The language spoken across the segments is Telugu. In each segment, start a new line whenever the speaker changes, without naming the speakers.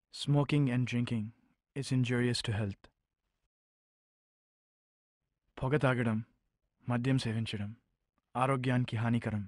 Smoking and drinking is injurious to health. పొగ తాగడం మద్యం సేవించడం ఆరోగ్యానికి హానికరం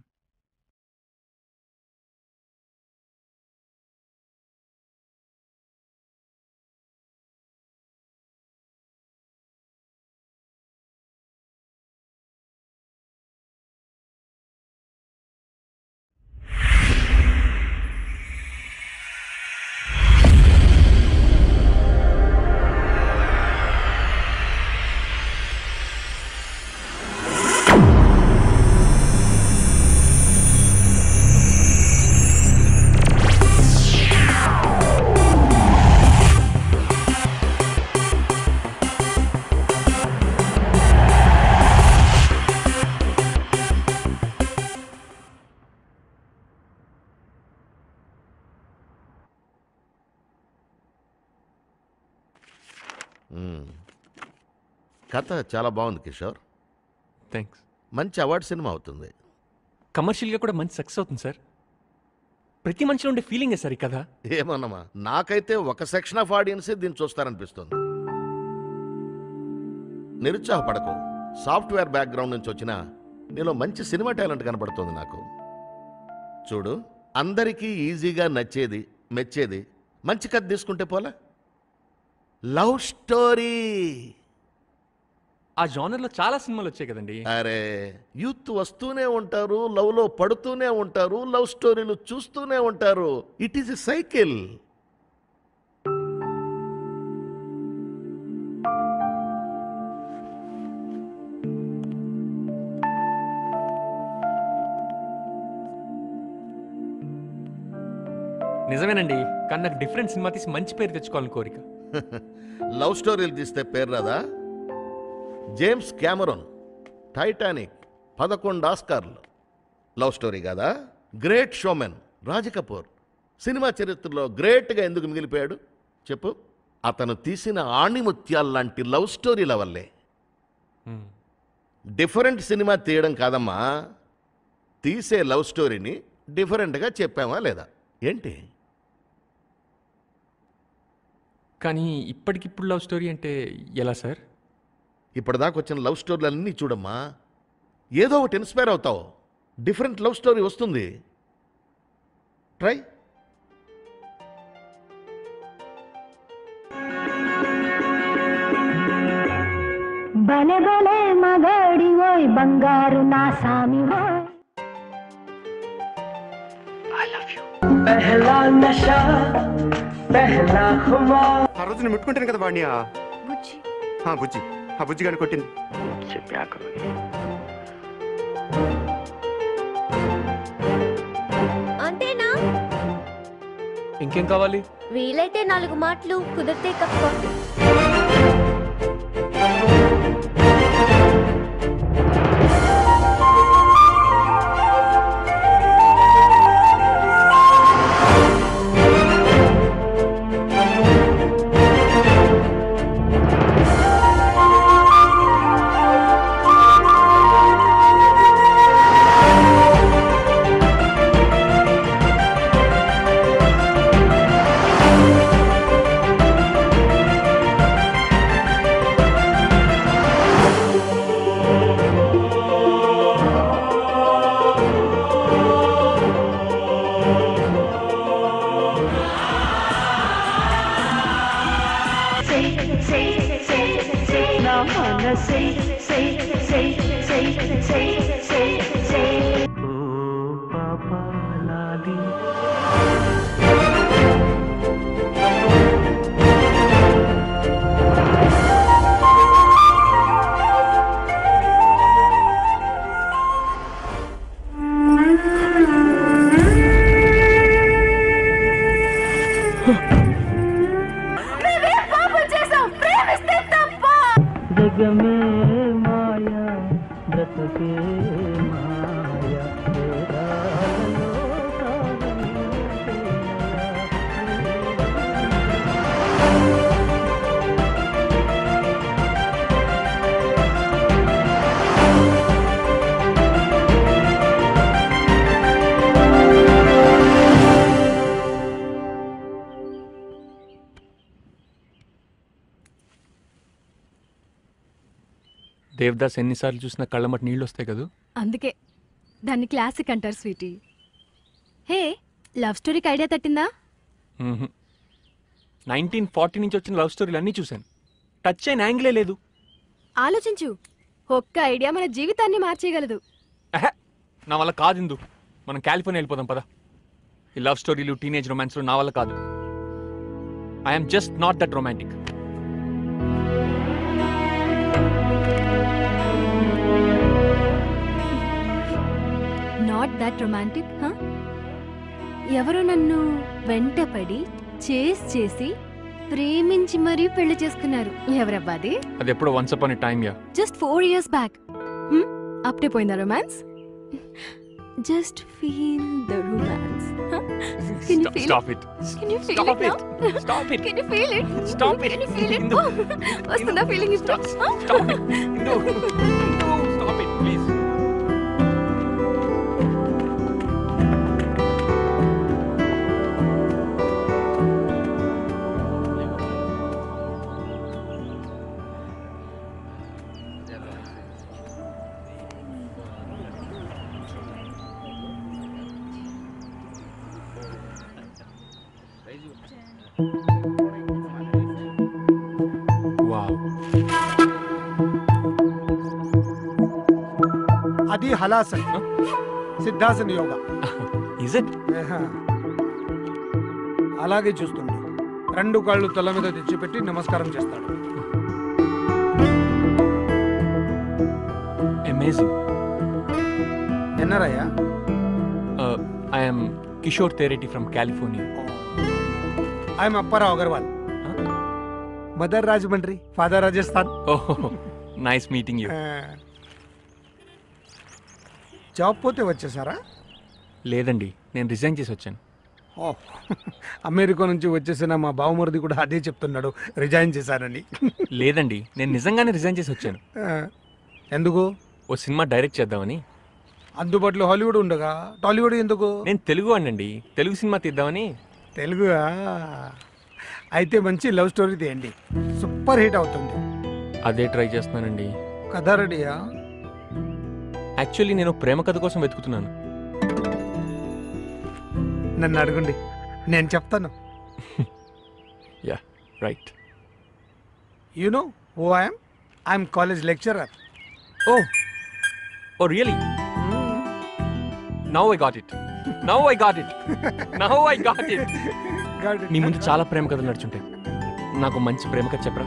మ్మ్. కథ చాలా బాగుంది కిషోర్
థ్యాంక్స్
మంచి అవార్డు సినిమా అవుతుంది
కమర్షియల్గా కూడా మంచి సక్సెస్ అవుతుంది సార్ ప్రతి మనిషిలో ఉండే ఫీలింగే సార్ ఈ కథ
ఏమన్నమా నాకైతే ఒక సెక్షన్ ఆఫ్ ఆడియన్సే దీన్ని చూస్తారనిపిస్తుంది నిరుత్సాహపడకు సాఫ్ట్వేర్ బ్యాక్గ్రౌండ్ నుంచి వచ్చిన నీలో మంచి సినిమా టాలెంట్ కనబడుతుంది నాకు చూడు అందరికీ ఈజీగా నచ్చేది మెచ్చేది మంచి కథ తీసుకుంటే పోలా లవ్ స్టోరీ
ఆ జానర్లో చాలా సినిమాలు వచ్చాయి కదండి
అరే యూత్ వస్తూనే ఉంటారు లవ్ లో పడుతూనే ఉంటారు లవ్ స్టోరీలు చూస్తూనే ఉంటారు ఇట్ ఈస్ ఎ సైకిల్
నిజమేనండి కానీ నాకు డిఫరెంట్ సినిమా తీసి మంచి పేరు తెచ్చుకోవాలని కోరిక
లవ్ స్టోరీలు తీస్తే పేరు రాదా జేమ్స్ క్యామరోన్ టైటానిక్ పదకొండు ఆస్కార్లు లవ్ స్టోరీ కాదా గ్రేట్ షోమెన్ రాజ్ కపూర్ సినిమా చరిత్రలో గ్రేట్గా ఎందుకు మిగిలిపోయాడు చెప్పు అతను తీసిన ఆణిముత్యాల లాంటి లవ్ స్టోరీల వల్లే
మ్మ్.
డిఫరెంట్ సినిమా తీయడం కాదమ్మా తీసే లవ్ స్టోరీని డిఫరెంట్గా చెప్పామా లేదా ఏంటి
కానీ ఇప్పటికిప్పుడు లవ్ స్టోరీ అంటే ఎలా సార్
ఇప్పటిదాకా వచ్చిన లవ్ స్టోరీలు అన్నీ చూడమ్మా ఏదో ఒకటి ఇన్స్పైర్ అవుతావు డిఫరెంట్ లవ్ స్టోరీ వస్తుంది ట్రై
బలే బలే మగాడి ఓయ్ బంగారు నా సామి ఓయ్
पहला नशा पहला खुमार
ఆ రోజు నేను ముట్టుకుంటాను కదా వాడిని ఆ
బుజ్జి
ఆ బుజ్జి ఆ బుజ్జి గాని కొట్టింది
అంతేనా
ఇంకేం కావాలి
వీలైతే నాలుగు మాటలు కుదిరితే కప్ప
నా మనసే సే సే సే సే సే సే
ओ पापा लाली जग में माया ब्रतके माया तेरा लोका
దేవదాస్ ఎన్నిసార్లు చూసినా కళ్ళమటి నీళ్ళు వస్తాయి కదా
అందుకే దాన్ని క్లాసిక్ అంటారు స్వీటీ హే లవ్ స్టోరీకి ఐడియా తట్టిందా
నైన్టీన్ ఫార్టీ నుంచి వచ్చిన లవ్ స్టోరీలు అన్నీ చూశాను టచ్ అయిన యాంగిలే లేదు
ఆలోచించు ఒక్క ఐడియా మన జీవితాన్ని మార్చేయగలదు
అహే, నా వల్ల కాదు ఇందు మనం కాలిఫోర్నియా వెళ్ళిపోదాం పదా ఈ లవ్ స్టోరీలు టీనేజ్ రొమాన్స్లు నా వల్ల కాదు I'm just not that romantic
not that romantic ఎవరో నన్ను వెంటపడి చేస్ చేసి ప్రేమించి మరీ పెళ్లి చేసుకున్నారు ఎవరబ్బాది
అది ఎప్పుడో once upon time yeah
just four years back అప్పుడే పోయిందా romance just feel the romance can you feel
stop it
can you feel
stop
it
it stop it
can you feel it
Stop it.
Can you feel it
Indu.
వస్తుందా ఫీలింగ్ ఇప్పుడు
stop it Indu stop it please wow
అది హలాసన్ సిద్ధాసన్ యోగా
ఇస్ ఇట్
ఏహా. అలాగే చూస్తుండు రెండు కాళ్ళు తల మీద తెచ్చిపెట్టి నమస్కారం చేస్తాడు
amazing
ఎన్నరయ్యా
I'm Kishore Tereddy from California
I'm Apparao Agarwal mother Rajahmundry father Rajasthan
ఓహో నైస్ మీటింగ్ యూ
ఆ. జాబ్ పోతే వచ్చేసారా
లేదండి నేను రిజైన్ చేసి వచ్చాను
ఓ అమెరికా నుంచి వచ్చేసిన మా బావమరిది కూడా అదే చెప్తున్నాడు రిజైన్ చేశానని
లేదండి నేను నిజంగానే రిజైన్ చేసి వచ్చాను
ఆ. ఎందుకు
ఓ సినిమా డైరెక్ట్ చేద్దామని
అందుబాటులో హాలీవుడ్ ఉండగా టాలీవుడ్ ఎందుకు
నేను తెలుగు అండి తెలుగు సినిమా తీద్దామని
తెలుగు అయితే మంచి లవ్ స్టోరీ తీయండి సూపర్ హిట్ అవుతుంది
అదే ట్రై చేస్తున్నానండి
కథ రెడీయా
యాక్చువల్లీ నేను ప్రేమ కథ కోసం వెతుకుతున్నాను
నన్ను అడగండి నేను చెప్తాను
yeah right
you know oh I'm I'm college lecturer
oh oh really now I got it now I got it now I got it మీ ముందు చాలా ప్రేమ కథలు నడుచుంటాయి నాకు మంచి ప్రేమ కథ చెప్పరా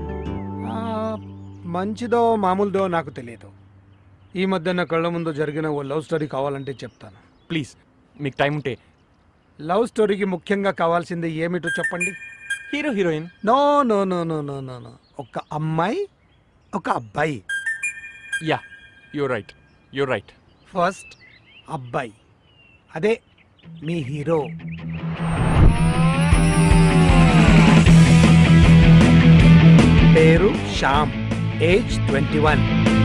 మంచిదో మామూలుదో నాకు తెలియదు ఈ మధ్య నా కళ్ళ ముందు జరిగిన ఓ లవ్ స్టోరీ కావాలంటే చెప్తాను
ప్లీజ్ మీకు టైం ఉంటే
లవ్ స్టోరీకి ముఖ్యంగా కావాల్సింది ఏమిటో చెప్పండి
hero heroine
no no no no no no no ఒక అమ్మాయి ఒక అబ్బాయి
yeah you right you right
first అబ్బాయి అదే మీ హీరో పేరు శ్యామ్ ఏజ్ ట్వంటీ వన్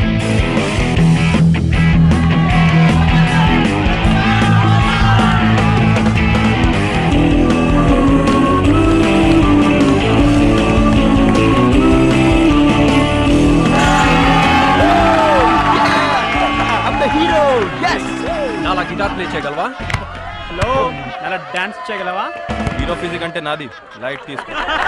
నాలా గిటార్ ప్లే చేయగలవా
హలో అలా డాన్స్ చేయగలవా
హీరో ఫిజిక్ అంటే నాది లైట్ తీసుకో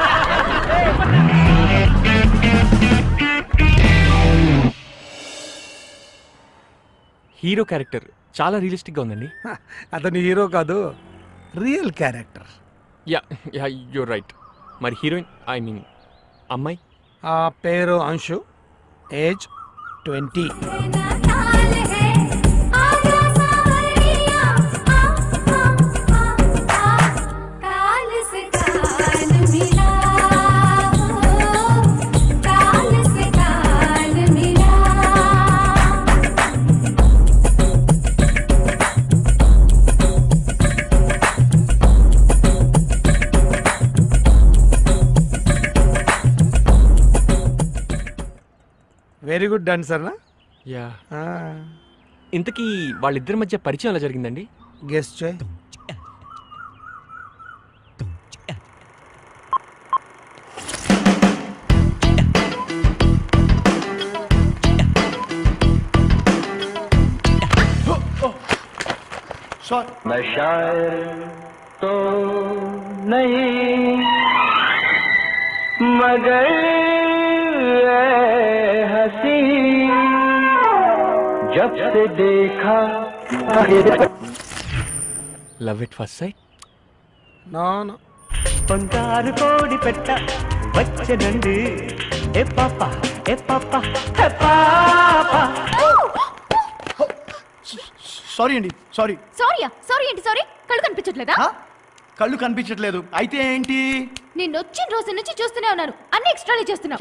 హీరో క్యారెక్టర్ చాలా రియలిస్టిక్గా ఉందండి
అతని హీరో కాదు real character
yeah yeah you right మరి హీరోయిన్ ఐ మీన్ అమ్మాయి
ఆ పేరు Anshu age twenty very good dancer నా
యా ఇంతకీ వాళ్ళిద్దరి మధ్య పరిచయం ఎలా జరిగిందండి
గెస్ట్ చేయి
సారీ
मैं शायर तो नहीं मगर ऐ हंसी जब से देखा
లవ్ ఇట్ ఫస్ట్ సైట్
నా నా
బంగారు కోడి పెట్ట వచ్చనండి ఏ పాప ఏ పాప ఏ పాప
సారీ అండి సారీ
సారీయా సారీ ఏంటి సారీ కళ్ళు కనిపించట్లేదా
కళ్ళు కనిపించట్లేదు అయితే ఏంటి
నేను వచ్చిన రోజు నుంచి చూస్తూనే ఉన్నాను అన్ని ఎక్స్ట్రాలే చేస్తున్నావు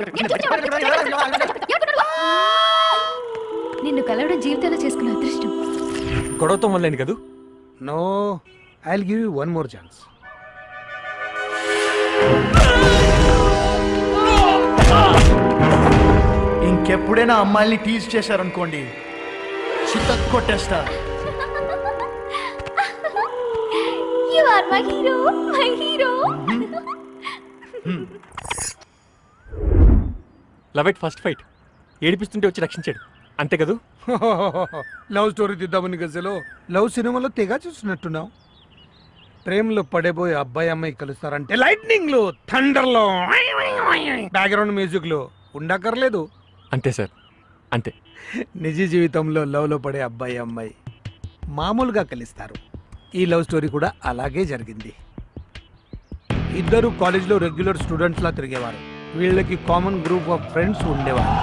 నిన్ను కలవడం జీవితంలో చేసుకున్న అదృష్టం
గొడవతో మొదలైంది కదూ
no I give you one more chance
ఇంకెప్పుడైనా అమ్మాయిల్ని టీజ్ చేశారనుకోండి చిత్త కొట్టేస్తా
you are my hero my hero
love it first fight ఏడిపిస్తుంటే వచ్చి రక్షించాడు అంతే కదూ
లవ్ స్టోరీ తీద్దామని గజలో లవ్ సినిమాలో తెగ చూసినట్టున్నావు ప్రేమలో పడేబోయే అబ్బాయి అమ్మాయి కలుస్తారంటే లైట్నింగ్ లో థండర్ లో బ్యాక్గ్రౌండ్ మ్యూజిక్ లో ఉండక్కర్లేదు
అంతే సార్ అంతే
నిజ జీవితంలో లవ్ లో పడే అబ్బాయి అమ్మాయి మామూలుగా కలుస్తారు ఈ లవ్ స్టోరీ కూడా అలాగే జరిగింది ఇద్దరు కాలేజ్లో రెగ్యులర్ స్టూడెంట్స్ లా తిరిగేవారు వీళ్ళకి కామన్ గ్రూప్ ఆఫ్ ఫ్రెండ్స్ ఉండేవారు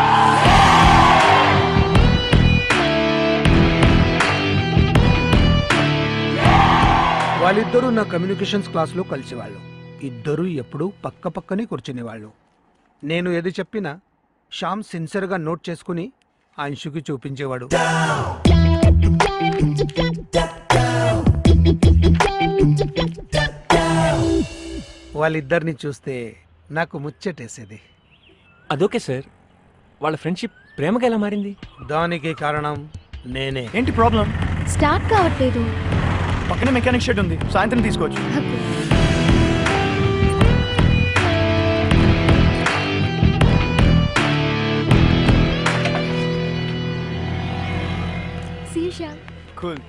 వాళ్ళిద్దరూ నా కమ్యూనికేషన్స్ క్లాస్లో కలిసేవాళ్ళు ఇద్దరూ ఎప్పుడూ పక్క పక్కనే కూర్చునేవాళ్ళు నేను ఏది చెప్పినా శ్యామ్ సిన్సియర్గా నోట్ చేసుకుని అంశుకి చూపించేవాడు వాళ్ళిద్దరిని చూస్తే నాకు ముచ్చటేసేది
అదోకే సార్ వాళ్ళ ఫ్రెండ్షిప్ ప్రేమగా ఎలా మారింది
దానికి కారణం నేనే
ఏంటి ప్రాబ్లం
స్టార్ట్ కావట్లేదు
పక్కనే మెకానిక్ షెడ్ ఉంది సాయంత్రం తీసుకోవచ్చు
శీర్ష
cool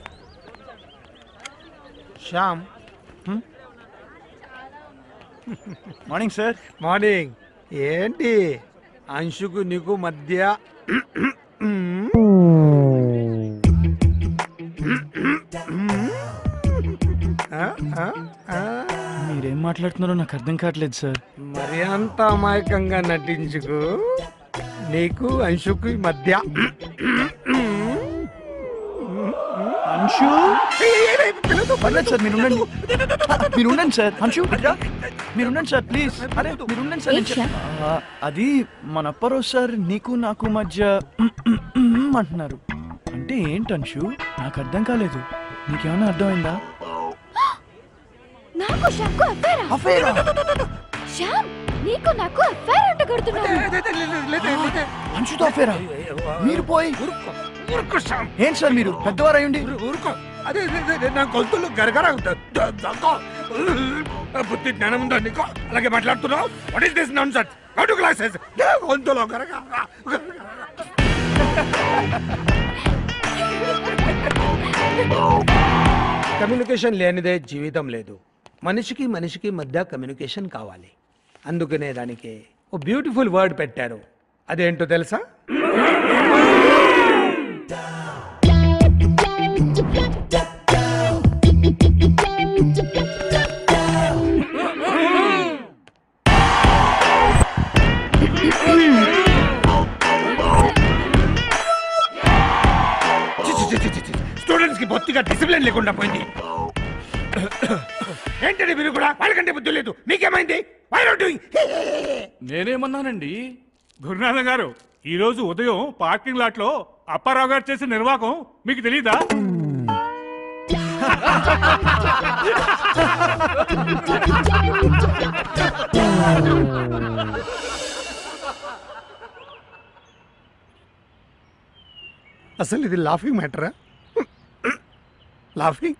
Shyam
morning sir
morning ఏంటి అంశుకు నీకు మధ్య ఆ, ఆ, ఆ.
మీరేం మాట్లాడుతున్నారో నాకు అర్థం కావట్లేదు సార్
మరి అంత అమాయకంగా నటించుకు నీకు అంశుకు మధ్య
అంశు పర్లేదు సార్ మీరు ఉండండి మీరు ఉండండి సార్ అంశు ఇట్రా. మీరు ఉండండి సార్ ప్లీజ్ అరే మీరు ఉండండి సార్ నేను చెప్- ఆ, అది మన అప్పరో సార్ నీకు నాకు మధ్య అంటున్నారు అంటే ఏంటి అంశు నాకు అర్థం కాలేదు నీకేమైనా అర్థమైందా
నాకు శ్యామ్కు అఫేరా
అఫేరా
శ్యామ్ నీకు నాకు అఫేర్ అంట కొడుతున్నావు
అంశుతో అఫేరా మీరు పోయి
ఊరుకో శ్యామ్
ఏంటి సార్ మీరు పెద్దవారు అయ్యండి
ఊరుకో అదే అదే, అదే, నా గొంతులు గరగర బుద్ధి జ్ఞానం ఉందా నీకు అలాగే మాట్లాడుతున్నావు what is this nonsense how to classes గొంతులో గరగర కమ్యూనికేషన్ లేనిదే జీవితం లేదు మనిషికి మనిషికి మధ్య కమ్యూనికేషన్ కావాలి అందుకనే దానికి ఓ బ్యూటిఫుల్ వర్డ్ పెట్టారు అదేంటో తెలుసా స్టూడెంట్స్ కి బొత్తిగా డిసిప్లిన్ లేకుండా పోయింది ఏంటండి మీరు కూడా వాళ్ళకంటే బుద్ధి లేదు మీకేమైంది Why not doing?
నేనేమన్నానండి గురునాథం గారు ఈ రోజు ఉదయం పార్కింగ్ లాట్ లో అప్పారావు గారు చేసిన నిర్వాహకం మీకు తెలీదా
అసలు ఇది లాఫింగ్ మ్యాటరా laughing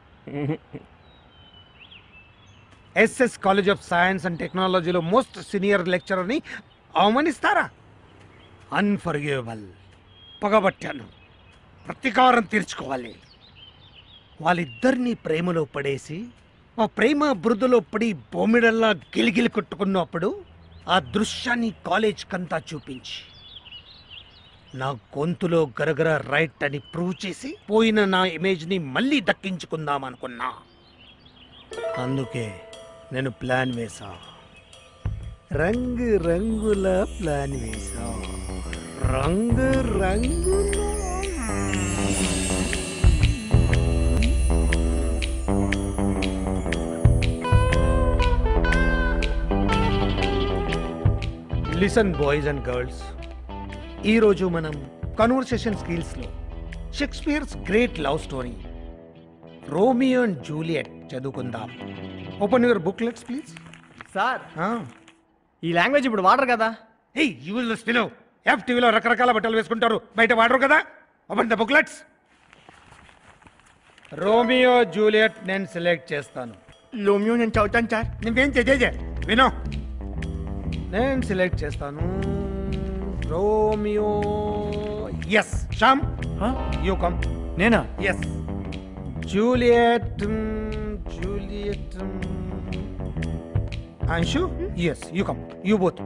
SS college of science and టెక్నాలజీలో మోస్ట్ సీనియర్ లెక్చరర్ని అవమానిస్తారా అన్ఫర్గేవబుల్ పగబట్టాను ప్రతీకారం తీర్చుకోవాలి వాళ్ళిద్దరినీ ప్రేమలో పడేసి ఆ ప్రేమ బురదలో పడి బొమ్మిడల్లా గిలిగిలి కొట్టుకున్నప్పుడు ఆ దృశ్యాన్ని కాలేజ్ కంతా చూపించి నా గొంతులో గరగర రైట్ అని ప్రూవ్ చేసి పోయిన నా ఇమేజ్ని మళ్ళీ దక్కించుకుందాం అనుకున్నా అందుకే నేను ప్లాన్ వేసా రంగు రంగుల ప్లాన్ వేసా రంగు రంగుల లిసన్ బాయ్స్ అండ్ గర్ల్స్ ఈరోజు మనం కన్వర్సేషన్ స్కిల్స్లో Shakespeare's great love story Romeo and Juliet చదువుకుందాం open your booklets please
sir ఈ లాంగ్వేజ్ ఇప్పుడు వాడరు కదా
హే యూజ్లెస్ ఫిలో ఎఫ్ టీవీలో రకరకాల బట్టలు వేసుకుంటారు బయట వాడరు కదా open the booklets Romeo Juliet నేను సెలెక్ట్ చేస్తాను
లోమియో నేను చదువుతాను సార్
నువ్వేం చేజే వినో నేను సెలెక్ట్ చేస్తాను Romeo yes Shyam you come
నేనా
yes Juliet Juliet Anshu yes you come you both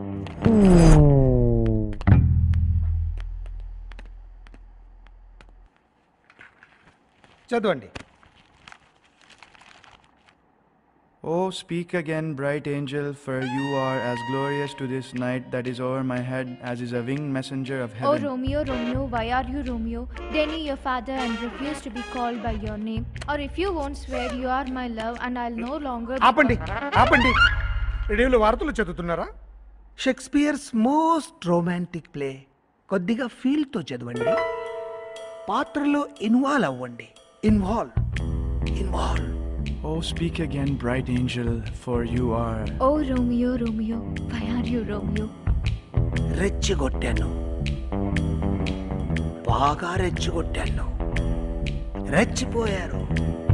చదవండి
Oh, speak again, bright angel, for you are as glorious to this night that is over my head as is a winged messenger of
Oh,
heaven.
Romeo, Romeo, why are you Romeo? Deny your father and refuse to be called by your name. Or if you won't swear you are my love and I'll no longer be
ఆపండి ఆపండి రేడియోలో వార్తలు చదువుతున్నారా షేక్స్పియర్స్ మోస్ట్ రొమాంటిక్ ప్లే కొద్దిగా ఫీల్తో చదవండి పాత్రలో ఇన్వాల్వ్ అవ్వండి involve involve
Oh, speak again, bright angel, for you are.
Oh, Romeo, Romeo, why are you Romeo?
రెచ్చగొట్టాను బాగా రెచ్చగొట్టాను రెచ్చిపోయారు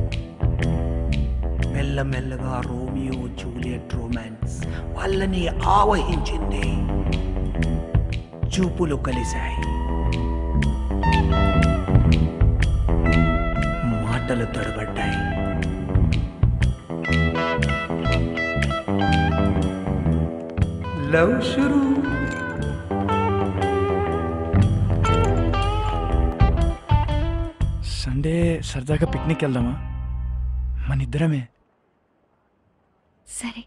మెల్లమెల్లగా రోమియో జూలియట్ రొమాన్స్ వాళ్ళని ఆవహించింది చూపులు కలిశాయి మాటలు తడబడ్డాయి లవ్ షురూ
సండే సరదాగా పిక్నిక్ వెళ్దామా మన ఇద్దరమే
సరే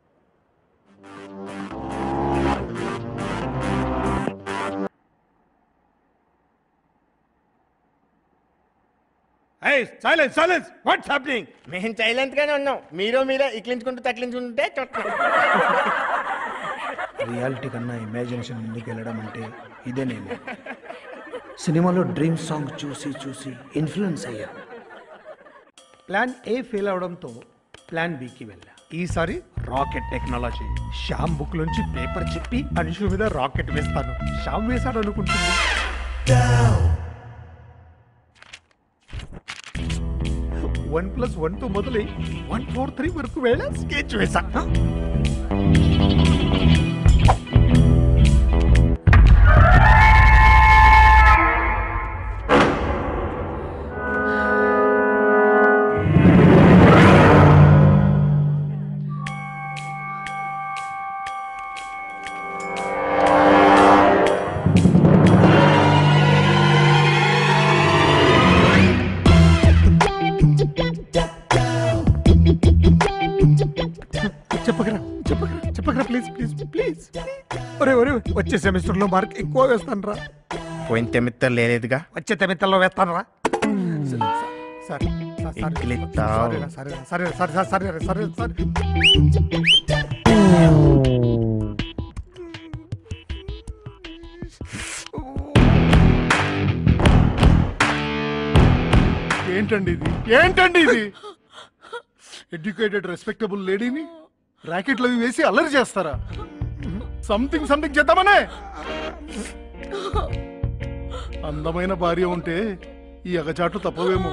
సైలెన్స్ సైలెన్స్ వాట్స్ హ్యాపెనింగ్
మేము సైలెంట్ గానే ఉన్నాం మీరు మీరే ఇక్లించుకుంటూ తక్లించుకుంటే చూస్తున్నాం
రియాలిటీ కన్నా ఇమాజినేషన్ ముందుకు వెళ్ళడం అంటే ఇదే నేను సినిమాలో డ్రీమ్ సాంగ్ చూసి చూసి ఇన్ఫ్లుయెన్స్ అయ్యా ప్లాన్ ఏ ఫెయిల్ అవడంతో ప్లాన్ బికి వెళ్ళా ఈసారి రాకెట్ టెక్నాలజీ శ్యామ్ బుక్ నుంచి పేపర్ చెప్పి అనుషు మీద రాకెట్ వేస్తాను శ్యామ్ వేశాడు అనుకుంటుంది వన్ ప్లస్ వన్ తో మొదలై వన్ ఫోర్ త్రీ వరకు వెళ్ళ స్కెచ్ వేసా చెప్పకరా చెప్పకరా చెప్పకరా ప్లీజ్ ప్లీజ్ ప్లీజ్ ఒరే ఒరే వచ్చే సెమిస్టర్ లో మార్క్ ఎక్కువ వేస్తాను రా
పోయిన తెమిత్త లేదుగా
వచ్చే తెమిత్తల్లో వేస్తాను రా సరే
ఎక్కిలిస్తావ్.
సరే సరే సరే సరే సరే సరే
ఏంటండి ఇది ఏంటండి ఇది ఎడ్యుకేటెడ్ రెస్పెక్టబుల్ లేడీని ర్యాకెట్లు అవి వేసి అల్లరి చేస్తారా సంథింగ్ సంథింగ్ చేద్దామనే అందమైన భార్య ఉంటే ఈ అగచాట్లు తప్పవేమో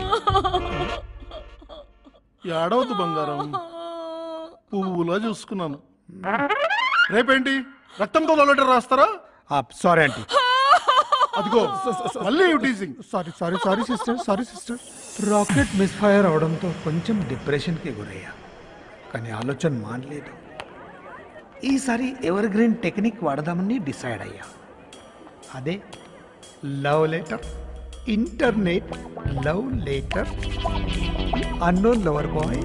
ఏడవద్దు బంగారం పువ్వులా చూసుకున్నాను రేపేంటి రక్తంతో లవ్ లెటర్ రాస్తారా
సారీ ఆంటీ
అదిగో మళ్ళీ teasing sorry sorry sorry sister sorry sister
rocket misfire అవడంతో కొంచెం డిప్రెషన్కి గురయ్యా కానీ ఆలోచన మానలేదు ఈసారి ఎవర్ గ్రీన్ టెక్నిక్ వాడదామని డిసైడ్ అయ్యా అదే love letter internet love letter unknown lover boy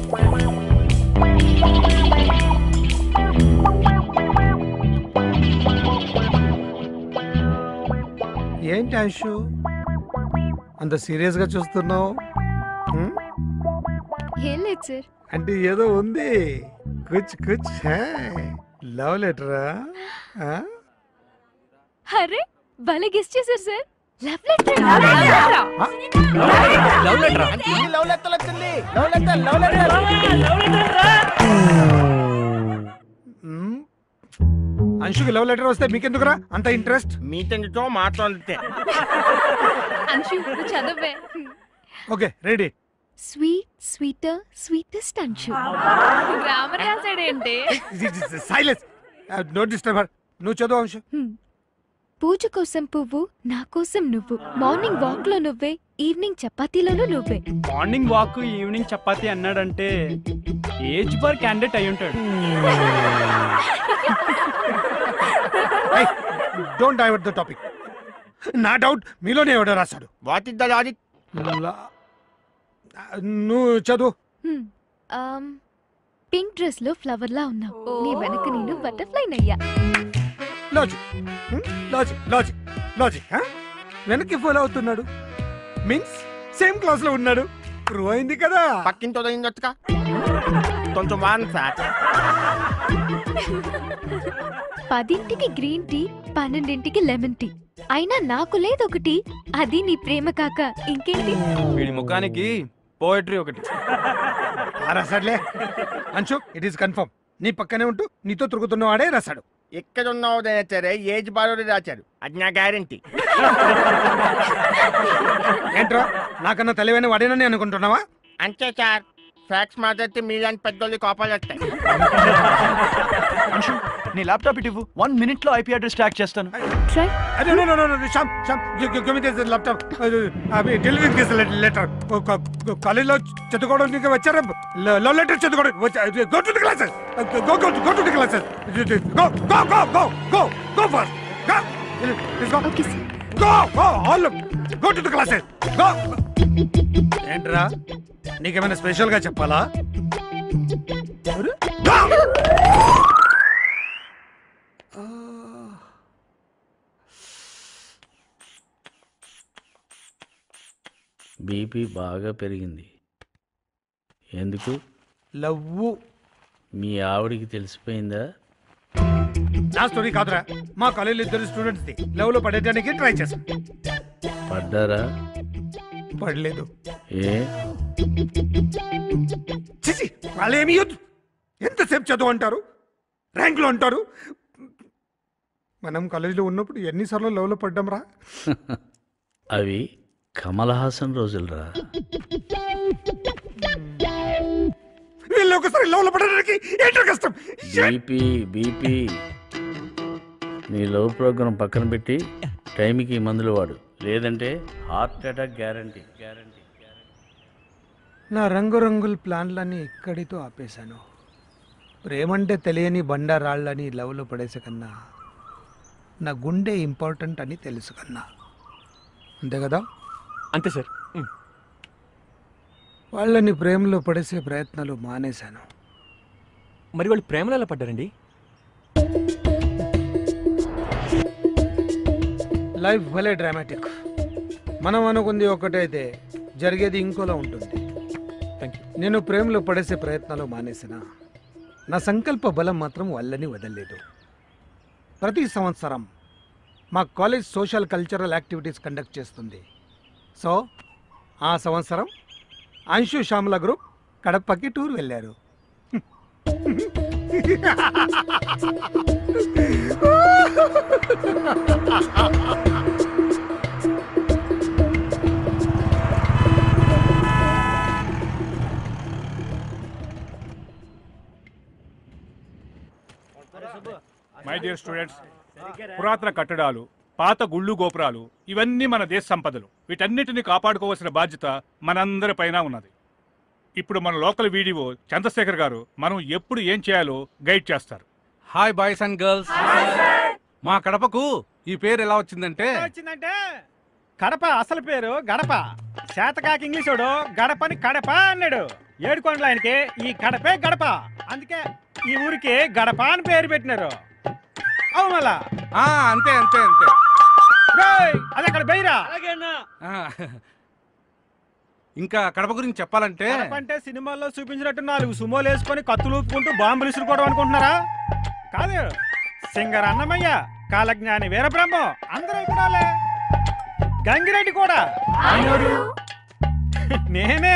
ఏంటి అంశు అంత సీరియస్గా చూస్తున్నావు హ్మ్?
ఏం లేదు సార్
అంటే ఏదో ఉంది కుచ్ కుచ్ లవ్ లెటరా
అరే భలే గెస్ట్ చేశారు సార్ లవ్ లెటర్
లవ్ లెటరా
లవ్ లెక్కలు వచ్చింది లవ్ లెక్కలు లవ్ లెక్కలు
అంశుకి లవ్ లెటర్ వస్తే మీకెందుకురా అంత ఇంట్రెస్ట్
మీతో మాట్లాడితే
అంశు నువ్వు చదవే
okay ready
sweet sweeter sweetest Anshu grammar రాసాడేంటి
సైలెన్స్ నో డిస్టర్బ్ నువ్వు చదువు అంశు
పూజ కోసం పువ్వు నా కోసం నువ్వు మార్నింగ్ వాక్ లో నువ్వే ఈవినింగ్ చపాతీలోనూ నువ్వే
మార్నింగ్ వాక్ ఈవినింగ్ చపాతి అన్నాడంటే ఏజ్ బార్ క్యాండిడేట్ అయి ఉంటాడు
డోంట్ డైవర్ట్ ద టాపిక్ నా డౌట్ మీలోనే ఎవడో రాశాడు
వాట్ ఇస్ ద లాజిక్
నువ్వు చదువు
పింక్ డ్రెస్ లో ఫ్లవర్ లా ఉన్నావు నీ వెనక నేను బటర్ఫ్లై నయ్యా
లాజిక్ లాజిక్ లాజిక్ లాజిక్ వెనక్కి ఫాలో అవుతున్నాడు మీన్స్ సేమ్ క్లాస్ లో ఉన్నాడు ప్రూవ్ అయింది కదా
పక్కింటి వదిలిందొచ్చుగా కొంచెం వాన్ సార్
పదింటికి గ్రీన్ టీ పన్నెండింటికి లెమన్ టీ అయినా నాకు లేదొకటి అది నీ ప్రేమ కాక ఇంకేంటి
వీడి ముఖానికి పోయట్రీ ఒకటి
రాశాడులే అంశు ఇట్ ఈస్ కన్ఫర్మ్ నీ పక్కనే ఉంటూ నీతో తిరుగుతున్న వాడే రాశాడు
ఎక్కడ ఉన్నావు సరే ఏజ్ బారోడే రాశాడు అది నా గ్యారంటీ
ఏంట్రా నాకన్నా తెలివైన వాడేనని అనుకుంటున్నావా
అంతే సార్ ఫ్యాక్స్ మాట్లాడితే మీలాంటి పెద్దోళ్ళు కోపాలు వస్తాయి
అంశు నీ ల్యాప్టాప్ ఇటు ఇవ్వు వన్ మినిట్ లో ఐపీ అడ్రస్ ట్రాక్ చేస్తాను
ట్రై
అరే no no no no Shyam Shyam give me this laptop అవి డెలివరీ దిస్ లెటర్ కాలేజ్లో చదువుకోవడానికి వచ్చారా లవ్ లెటర్ చదువుకోవడం go to the classes go go go to the classes go go go go go go for go
okay sir
go go all go to the classes go ఏంట్రా నీకేమైనా స్పెషల్ గా చెప్పాలా Go!
బీపీ బాగా పెరిగింది ఎందుకు
లవ్వు
మీ ఆవిడికి తెలిసిపోయిందా
నా స్టోరీ కాదురా మా కాలేజీలో ఇద్దరు స్టూడెంట్స్ ది లవ్ లో పడేయడానికి ట్రై చేశాను
పడ్డారా
పడలేదు
ఏ
చిచి వాళ్ళేమి యూత్ ఎంతసేపు చదువు అంటారు ర్యాంకులు అంటారు మనం కాలేజీలో ఉన్నప్పుడు ఎన్నిసార్లు లవ్లో పడ్డాం రా
అవి కమల్ హాసన్ రోజులరా
వీళ్ళు ఒకసారి లవ్లో పడడానికి ఏంటో కష్టం
బీపీ బీపీ నీ లవ్ ప్రోగ్రాం పక్కన పెట్టి టైంకి ఈ మందులు వాడు లేదంటే హార్ట్ అటాక్ గ్యారంటీ గ్యారంటీ
నా రంగురంగుల ప్లాన్లన్నీ ఇక్కడితో ఆపేశాను ప్రేమంటే తెలియని బండరాళ్ళని లవ్లో పడేసే కన్నా నా గుండె ఇంపార్టెంట్ అని తెలుసు కన్నా అంతే కదా
అంతే సార్
వాళ్ళని ప్రేమలో పడేసే ప్రయత్నాలు మానేశాను
మరి వాళ్ళు ప్రేమలో ఎలా పడ్డారండి
లైఫ్ భలే డ్రామాటిక్ మనం అనుకుంది ఒకటైతే జరిగేది ఇంకోలా ఉంటుంది నేను ప్రేమలో పడేసే ప్రయత్నాలు మానేసిన నా సంకల్ప బలం మాత్రం వాళ్ళని వదలలేదు ప్రతి సంవత్సరం మా college social cultural activities conduct చేస్తుంది సో ఆ సంవత్సరం అంశు శ్యామల గ్రూప్ కడపకి టూర్ వెళ్ళారు
మై డియర్ స్టూడెంట్స్ పురాతన కట్టడాలు పాత గుళ్ళు గోపురాలు ఇవన్నీ మన దేశ సంపదలు వీటన్నిటిని కాపాడుకోవాల్సిన బాధ్యత మనందరిపైన ఉన్నది ఇప్పుడు మన లోకల్ వీడియో చంద్రశేఖర్ గారు మనం ఎప్పుడు ఏం చేయాలో గైడ్ చేస్తారు
హాయ్ బాయ్స్ అండ్ గర్ల్స్ మా కడపకు ఈ పేరు ఎలా వచ్చిందంటే
వచ్చిందంటే కడప అసలు పేరు గడప శాతకాకి ఇంగ్లీషోడు గడపని కడప అన్నాడు ఏడుకొండల ఆయనకి ఈ గడపే గడప అందుకే ఈ ఊరికి గడప అని పేరు పెట్టినారు అవు మళ్ళా
ఆ, అంతే అంతే అంతే
రేయ్, అది అక్కడ బైరా
ఆ, ఇంకా కడప గురించి చెప్పాలంటే
కడప అంటే సినిమాల్లో చూపించినట్టు నాలుగు సుమోలు వేసుకొని కత్తులు ఊపుకుంటూ బాంబులు ఇసురుకోవడం అనుకుంటున్నారా కాదు సింగర్ అన్నమయ్య కాలజ్ఞాని వీరబ్రహ్మం అందరూ ఇక్కడాలే గంగిరెడ్డి కూడా నేనే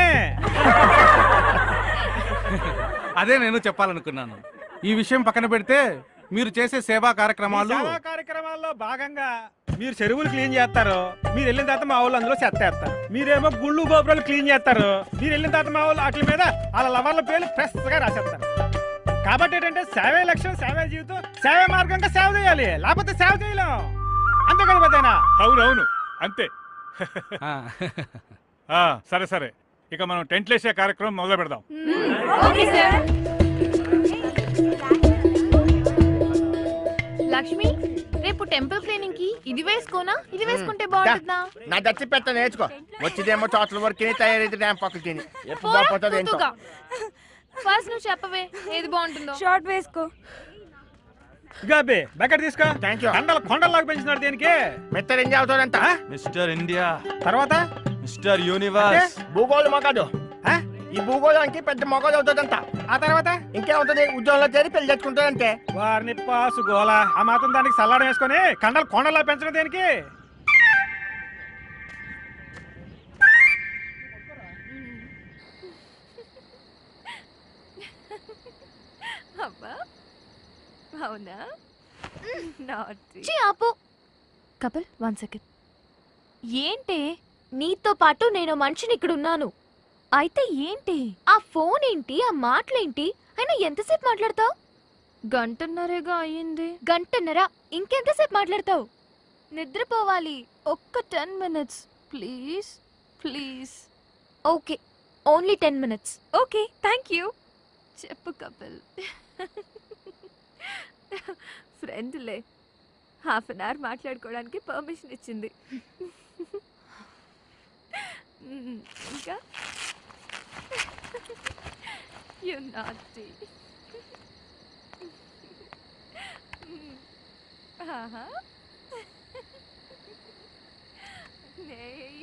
అదే నేను చెప్పాలనుకున్నాను ఈ విషయం పక్కన పెడితే మీరు చేసే సేవా కార్యక్రమాలు
ఈ సేవా కార్యక్రమాల్లో భాగంగా మీరు చెరువులు క్లీన్ చేస్తారు మీరు వెళ్ళిన తర్వాత మా వాళ్ళు అందులో చెత్త వేస్తారు మీరేమో గుళ్ళు గోపురాలు క్లీన్ చేస్తారు మీరు వెళ్ళిన తర్వాత మా వాళ్ళు వాటి మీద వాళ్ళ లవర్ల పేర్లు ఫ్రెష్ గా రాసేస్తారు కాబట్టి ఏంటంటే సేవే లక్ష్యం సేవే జీవితం సేవే మార్గంగా సేవ చేయాలి లేకపోతే సేవ చేయలేం అంతే కదా పెద్దయినా
అవునవును అంతే ఆ, సరే సరే ఇక మనం టెంట్లు వేసే కార్యక్రమం మొదలు పెడదాం
లక్ష్మి రేపు టెంపుల్ క్లీనింగ్ కి ఇది వేసుకోనా ఇది వేసుకుంటే బాగుంటుందా
నా దచ్చి పెట్ట నేర్చుకో వచ్చిదేమో చోట్ల వరకు తయారైతే డ్యామ్ పక్కకి తిని ఎప్పుడు బాగుపోతుంది ఏంటో
ఫస్ట్ నువ్వు చెప్పవే ఏది బాగుంటుందో
షార్ట్ వేసుకో
గాబే బకెట్ తీసుకో కొండలు కొండల్లాగా పెంచినాడు దేనికి
మెత్తలు ఏం చదువుతాడంట
మిస్టర్ ఇండియా
తర్వాత
మిస్టర్ యూనివర్స్
భూగోళం మొగదు ఈ భూగోళానికి పెద్ద మొగదు అవుతుందంట
ఆ తర్వాత
ఇంకేమవుతుంది ఉద్యోగంలో చేరి పెళ్లి తెచ్చుకుంటాడంటే
వారిని పాసు గోల ఆ మాత్రం దానికి సల్లాడం వేసుకొని కండలు కొండలా పెంచడం దేనికి
అబ్బా అవునా నాటి
ఛీ, ఆపు కపిల్ వన్ సెకండ్ ఏంటి నీతో పాటు నేను మనిషిని ఇక్కడ ఉన్నాను అయితే ఏంటి ఆ ఫోన్ ఏంటి ఆ మాటలేంటి అయినా ఎంతసేపు మాట్లాడతావు గంటన్నరేగా అయ్యింది గంటన్నర ఇంకెంతసేపు మాట్లాడతావు నిద్రపోవాలి ఒక్క ten minutes please please okay only ten minutes
okay thank you చెప్పు కపిల్ ఫ్రెండ్లే హాఫ్ అన్ అవర్ మాట్లాడుకోవడానికి పర్మిషన్ ఇచ్చింది మ్మ్, ఇంకా యు నాటి ఆహా నేయ్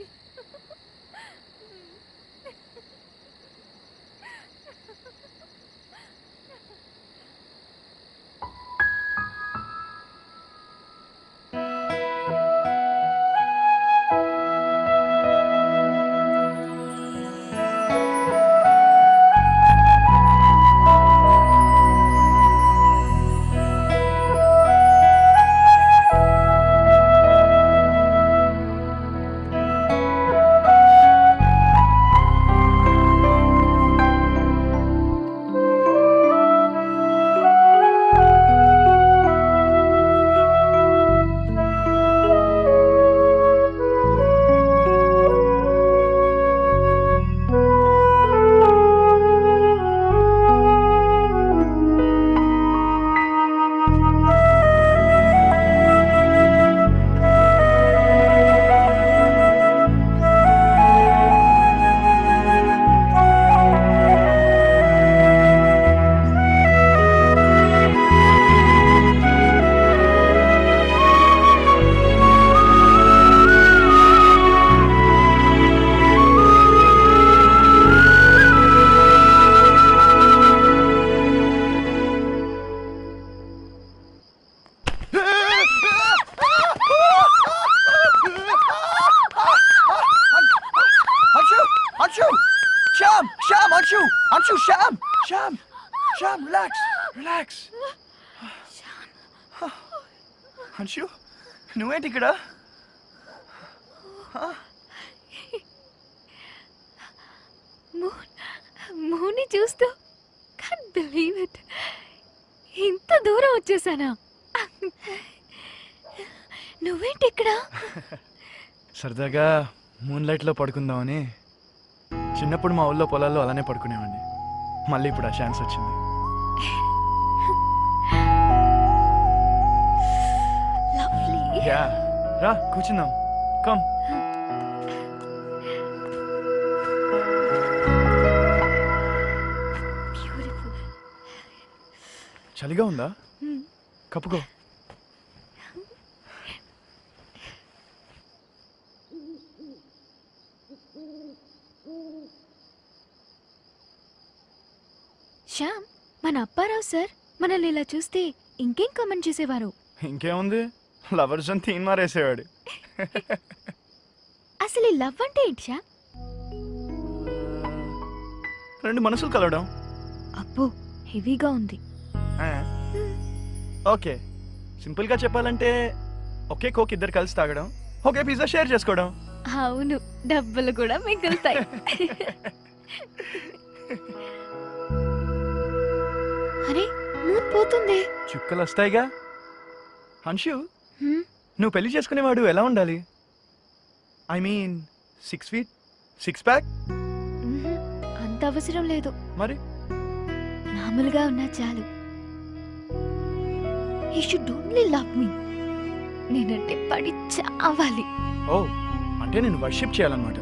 Anshu! Anshu! Sham! Sham! Anshu! Anshu! Sham! Sham! Sham! Relax! Relax! Anshu? నువ్వేంటి ఇక్కడ
మూని చూస్తూ కాన్ బిలీవ్ ఇట్ ఇంత దూరం వచ్చేసానా
నువ్వేంటి ఇక్కడ
సరదాగా మూన్ లైట్లో పడుకుందామని చిన్నప్పుడు మా ఊళ్ళో పొలాల్లో అలానే పడుకునేవాడిని మళ్ళీ ఇప్పుడు ఆ ఛాన్స్ వచ్చింది
లవ్లీ
యా రా కూర్చుందాం కమ్
బ్యూటిఫుల్
చలిగా ఉందా కప్పుకో
శ్యామ్ మన అప్పారావు సార్ మనల్ని ఇలా చూస్తే ఇంకేం కామెంట్ చేసేవారు
ఇంకేముంది లవర్స్ అని తీన్ మారేసేవాడు
అసలు ఈ లవ్ అంటే ఏంటి శ్యామ్
రెండు మనసులు కలవడం
అబ్బో హెవీగా ఉంది
ఆ. ఓకే సింపుల్గా చెప్పాలంటే ఒకే కోక్ ఇద్దరు కలిసి తాగడం ఒకే పిజ్జా షేర్ చేసుకోవడం
అవును డబ్బులు కూడా మిగులుతాయి అరే మూన్ పోతుంది
చుక్కలు వస్తాయిగా హన్షు
హ్మ్?
నువ్వు పెళ్లి చేసుకునేవాడు ఎలా ఉండాలి I mean six feet six pack
మ్హూ. అంత అవసరం లేదు
మరి
మామూలుగా ఉన్నా చాలు ఈ షుడ్ ఓన్లీ లవ్ మీ నేనంటే పడి చావాలి
ఓ అంటే నేను వర్షిప్ చేయాలన్నమాట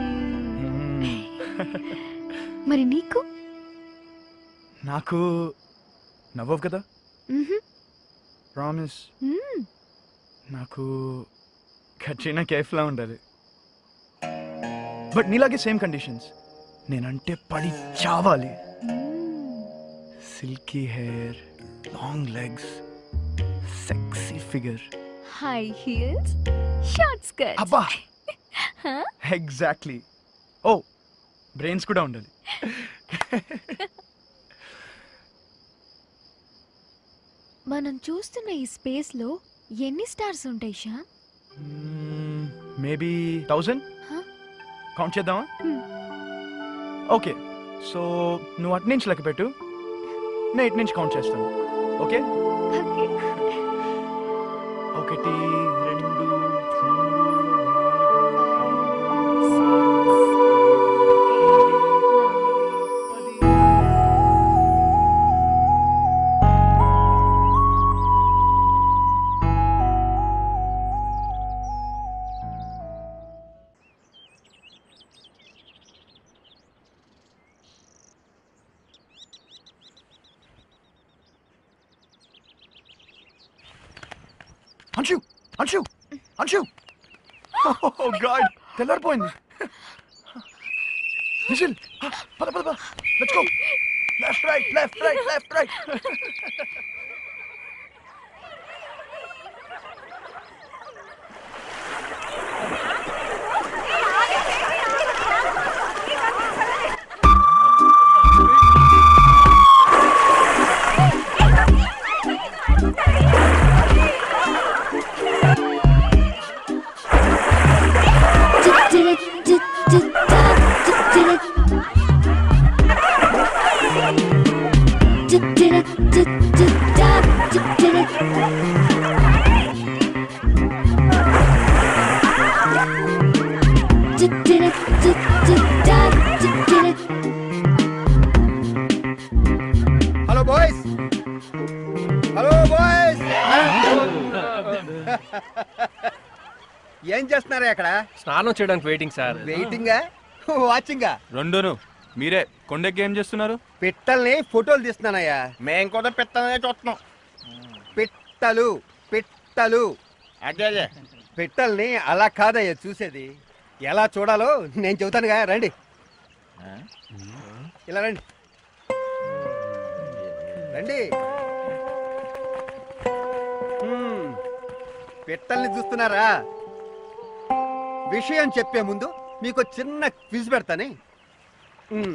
మరి నీకు
నాకు నవ్వవు కదా
మ్హూ.
ప్రామిస్
మ్మ్.
నాకు కట్రినా కేఫ్లా ఉండాలి బట్ నీలాగే సేమ్ కండిషన్స్ నేనంటే పడి చావాలి silky hair long legs sexy figure
high heels short skirt
అబ్బా ఎగ్జాక్ట్లీ ఓ బ్రెయిన్స్ కూడా ఉండాలి
మనం చూస్తున్న ఈ స్పేస్ లో ఎన్ని స్టార్స్ ఉంటాయి Shyam
maybe thousand
Huh?
Count చేద్దామా
Hmm.
ఓకే సో నువ్వు అటు నుంచి లెక్క పెట్టు నేను ఇటు నుంచి కౌంట్ చేస్తాను ఓకే ఒకటి రెండు అంశు అంశు అంశు ఓ గాడ్ తెల్లారిపోయింది నిఖిల్ పద పద పద let's go left right left right left right
hello boys hello boys ఏం చేస్తున్నారా అక్కడ
స్నానం చేయడానికి వెయిటింగ్ సార్
వెయిటింగా వాచింగా
రెండును మీరే కొండెక్కి ఏం చేస్తున్నారు
పిట్టల్ని ఫోటోలు తీస్తున్నానయ్యా మేం కూడా పిట్టలనే చూస్తున్నాం పిట్టలు పిట్టలు అదే అదే పిట్టల్ని అలా కాదయ్యా చూసేది ఎలా చూడాలో నేను చెబుతానుగా రండి ఇలా రండి రండి హ్మ్. పిట్టల్ని చూస్తున్నారా విషయం చెప్పే ముందు మీకు చిన్న క్విజ్ పెడతానే హ్మ్.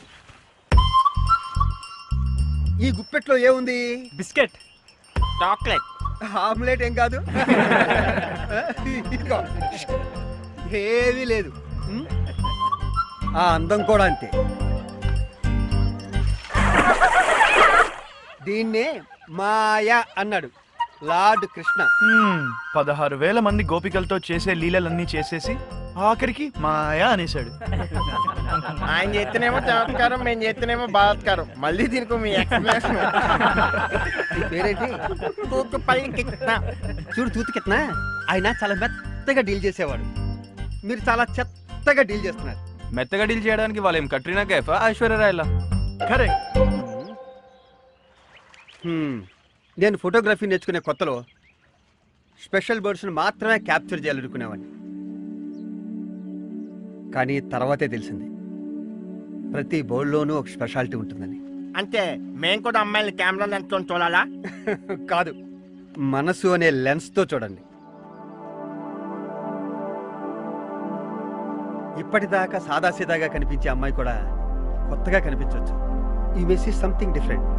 ఈ గుప్పెట్లో ఏముంది బిస్కెట్ చాక్లెట్ ఆమ్లెట్ ఏం కాదు ఇదిగో ఏమీ లేదు హ్మ్? ఆ అందం కూడా అంతే దీన్నే మాయ అన్నాడు లార్డ్ కృష్ణ
హ్మ్, పదహారు వేల మంది గోపికలతో చేసే లీలలన్నీ చేసేసి ఆఖరికి మాయా అనేశాడు
ఆయన చేస్తేనేమో చమత్కారం మేము చేస్తేనేమో బలాత్కారం మళ్ళీ దీనికి మీ ఎక్స్ప్లెనేషన్
నీ పేరేంటి చూడు తూతు కిట్న ఆయన చాలా మెత్తగా డీల్ చేసేవాడు మీరు చాలా చెత్తగా డీల్ చేస్తున్నారు
మెత్తగా డీల్ చేయడానికి వాళ్ళు ఏం కట్రీనా కైఫా ఐశ్వర్య రాయలా
కరెక్ట్
హ్మ్. నేను ఫోటోగ్రఫీ నేర్చుకునే కొత్తలో స్పెషల్ బర్డ్స్ని మాత్రమే క్యాప్చర్ చేయాలనుకునేవాడిని కానీ తర్వాతే తెలిసింది ప్రతి బోర్డులోనూ ఒక స్పెషాలిటీ ఉంటుందని
అంటే మేము కూడా అమ్మాయిని కెమెరా లెన్స్ చూడాలా
కాదు మనసు అనే లెన్స్తో చూడండి ఇప్పటిదాకా సాదాసీదాగా కనిపించే అమ్మాయి కూడా కొత్తగా కనిపించవచ్చు ఈ మెస్ సంథింగ్ డిఫరెంట్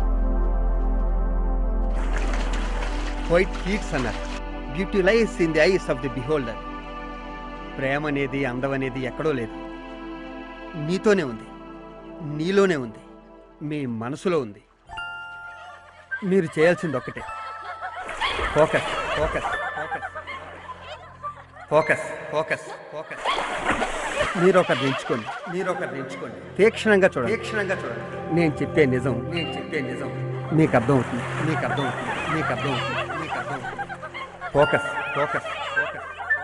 వైట్ హీట్స్ అన్నారు beauty lies in the eyes of the beholder ప్రేమ అనేది అందం అనేది ఎక్కడో లేదు నీతోనే ఉంది నీలోనే ఉంది మీ మనసులో ఉంది మీరు చేయాల్సింది ఒక్కటే focus focus focus focus focus focus మీరు ఒకరిని ఎంచుకోండి మీరు ఒకరిని ఎంచుకోండి తీక్షణంగా చూడండి తీక్షణంగా చూడండి నేను చెప్పే నిజం నేను చెప్పే నిజం మీకు అర్థం అవుతుంది మీకు అర్థం అవుతుంది మీకు అర్థం అవుతుంది మీకు అర్థం అవుతుంది ఫోకస్ ఫోకస్ ఫోకస్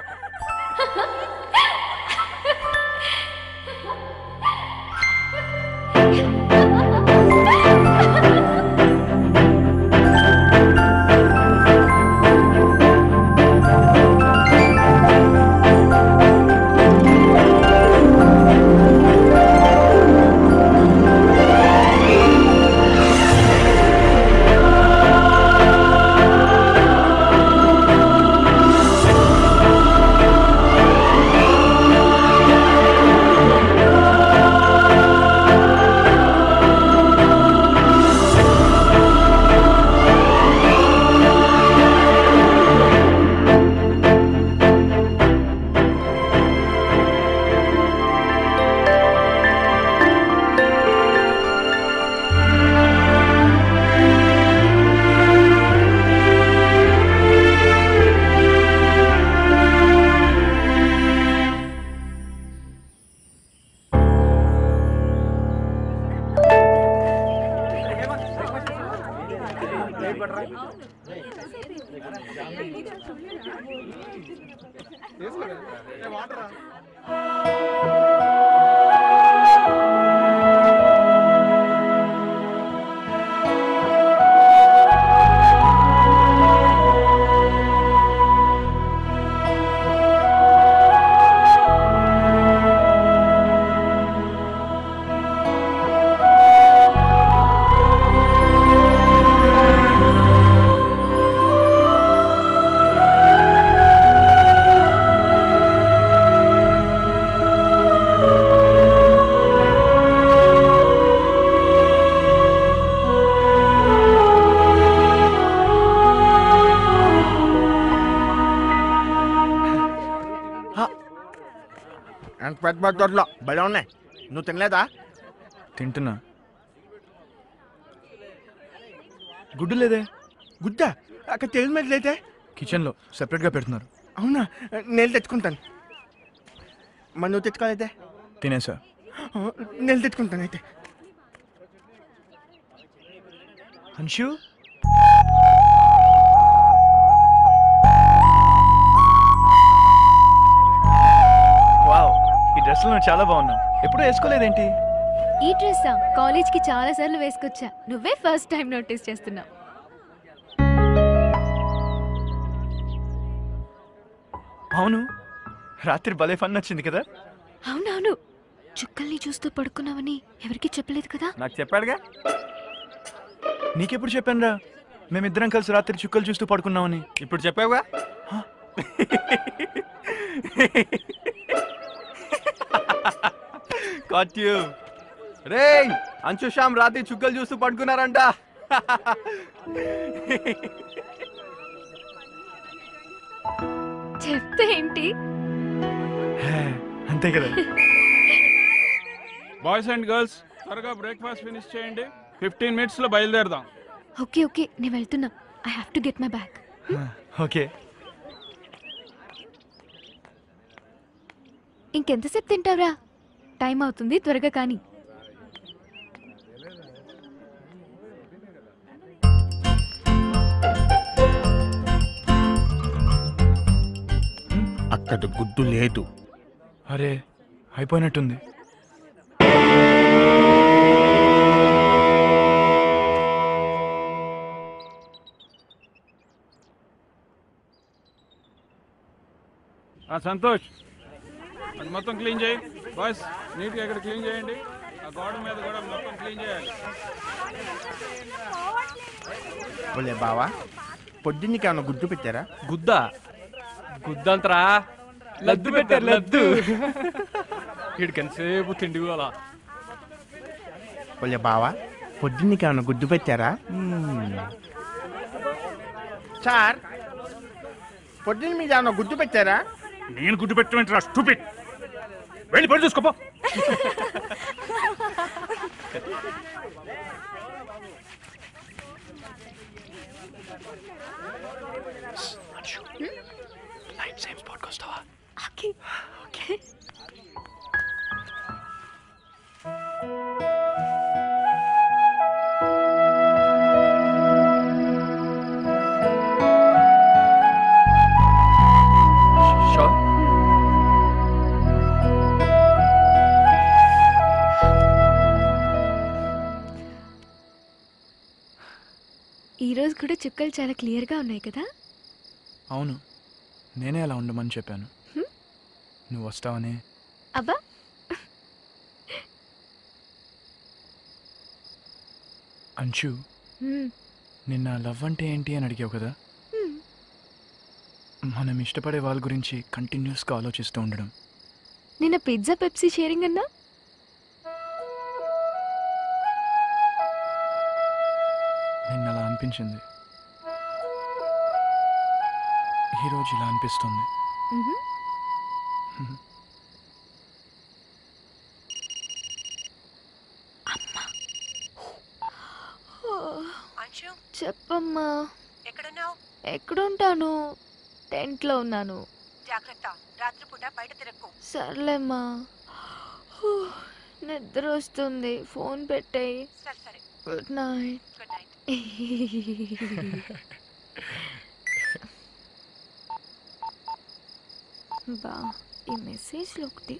ఎంత పెద్ద పెద్ద దొడ్లో భలే ఉన్నాయి నువ్వు తినలేదా
తింటున్నా గుడ్డు లేదే
గుడ్డ అక్కడ తెలియదు మీద లేదే
కిచెన్లో సెపరేట్గా పెడుతున్నారు
అవునా నేను తెచ్చుకుంటాను మరి నువ్వు తెచ్చుకోలేదే
తినేసా
నేను తెచ్చుకుంటాను అయితే
హన్షు వావ్ ఈ డ్రెస్లో నువ్వు చాలా బాగున్నావు ఎప్పుడు వేసుకోలేదేంటి
ఈ డ్రెస్సా కాలేజ్కి చాలా సార్లు వేసుకొచ్చా నువ్వే ఫస్ట్ టైం నోటీస్ చేస్తున్నావు
అవును రాత్రి భలే ఫన్ వచ్చింది కదా
అవునవును చుక్కల్ని చూస్తూ పడుకున్నావని ఎవరికి చెప్పలేదు కదా
నాకు చెప్పాడుగా
నీకెప్పుడు చెప్పానురా మేమిద్దరం కలిసి రాత్రి చుక్కలు చూస్తూ పడుకున్నామని
ఇప్పుడు చెప్పావుగా కాట్ యు రే అంశు శ్యామ్ రాత్రి చుక్కలు చూస్తూ పడుకున్నారంట
చెప్తే ఏంటి
అంతే కదా
బాయ్స్ అండ్ గర్ల్స్ త్వరగా బ్రేక్ఫాస్ట్ ఫినిష్ చేయండి ఫిఫ్టీన్ మినిట్స్ లో బయలుదేరదాం
ఓకే ఓకే నేను వెళ్తున్నా I have to get my bag
okay
ఇంకెంతసేపు తింటావురా టైం అవుతుంది త్వరగా కానీ
అక్కడ గుడ్డు లేదు
అరే అయిపోయినట్టుంది
ఆ, సంతోష్ అది మొత్తం క్లీన్ చేయి బస్ నీట్గా ఇక్కడ క్లీన్ చేయండి ఆ గోడ మీద కూడా మొత్తం క్లీన్ చేయాలి
ఒలే బావా పొద్దున్నకి ఏమన్నా గుడ్డు పెట్టారా
గుద్దా గుద్దంతరా లద్దు పెట్టారు లద్దు వీడికి ఎంతసేపు తిండి అలా
ఒలే బావా పొద్దున్నకి ఏమన్నా గుడ్డు పెట్టారా సార్ పొద్దున్న మీద ఏమన్నా గుడ్డు పెట్టారా
నేను గుడ్డు పెట్టమంటారా స్టూపిడ్ వెళ్ళి పని చూసుకోపో
నైట్ సేమ్ స్పాట్కి వస్తావా
ఓకే ఓకే
షూర్
ఈరోజు కూడా చుక్కలు చాలా క్లియర్గా ఉన్నాయి కదా
అవును నేనే అలా ఉండమని చెప్పాను
హ్మ్?
నువ్వు వస్తావని
అబ్బా
అంచు
హ్మ్,
నిన్న లవ్ అంటే ఏంటి అని అడిగావు కదా
హ్మ్.
మనం ఇష్టపడే వాళ్ళ గురించి కంటిన్యూస్గా ఆలోచిస్తూ ఉండడం
నిన్న పిజ్జా పెప్సీ షేరింగ్ అన్నా
నిన్న అలా అనిపించింది ఈరోజు ఇలా అనిపిస్తుంది
మ్హూ. చెప్పమ్మా
ఎక్కడున్నావు
ఎక్కడుంటాను టెంట్లో ఉన్నాను
జాగ్రత్త రాత్రిపూట బయట తిరక్కు
సర్లేమ్మా హూ, నిద్ర వస్తుంది ఫోన్ పెట్టేయి
సరే సరే
గుడ్ నైట్
గుడ్ నైట్
బా ఈ మెసేజ్లో ఒకటి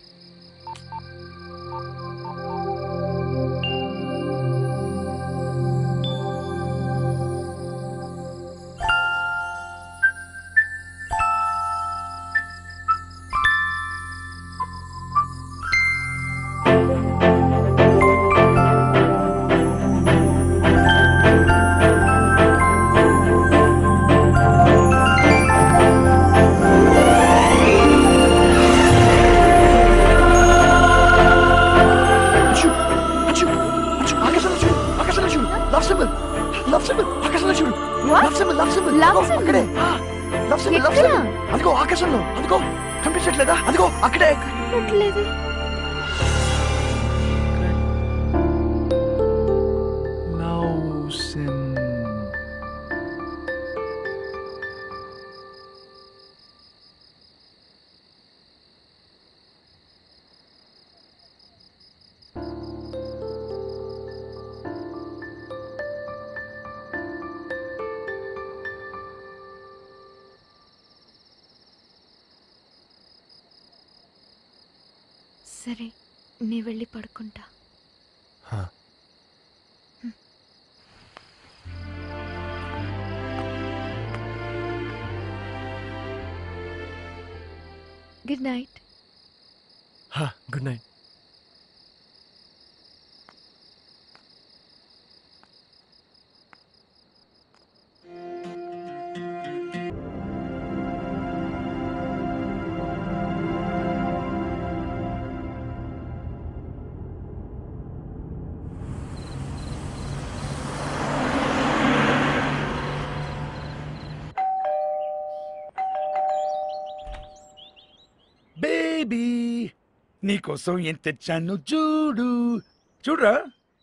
అంచు అంచు అంచు ఆకాశంలో చూడు ఆకాశంలో చూడు లవ్ సింబల్ లవ్ సింబల్ ఆకాశంలో చూడు love symbol love symbol
Love
అదిగో,
symbol?
అక్కడే లవ్ సింబల్ లవ్
ఎక్కడ?
సింబల్ అదిగో ఆకాశంలో అదిగో కనిపించట్లేదా అదిగో అక్కడే
పెట్టలేదు
లవ్ సింబల్
సరే నీ వెళ్ళి పడుకుంటా good night
good night
baby నీకోసం ఏం తెచ్చాను చూడు చూడరా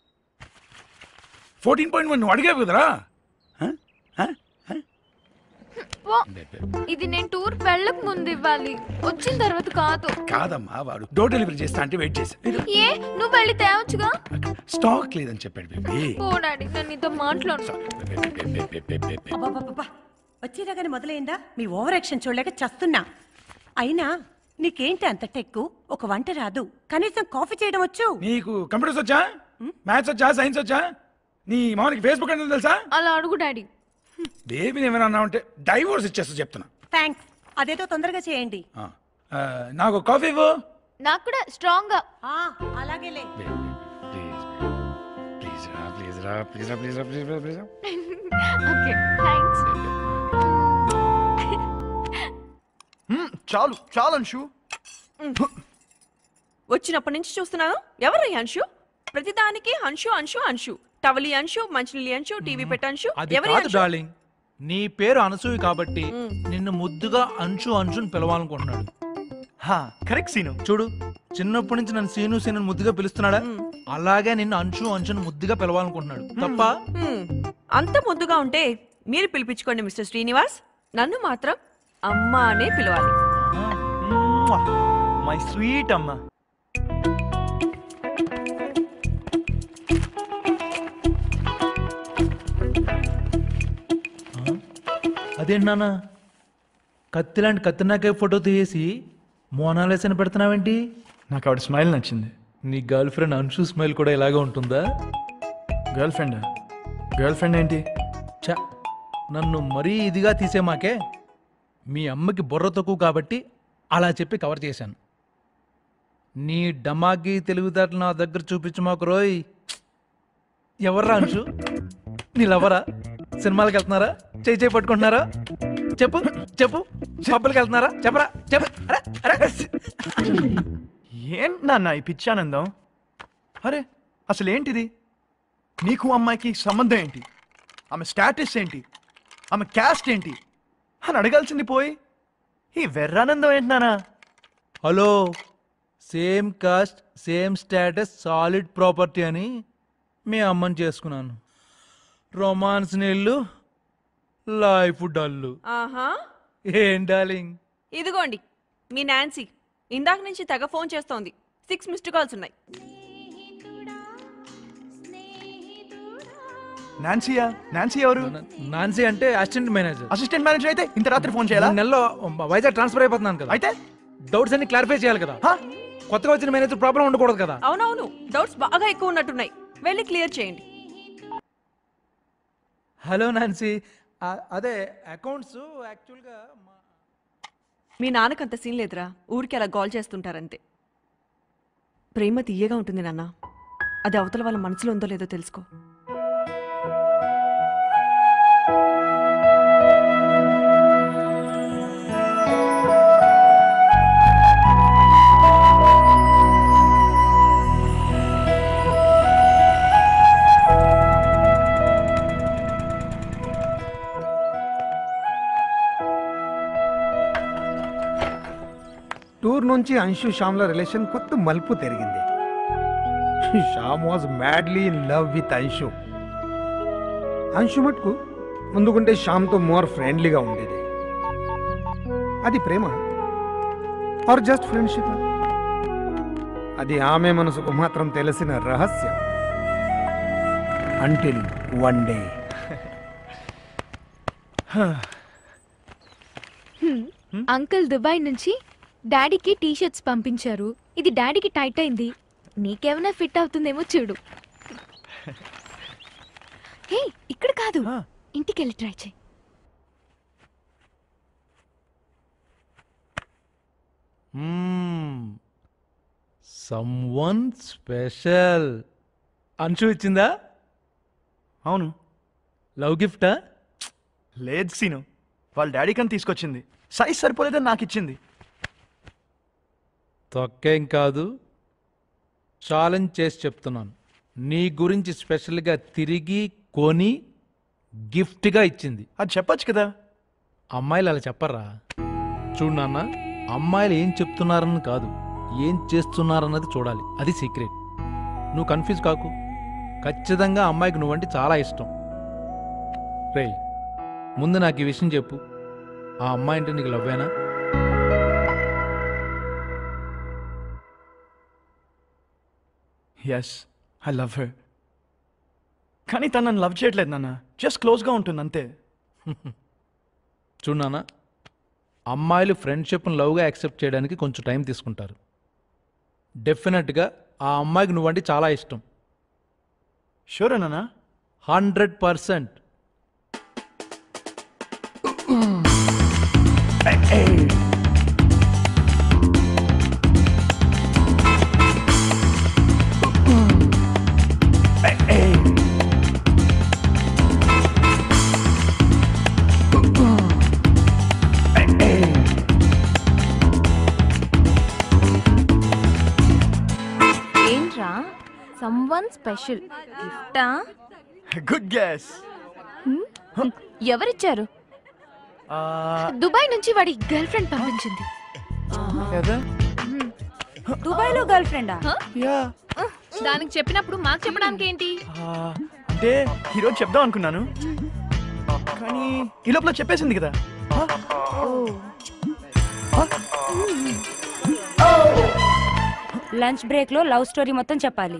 ఫోర్టీన్ పాయింట్ వన్ నువ్వు అడిగావు కదరా హ? హ? హ?
పో. ఇది నేను టూర్ వెళ్ళక ముందు ఇవ్వాలి వచ్చిన తర్వాత కాదు
కాదమ్మా వాడు డోర్ డెలివరీ చేస్తా అంటే వెయిట్ చేశా
ఏ నువ్వు వెళ్ళి తేవచ్చుగా
స్టాక్ లేదని చెప్పాడు బేబీ
పో డాడీ నేను నీతో మాట్లాడు
అబ్బబ్బబ్బబ్బా. వచ్చేదాకానే మొదలైందా మీ ఓవర్ యాక్షన్ చూడలేక చస్తున్నా అయినా నీకేంటి అంత టెక్కు ఒక వంట రాదు కనీసం కాఫీ చేయడం వచ్చు
నీకు కంప్యూటర్స్ వచ్చా మ్యాథ్స్ వచ్చా సైన్స్ వచ్చా నీ మామూలుకి ఫేస్బుక్ అంటే తెలుసా
అలా అడుగు డాడీ
బేబీని ఏమైనా అన్నా ఉంటే డైవోర్స్ ఇచ్చేస్తా చెప్తున్నా
థ్యాంక్స్ అదేదో తొందరగా చేయండి
ఆ, ఆ, నాకు కాఫీ ఇవ్వు
నాకు కూడా స్ట్రాంగ్ గా
అలాగేలే
ప్లీజ్ రా ప్లీజ్ రా ప్లీజ్ రా ప్లీజ్ రా ప్లీజ్ రా ప్లీజ్ రా
ఓకే థ్యాంక్స్
చాలు చాలు అంశు
వచ్చినప్పటి నుంచి చూస్తున్నాను ఎవరు ఈ అంశు ప్రతిదానికి అంశు అంశు అంశు టవలి అంశు మంచినీళ్ళి అంశు టీవీ పెట్టంశు
అది
ఎవరి
కాదు
అంశు
డార్లింగ్ నీ పేరు అనసూయ కాబట్టి నిన్ను ముద్దుగా అంచు అంచుని పిలవాలనుకుంటున్నాడు
కరెక్ట్ సీను
చూడు చిన్నప్పటి నుంచి నన్ను సీను సీను ముద్దుగా పిలుస్తున్నాడా అలాగే నిన్ను అంచు అంచుని ముద్దుగా పిలవాలనుకుంటున్నాడు తప్ప
హ్మ్. అంత ముద్దుగా ఉంటే మీరు పిలిపించుకోండి మిస్టర్ శ్రీనివాస్ నన్ను మాత్రం అమ్మ అనే పిలవాలి
మై స్వీట్ అమ్మ
అదేంటి నాన్న కత్తి లాంటి కత్తినాకే ఫోటో తీసి మోనాలేసని పెడుతున్నావేంటి
నాకు ఆవిడ స్మైల్ నచ్చింది
నీ గర్ల్ ఫ్రెండ్ అంశు స్మైల్ కూడా ఇలాగే ఉంటుందా
గర్ల్ ఫ్రెండ్ గర్ల్ ఫ్రెండ్ ఏంటి
చ నన్ను మరీ ఇదిగా తీసే మాకే మీ అమ్మకి బుర్ర తక్కువ కాబట్టి అలా చెప్పి కవర్ చేశాను నీ డమాకి తెలివితేటలు నా దగ్గర చూపించు మాకు రోయ్ ఎవర్రా అంశు నీ లవరా సినిమాలకు వెళ్తున్నారా చేయి చేయి పట్టుకుంటున్నారా చెప్పు చెప్పు పబ్బులకి వెళ్తున్నారా చెప్పరా చెప్పు అరే అరే
ఏంటి నాన్న ఈ పిచ్చానందం అరే అసలు ఏంటిది నీకు అమ్మాయికి సంబంధం ఏంటి ఆమె స్టాటస్ ఏంటి ఆమె క్యాస్ట్ ఏంటి అని అడగాల్సింది పోయి ఈ వెర్రానందం ఏంటి నానా
hello same caste same status solid property అని మీ అమ్మని చేసుకున్నాను రొమాన్స్ నీళ్ళు లైఫ్ డల్లు
ఆహా
ఏం డార్లింగ్
ఇదిగోండి మీ నాన్సీ ఇందాక నుంచి తెగ ఫోన్ చేస్తోంది సిక్స్ మిస్డ్ కాల్స్ ఉన్నాయి
నాన్సీయా నాన్సీ ఎవరు
నాన్సీ అంటే అసిస్టెంట్ మేనేజర్
అసిస్టెంట్ మేనేజర్ అయితే ఇంత రాత్రి ఫోన్ చేయాలా
మూడు నెలలో వైజాగ్ ట్రాన్స్ఫర్ అయిపోతున్నాను కదా
అయితే
డౌట్స్ అన్ని క్లారిఫై చేయాలి కదా కొత్తగా వచ్చిన మేనేజర్ ప్రాబ్లం ఉండకూడదు కదా
అవునవును డౌట్స్ బాగా ఎక్కువ ఉన్నట్టున్నాయి వెళ్ళి క్లియర్ చేయండి
హలో నాన్సీ ఆ- అదే అకౌంట్స్ యాక్చువల్గా
మీ నాన్నకు అంత సీన్ లేదురా ఊరికి అలా గోల్ చేస్తుంటారంతే ప్రేమ తీయగా ఉంటుంది నాన్న అది అవతల వాళ్ళ మనసులో ఉందో లేదో తెలుసుకో
టూర్ నుంచి అంశు శ్యామ్ల రిలేషన్ కొత్త మలుపు తిరిగింది Shyam was madly in love with Anshu Anshu మటుకు ముందుకుంటే శ్యామ్తో మోర్ ఫ్రెండ్లీగా ఉండేది అది ప్రేమ ఆర్ జస్ట్ ఫ్రెండ్షిప్ అది ఆమె మనసుకు మాత్రం తెలిసిన రహస్యం until one day
uncle Dubai నుంచి డాడీకి టీ షర్ట్స్ పంపించారు ఇది డాడీకి టైట్ అయింది నీకేమైనా ఫిట్ అవుతుందేమో చూడు హే ఇక్కడ కాదు ఇంటికి వెళ్ళి ట్రై చేయి
సమ్ వన్ స్పెషల్ అంశు ఇచ్చిందా
అవును
లవ్ గిఫ్టా
లేదు సీను వాళ్ళ డాడీ కని తీసుకొచ్చింది సైజ్ సరిపోలేదని నాకు ఇచ్చింది
తొక్కేం కాదు ఛాలెంజ్ చేసి చెప్తున్నాను నీ గురించి స్పెషల్గా తిరిగి కొని గిఫ్ట్గా ఇచ్చింది
అది చెప్పొచ్చు కదా
అమ్మాయిలు అలా చెప్పరా చూడు నాన్న అమ్మాయిలు ఏం చెప్తున్నారని కాదు ఏం చేస్తున్నారన్నది చూడాలి అది సీక్రెట్ నువ్వు కన్ఫ్యూజ్ కాకు ఖచ్చితంగా అమ్మాయికి నువ్వంటే చాలా ఇష్టం రే ముందు నాకు ఈ విషయం చెప్పు ఆ అమ్మాయి అంటే నీకు లవ్వేనా
ఎస్ ఐ లవ్ హర్ కానీ తను నన్ను లవ్ చేయట్లేదు నాన్న జస్ట్ క్లోజ్గా ఉంటుంది అంతే
చూడు నాన్న అమ్మాయిలు ఫ్రెండ్షిప్ని లవ్గా యాక్సెప్ట్ చేయడానికి కొంచెం టైం తీసుకుంటారు డెఫినెట్గా ఆ అమ్మాయికి నువ్వంటే చాలా ఇష్టం
షూర్ నాన్న
హండ్రెడ్ పర్సెంట్
ఏంట్రా సమ్వన్ స్పెషల్ గిఫ్టా
గుడ్ గ్యాస్
ఎవరిచ్చారు దుబాయ్ నుంచి వాడి గర్ల్ ఫ్రెండ్ పంపించింది
దుబాయ్ లో గర్ల్ ఫ్రెండా
దానికి చెప్పినప్పుడు మాకు చెప్పడానికి ఏంటి
అంటే ఈరోజు చెప్దాం అనుకున్నాను కానీ ఈ లోపల చెప్పేసింది కదా
లంచ్ బ్రేక్ లో లవ్ స్టోరీ మొత్తం చెప్పాలి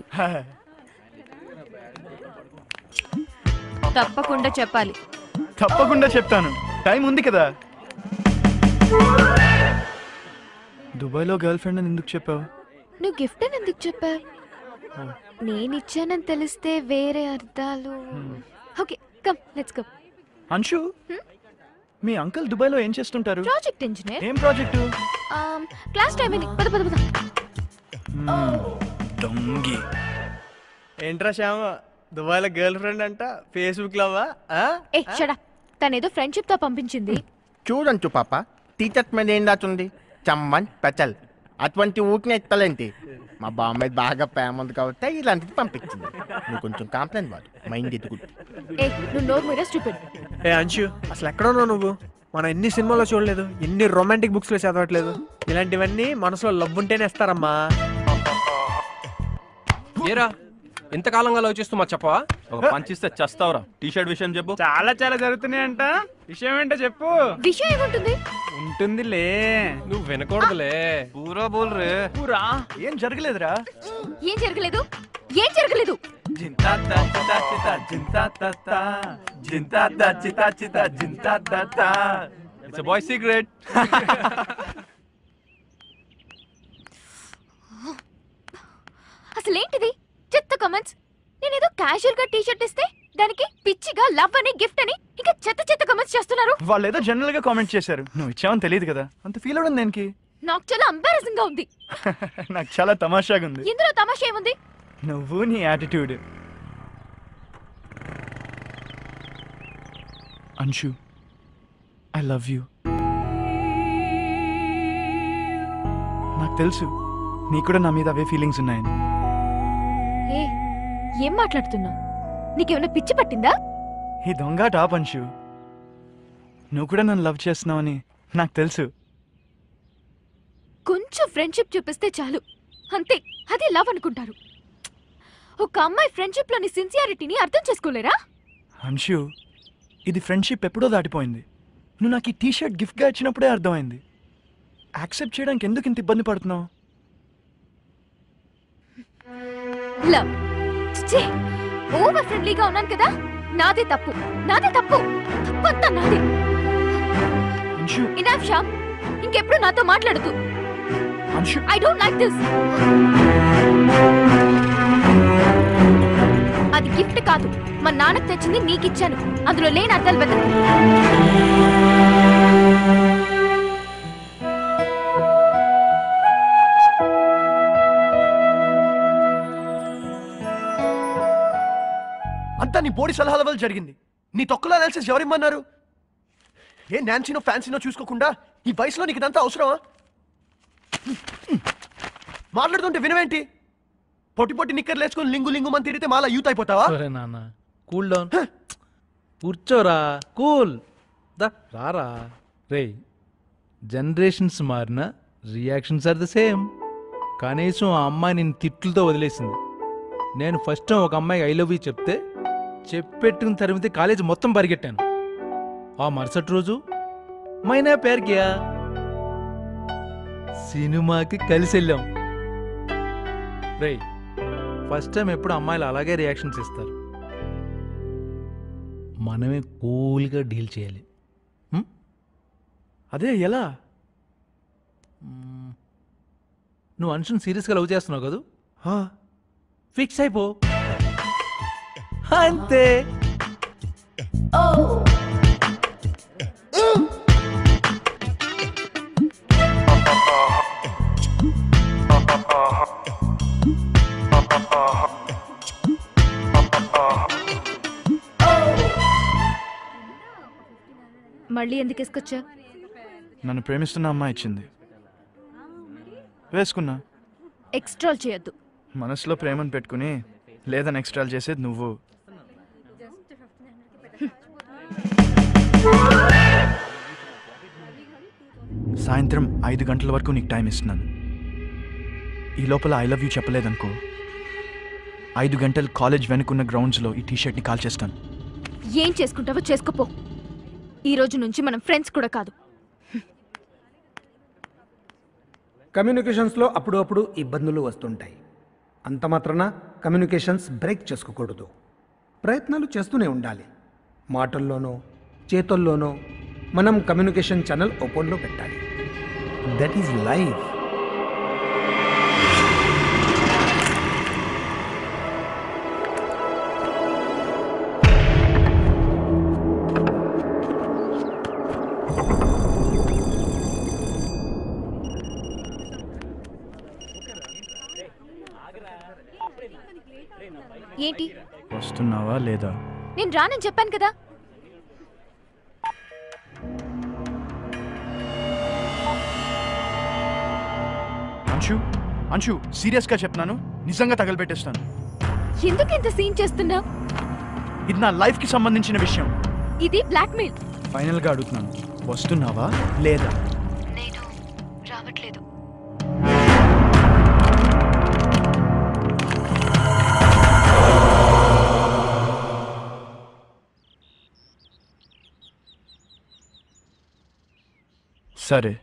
తప్పకుండా చెప్పాలి
తప్పకుండా చెప్తాను టైం ఉంది కదా దుబాయ్లో గర్ల్ ఫ్రెండ్ అని ఎందుకు చెప్పావు
నువ్వు గిఫ్ట్ అని ఎందుకు చెప్పావు నేను ఇచ్చానని తెలిస్తే వేరే అర్థాలు okay come let's come
Anshu మీ అంకుల్ దుబాయ్లో ఏం చేస్తుంటారు
ప్రాజెక్ట్ ఇంజనీర్
ఏం ప్రాజెక్టు
క్లాస్ టైం అయింది పద పద పద
దొంగి
ఏంట్రా శ్యామ దుబాయ్లో గర్ల్ ఫ్రెండ్ అంట ఫేస్బుక్ లోవా
ఏ షడా తనేదో ఫ్రెండ్షిప్ తో పంపించింది
చూడంచు పాప టీచర్స్ మీద ఏం దాచుంది చమ్మన్ పెచల్ అటువంటి ఊటిని ఎత్తలేంటి మా బామ్మాయి బాగా ప్రేమ ఉంది కాబట్టి ఇలాంటిది పంపించింది నువ్వు కొంచెం కాంప్లైంట్ వాడు మైండ్ ఎదుగుద్ది
ఏ నువ్వు నోరు మీద స్టూపిడ్
ఏ అంశు అసలు ఎక్కడ ఉన్నావు నువ్వు మనం ఎన్ని సినిమాలో చూడలేదు ఎన్ని రొమాంటిక్ బుక్స్ లో చదవట్లేదు ఇలాంటివన్నీ మనసులో లవ్ ఉంటేనే ఇస్తారమ్మా
ఏరా ఎంతకాలంగా లవ్ చేస్తూ మా చెప్పవా ఒక పంచ్ ఇస్తే చస్తావురా టీ షర్ట్ విషయం చెప్పు
చాలా చాలా జరుగుతున్నాయంట విషయం ఏంటో చెప్పు
విషయం ఏముంటుంది
ఉంటుందిలే
నువ్వు వినకూడదులే పూరా బోల్ రే
పూరా ఏం జరగలేదురా
ఏం జరగలేదు ఏం జరగలేదు
ఇట్స్ బాయ్ సీక్రెట్
అసలు ఏంటిది చెత్త కమెంట్స్ నేనేదో క్యాజువల్ గా టీ షర్ట్ ఇస్తే దానికి పిచ్చిగా లవ్ అని గిఫ్ట్ అని ఇంకా చెత్త చెత్త కమెంట్స్ చేస్తున్నారు
వాళ్ళు ఏదో జనరల్ గా కామెంట్ చేశారు నువ్వు ఇచ్చావని తెలియదు కదా అంత ఫీల్ అవడం దేనికి
నాకు చాలా అంబారసింగ్ గా ఉంది
నాకు చాలా తమాషాగా ఉంది
ఇందులో తమాషా ఏముంది
నువ్వు నీ attitude Anshu I love you నాకు తెలుసు నీకు కూడా నా మీద అవే ఫీలింగ్స్ ఉన్నాయని
ఏ ఏం మాట్లాడుతున్నావు నీకేమైనా పిచ్చి పట్టిందా
ఈ దొంగ టాప్ అంశు నువ్వు కూడా నన్ను లవ్ చేస్తున్నావని నాకు తెలుసు
కొంచెం ఫ్రెండ్షిప్ చూపిస్తే చాలు అంతే అది లవ్ అనుకుంటారు ఒక అమ్మాయి ఫ్రెండ్షిప్ లోని సిన్సియారిటీని అర్థం చేసుకోలేరా
అంశు ఇది ఫ్రెండ్షిప్ ఎప్పుడో దాటిపోయింది నువ్వు నాకు ఈ టీ షర్ట్ గిఫ్ట్గా ఇచ్చినప్పుడే అర్థమైంది యాక్సెప్ట్ చేయడానికి ఎందుకు ఇంత ఇబ్బంది పడుతున్నావు
లవ్ ఓవర్ ఫ్రెండ్లీగా ఉన్నాను కదా నాదే తప్పు నాదే తప్పు తప్పంతా నాదే
అంశు
ఇనాఫ్ షామ్ ఇంకెప్పుడు నాతో మాట్లాడదు
Anshu
I don't like this అది గిఫ్ట్ కాదు మా నాన్నకు తెచ్చింది నీకు ఇచ్చాను అందులో లేని అర్థాలు వెతకు
అంతా నీ బోడి సలహాల వల్ల జరిగింది నీ తొక్కలో అనాలిసిస్ ఎవరిమ్మన్నారు ఏ నాన్సీనో ఫ్యాన్సీనో చూసుకోకుండా ఈ వయసులో నీకు ఇదంతా అవసరమా మాట్లాడుతుంటే వినవేంటి పొట్టి పొట్టి నిక్కర్లు వేసుకొని లింగు లింగు మంది తిరిగితే మాలా యూత్ అయిపోతావా
సరే నాన్న కూల్ డౌన్ కూర్చోరా కూల్ దా రారా రే జనరేషన్స్ మారిన రియాక్షన్స్ ఆర్ ద సేమ్ కనీసం ఆ అమ్మాయి నేను తిట్లతో వదిలేసింది నేను ఫస్ట్ టైం ఒక అమ్మాయికి ఐ లవ్ యూ చెప్తే చెప్పెట్టుకుని తరిమితే కాలేజీ మొత్తం పరిగెట్టాను ఆ మరుసటి రోజు మైనా పేరు కియా సినిమాకి కలిసి వెళ్ళాం రేయ్ ఫస్ట్ టైం ఎప్పుడు అమ్మాయిలు అలాగే రియాక్షన్స్ ఇస్తారు మనమే కూల్గా డీల్ చేయాలి హ్మ్?
అదే ఎలా
మ్మ్. నువ్వు అనుషుని సీరియస్గా లవ్ చేస్తున్నావు కదూ ఫిక్స్ అయిపో అంతే
మళ్ళీ ఎందుకు వేసుకొచ్చా
నన్ను ప్రేమిస్తున్న అమ్మాయి ఇచ్చింది వేసుకున్నా
ఎక్స్ట్రాల్ చేయొద్దు
మనసులో ప్రేమను పెట్టుకుని లేదని ఎక్స్ట్రాల్ చేసేది నువ్వు సాయంత్రం ఐదు గంటల వరకు నీకు టైం ఇస్తున్నాను ఈ లోపల ఐ లవ్ యూ చెప్పలేదనుకో ఐదు గంటలు కాలేజ్ వెనుకున్న గ్రౌండ్స్లో ఈ టీషర్ట్ని కాల్ చేస్తాను
ఏం చేసుకుంటావో చేసుకోపో ఈ రోజు నుంచి మనం ఫ్రెండ్స్ కూడా కాదు
కమ్యూనికేషన్స్లో అప్పుడప్పుడు ఇబ్బందులు వస్తుంటాయి అంత మాత్రాన కమ్యూనికేషన్స్ బ్రేక్ చేసుకోకూడదు ప్రయత్నాలు చేస్తూనే ఉండాలి మాటల్లోనో చేతుల్లోనో మనం కమ్యూనికేషన్ ఛానల్ ఓపెన్లో పెట్టాలి దట్ ఈజ్ లైఫ్
ఏంటి
వస్తున్నావా లేదా
నేను రానని చెప్పాను కదా
అంశు అంశు సీరియస్గా చెప్తున్నాను నిజంగా తగలబెట్టేస్తాను
ఎందుకు ఇంత సీన్ చేస్తున్నావు
ఇది నా లైఫ్కి సంబంధించిన విషయం
ఇది బ్లాక్మెయిల్
ఫైనల్గా అడుగుతున్నాను వస్తున్నావా లేదా
రావట్లేదు
సరే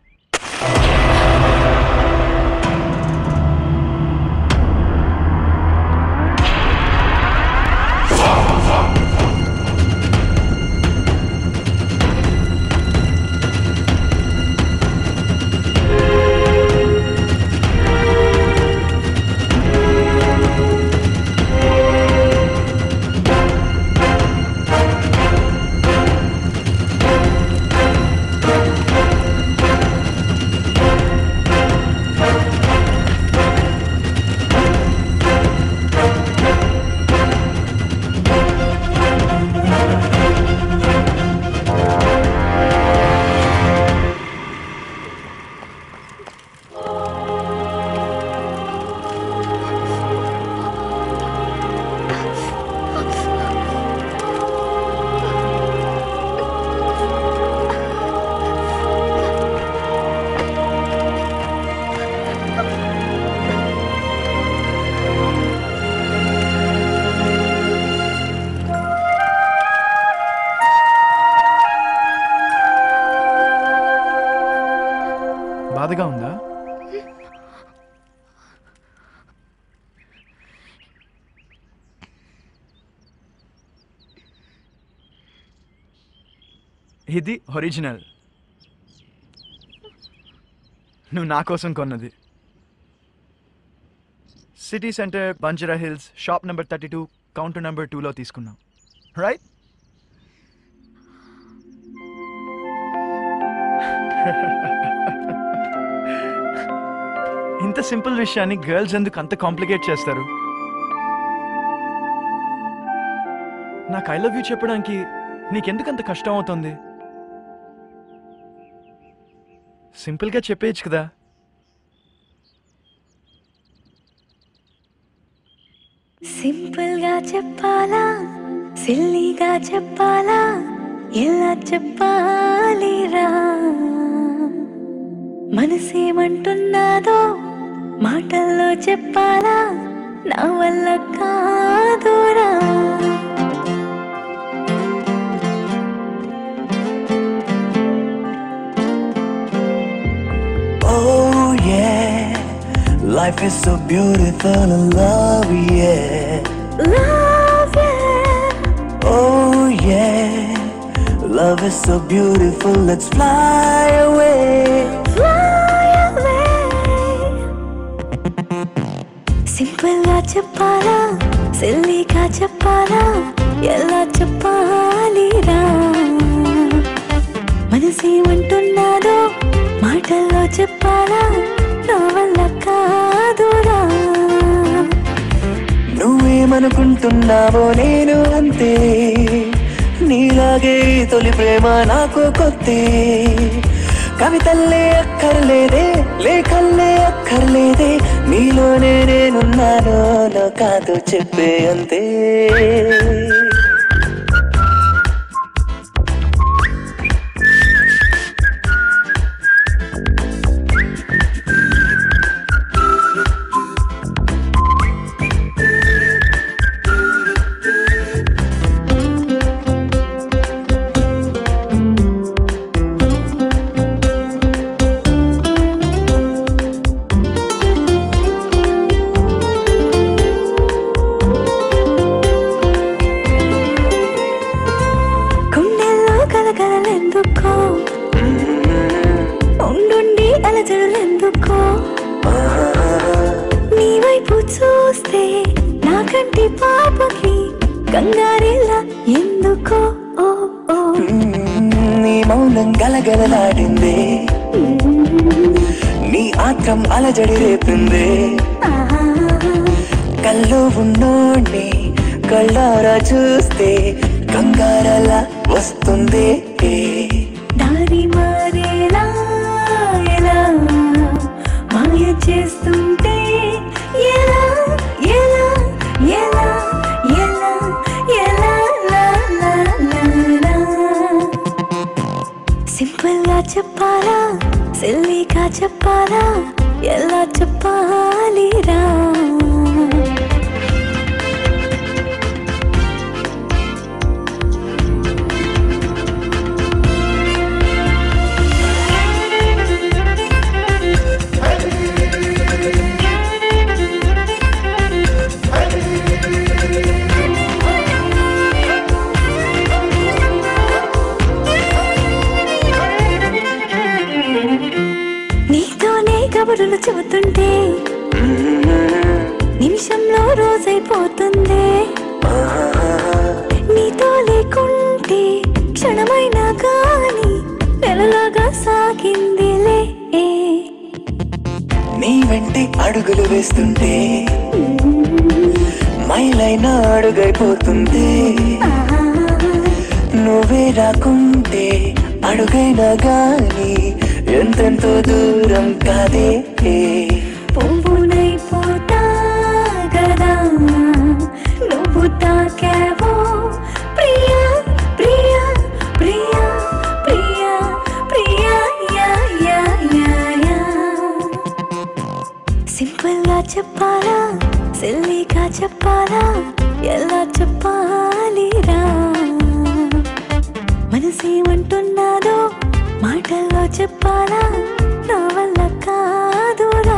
బాధగా ఉందా ఇది ఒరిజినల్ నువ్వు నా కోసం కొన్నది City Centre Banjara Hills shop number thirty two counter number టూలో తీసుకున్నాం రైట్ ఇంత సింపుల్ విషయాన్ని గర్ల్స్ ఎందుకు అంత కాంప్లికేట్ చేస్తారు నాకు ఐ లవ్ యూ చెప్పడానికి నీకెందుకు అంత కష్టం అవుతుంది సింపుల్గా చెప్పేయచ్చు కదా
సింపుల్ గా చెప్పాలా సిల్లీగా చెప్పాలా ఎలా చెప్పాలిరా మనసేమంటున్నాదో మాటల్లో చెప్పాలా నా వల్ల కాదురా
Life is so beautiful and love, yeah.
Love, yeah.
Oh, yeah. Love is so beautiful, let's fly away.
Fly away. Simple గా చెప్పాలా సిల్లీగా చెప్పాలా ఎలా చెప్పాలిరా మనసేమంటున్నాదో మాటల్లో చెప్పాలా నా వల్ల కాదురా
నువ్వేమనుకుంటున్నావో నేను అంతే నీలాగే ఈ తొలి ప్రేమ నాకు కొత్తే కవితల్లే అక్కర్లేదే లేఖల్లే అక్కర్లేదే నీలోనే నేనున్నాను నా కాదు చెప్పే అంతే
గుండెల్లో కలకలెందుకో ఉండుండి అలజడులెందుకో నీ వైపు చూస్తే నా కంటి పాపకి కంగారెలా ఎందుకో ఓ ఓ
నీ మౌనం గలగలలాడిందే నీ ఆత్రం అలజడి రేపిందే కల్లో ఉన్నోణ్ణి కళ్ళారా చూస్తే కంగారలా వస్తుంది
దారి మారేలా ఎలా మాయ చేస్తుంటే ఎలా ఎలా ఎలా ఎలా ఎలా లా లా లా లా సింపుల్ గా చెప్పాలా సిల్లీగా చెప్పాలా ఎలా చెప్పాలిరా నీతోనే కబురులు చెబుతుంటే నిమిషంలో రోజైపోతుంది నీతో లేకుంటే క్షణమైనా కానీ నెలలాగా సాగిందిలే
నీ వెంటే అడుగులు వేస్తుంటే మైలైన అడుగైపోతుంది నువ్వే రాకుంటే అడుగైనా గాని ఎంతెంతో దూరం కాదే
పువ్వునైపోతా గదా నువ్వు తాకావో ప్రియా ప్రియా ప్రియా ప్రియా ప్రియా యా యా యా యా సింపుల్ గా చెప్పాలా సిల్లీగా చెప్పాలా ఎలా చెప్పాలిరా మనసేమంటున్నాదో మాటల్లో చెప్పాలా నా వల్ల కాదురా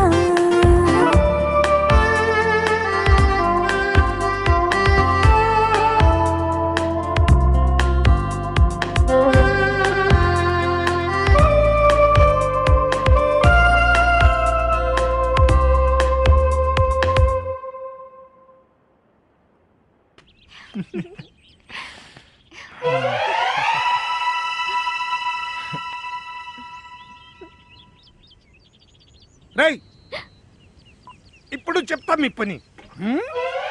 రేయ్ ఇప్పుడు చెప్తా మీ పని హ్మ్?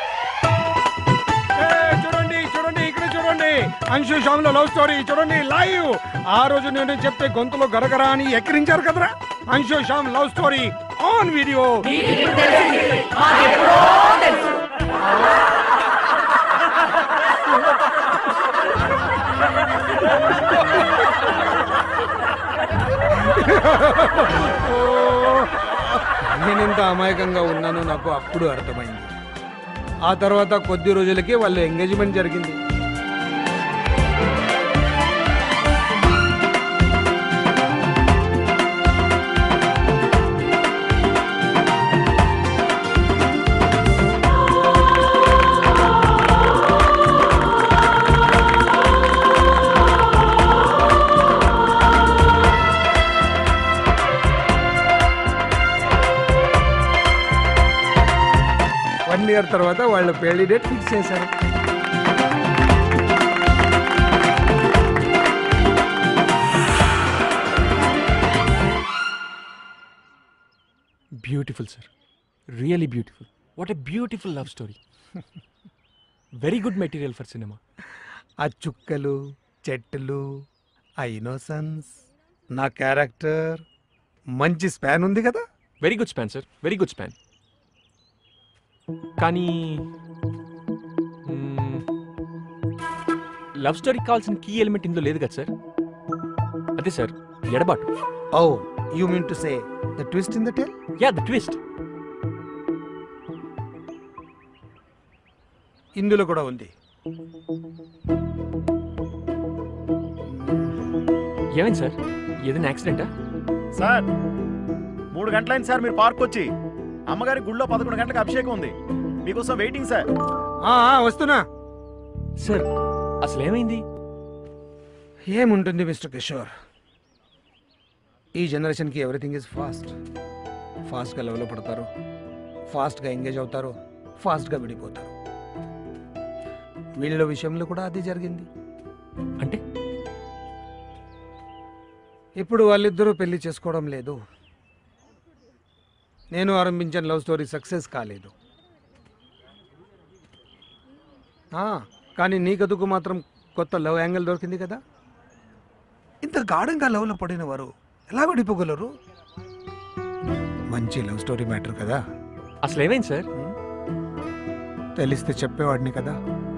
ఏ, చూడండి చూడండి ఇక్కడ చూడండి అంశు శ్యామ్ల లవ్ స్టోరీ చూడండి లైవ్ ఆ రోజు నేను చెప్తే గొంతులో గరగరా అని ఎక్కిరించారు కదరా Anshu Shyam love story on video నేనెంత అమాయకంగా ఉన్నానో నాకు అప్పుడు అర్థమైంది ఆ తర్వాత కొద్ది రోజులకే వాళ్ళ ఎంగేజ్మెంట్ జరిగింది తర్వాత వాళ్ళ పెళ్లి డేట్ ఫిక్స్ చేశారు
beautiful sir really beautiful what a beautiful love story very good material for cinema
ఆ చుక్కలు చెట్టులు ఆ ఇన్నోసెన్స్ నా క్యారెక్టర్ మంచి స్పాన్ ఉంది కదా
very good span sir very good span కానీ లవ్ స్టోరీకి కావాల్సిన కీ ఎలిమెంట్ ఇందులో లేదు కదా సార్ అదే సార్ ఎడబాటు
oh you mean to say the twist in the tale
ya the twist
ఇందులో కూడా ఉంది
ఏమైంది సార్ ఏదైనా యాక్సిడెంటా
సార్ మూడు గంటలైంది సార్ మీరు పార్క్ వచ్చి అమ్మగారి గుళ్ళో పదకొండు గంటలకు అభిషేకం ఉంది మీకోసం వెయిటింగ్ సార్
వస్తున్నా
సార్ అసలు ఏమైంది
ఏముంటుంది మిస్టర్ కిషోర్ ఈ జనరేషన్కి ఎవ్రీథింగ్ ఈజ్ ఫాస్ట్ ఫాస్ట్గా లెవెల్లో పడతారు ఫాస్ట్గా ఎంగేజ్ అవుతారు ఫాస్ట్గా విడిపోతారు వీళ్ళ విషయంలో కూడా అది జరిగింది
అంటే
ఇప్పుడు వాళ్ళిద్దరూ పెళ్లి చేసుకోవడం లేదు నేను ఆరంభించిన లవ్ స్టోరీ సక్సెస్ కాలేదు ఆ, కానీ నీ కదుకు మాత్రం కొత్త లవ్ యాంగిల్ దొరికింది కదా ఇంత గాఢంగా లవ్లో పడిన వారు ఎలా విడిపోగలరు మంచి లవ్ స్టోరీ మ్యాటర్ కదా
అసలు ఏమైంది సార్
తెలిస్తే చెప్పేవాడిని కదా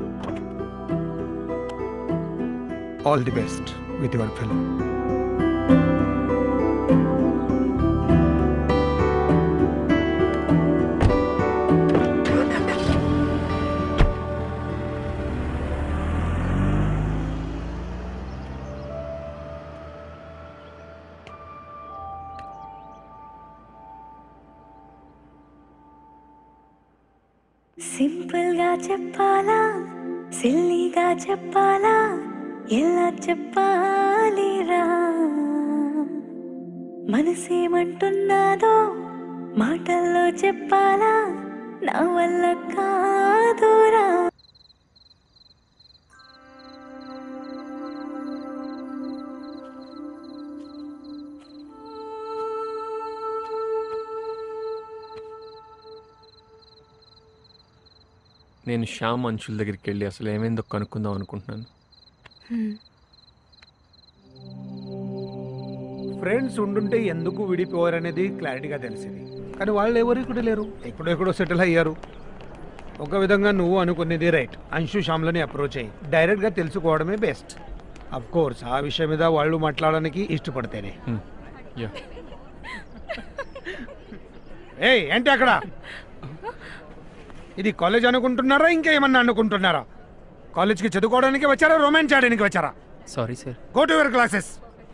all the best with your film
simple గా చెప్పాలా సిల్లీగా చెప్పాలా ఎలా చెప్పాలిరా మనసేమంటున్నాదో మాటల్లో చెప్పాలా నా వల్ల కాదురా
నేను శ్యామ్ అంచుల దగ్గరికి వెళ్ళి అసలు ఏమైందో కనుక్కుందాం అనుకుంటున్నాను
ఫ్రెండ్స్ ఉండుంటే ఎందుకు విడిపోయారు అనేది క్లారిటీగా తెలిసింది కానీ వాళ్ళు ఎవరు ఇక్కడ లేరు ఎక్కడెక్కడో సెటిల్ అయ్యారు ఒక విధంగా నువ్వు అనుకునేది రైట్ అంశు శ్యామ్లని అప్రోచ్ అయ్యి డైరెక్ట్గా తెలుసుకోవడమే బెస్ట్ అఫ్ కోర్స్ ఆ విషయం మీద వాళ్ళు మాట్లాడడానికి ఇష్టపడితేనే
యా
ఏయ్ ఏంటి అక్కడ ఇది కాలేజ్ అనుకుంటున్నారా ఇంకా ఏమన్నా అనుకుంటున్నారా కాలేజ్కి చదువుకోవడానికి వచ్చారా రొమాన్స్ ఆడడానికి వచ్చారా
sorry sir
go to your classes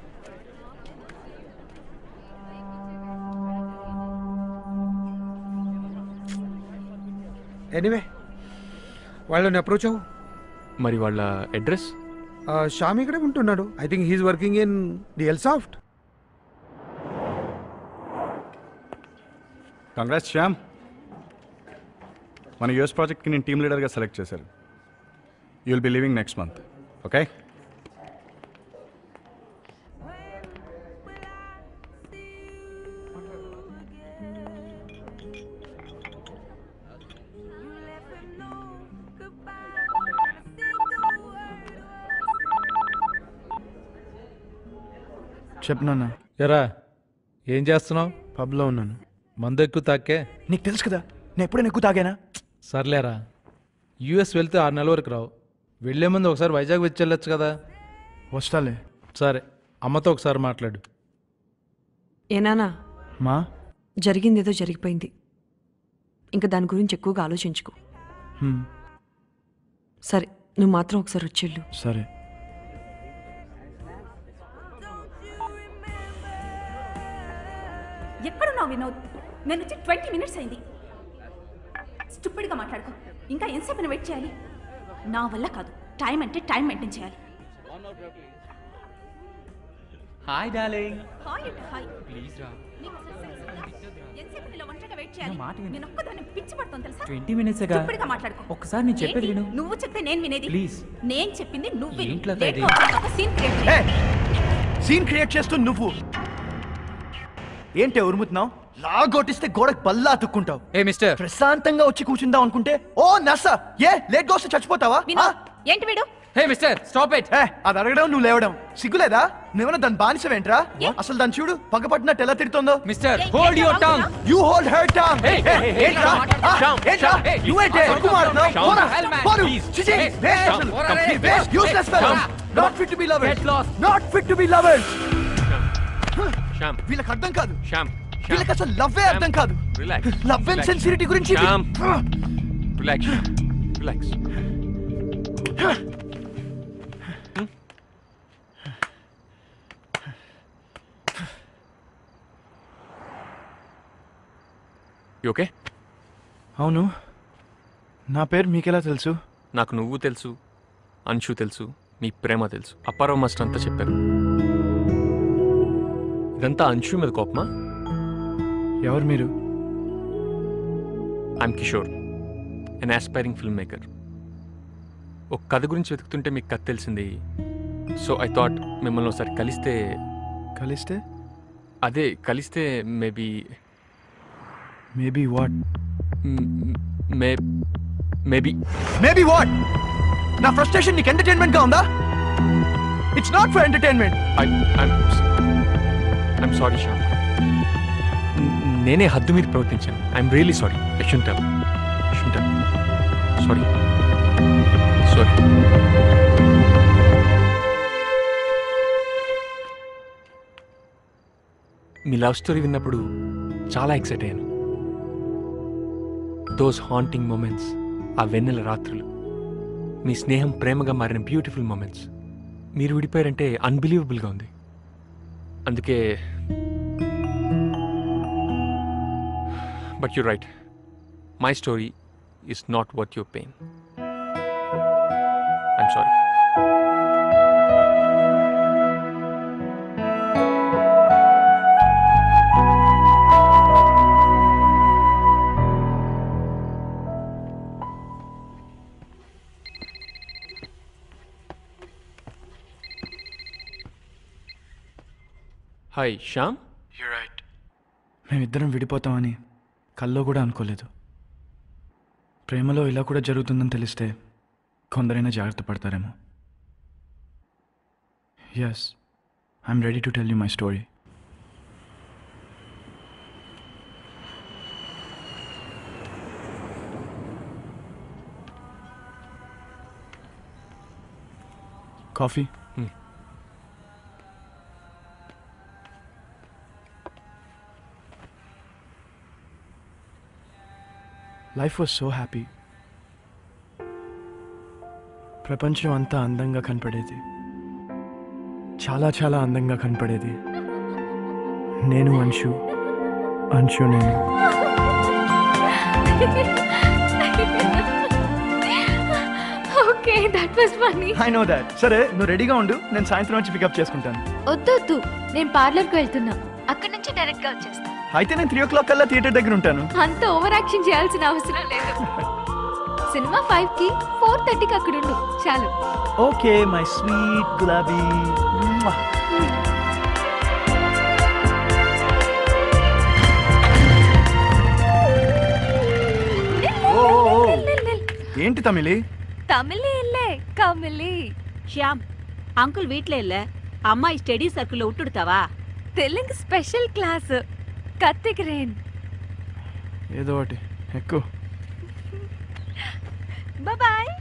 anyway వాళ్ళని అప్రోచ్ అవ్వు
మరి వాళ్ళ అడ్రస్
ఆ, శ్యామ్ ఇక్కడే ఉంటున్నాడు I think he's working in DL soft
congrats Shyam మన యూఎస్ ప్రాజెక్ట్కి నేను టీమ్ లీడర్గా సెలెక్ట్ చేశారు you will be living next month okay
చెప్పు నాన్న
ఎరా ఏం చేస్తున్నావు
పబ్లో ఉన్నాను
మందు ఎక్కువ తాకే
నీకు తెలుసు కదా నేను ఎప్పుడైనా ఎక్కువ తాగానా
సర్లేరా యూఎస్ వెళ్తే ఆరు నెలల వరకు రావు వెళ్ళే ముందు ఒకసారి వైజాగ్ వచ్చి వెళ్ళొచ్చు కదా
వస్తాలే
సరే అమ్మతో ఒకసారి మాట్లాడు
ఏనానా
మా
జరిగిందేదో జరిగిపోయింది ఇంకా దాని గురించి ఎక్కువగా ఆలోచించుకో
హ్మ్,
సరే నువ్వు మాత్రం ఒకసారి వచ్చేళ్ళు
సరే
ఎక్కడున్నావు వినోద్ నేను వచ్చి ట్వంటీ మినిట్స్ అయింది స్టూపిడ్గా మాట్లాడుకో ఇంకా ఎంతసేపు వెయిట్ చేయాలి నా వల్ల కాదు టైం అంటే టైం మెయింటైన్ చేయాలి
హాయ్ డార్లింగ్
హాయ్ అంటే హాయ్
ప్లీజ్ రా
ఎంతసేపు ఇలా ఒంటరిగా వెయిట్ చేయాలి నేను ఒక్కదాన్ని పిచ్చి పడుతుంది తెలుసా
20 minutes ఏగా.
Stupid గా మాట్లాడుకో
ఒక్కసారి నేను చెప్పేది
ఏంటి?
విను.
నువ్వు చెప్తే నేను వినేది
Please.
నేను చెప్పింది నువ్వు విను.
ఏంట్లా
Late
ఇది?
గా వచ్చావు తప్ప scene create చేయకు.
సీన్ క్రియేట్ చేస్తూ నువ్వు ఏంటే ఉరుముతున్నావు లాగొట్టిస్తే గోడకు బల్లా అతుక్కుంటావు
ఏ మిస్టర్
ప్రశాంతంగా వచ్చి కూర్చుందాం అనుకుంటే ఓ నస ఏ లేట్ గా వస్తే చచ్చిపోతావా
విను ఏంటి వీడు
హే మిస్టర్ స్టాప్ ఇట్
ఏ అది అడగడం నువ్వు లేవడం సిగ్గులేదా నువ్వేమన్నా దాని బానిసవేంట్రా అసలు దాన్ని చూడు పక్కపట్టినట్టు ఎలా తిడుతుందో
mister hold your tongue
you hold her tongue
Hey, hey, hey,
ఏంట్రా
hey,
ఆ,
Shyam,
ఏంట్రా
Shyam, hey, you-
నువ్వేంటే
Shyam,
ఎక్కువ మాట్లాడుతున్నావు
Shyam,
పోరా,
hell man,
పోరు.
please.
చిచి,
Hey,
waste
Shyam,
అసలు.
పోరా, hey,
Waste,
hey,
useless
Shyam,
fellows.
Shyam,
Not fit to be lovers.
get lost.
Not fit to be lovers.
Shyam
వీళ్ళకి అర్థం కాదు
శ్యామ్
వీళ్ళకి అసలు లవ్వే అర్థం కాదు
రిలాక్స్
లవ్ అండ్ సెన్సిరిటీ గురించి
శ్యామ్ రిలాక్స్ రిలాక్స్ ఓకే
అవును నా పేరు మీకెలా తెలుసు
నాకు నువ్వు తెలుసు అంశు తెలుసు మీ ప్రేమ తెలుసు అప్పారావు మాస్టర్ అంతా చెప్పారు ఇదంతా అంశు మీద కోపమా
ఎవరు మీరు
I'm Kishore an aspiring film maker ఒక కథ గురించి వెతుకుతుంటే మీకు కథ తెలిసింది సో ఐ థాట్ మిమ్మల్ని ఒకసారి కలిస్తే
కలిస్తే
అదే కలిస్తే maybe
maybe what
may maybe
maybe what నా ఫ్రస్ట్రేషన్ నీకు ఎంటర్టైన్మెంట్ గా ఉందా it's not for entertainment
I'm sorry Shyam నేనే హద్దు మీద ప్రవర్తించాను ఐఎమ్ రియలీ సారీ యశుంటాను యశుంటాను సారీ సారీ మీ లవ్ స్టోరీ విన్నప్పుడు చాలా ఎక్సైట్ అయ్యాను దోస్ హాంటింగ్ మూమెంట్స్ ఆ వెన్నెల రాత్రులు మీ స్నేహం ప్రేమగా మారిన బ్యూటిఫుల్ మూమెంట్స్ మీరు విడిపోయారంటే అన్బిలీవబుల్గా ఉంది అందుకే but you right my story is not what your pain I'm sorry hi Shyam
మేమిద్దరం విడిపోతామని కల్లో కూడా అనుకోలేదు ప్రేమలో ఇలా కూడా జరుగుతుందని తెలిస్తే కొందరైనా జాగ్రత్త పడతారేమో yes I'm ready to tell you my story coffee life was so happy ప్రపంచం అంతా అందంగా కనపడేది చాలా చాలా అందంగా కనపడేది నేను అంశు అంశు నేను
okay that was funny
I know that సరే నువ్వు రెడీగా ఉండు నేను సాయంత్రం వచ్చి పికప్ చేసుకుంటాను
వద్దొద్దు నేను పార్లర్కి వెళ్తున్నా అక్కడి నుంచి డైరెక్ట్ గా వచ్చేస్తా
అయితే నేను త్రీ ఓ క్లాక్ కల్లా థియేటర్ దగ్గర ఉంటాను
అంత ఓవర్ యాక్షన్ చేయాల్సిన అవసరం లేదు సినిమా ఫైవ్ కి ఫోర్ థర్టీకి అక్కడ ఉండు చాలు
ఓకే మై స్వీట్ గులాబీ ఏంటి తమిళి
తమిళే ఇల్లే కమిలి
శ్యామ్ అంకుల్ వీట్ல இல்ல அம்மா ஸ்டடி சர்க்கிள்ல விட்டுடுத்தாவா
తెలుగు స్పెషల్ క్లాస్ కత్తికిరేన్
ఏదో ఒకటి ఎక్కువ
బాయ్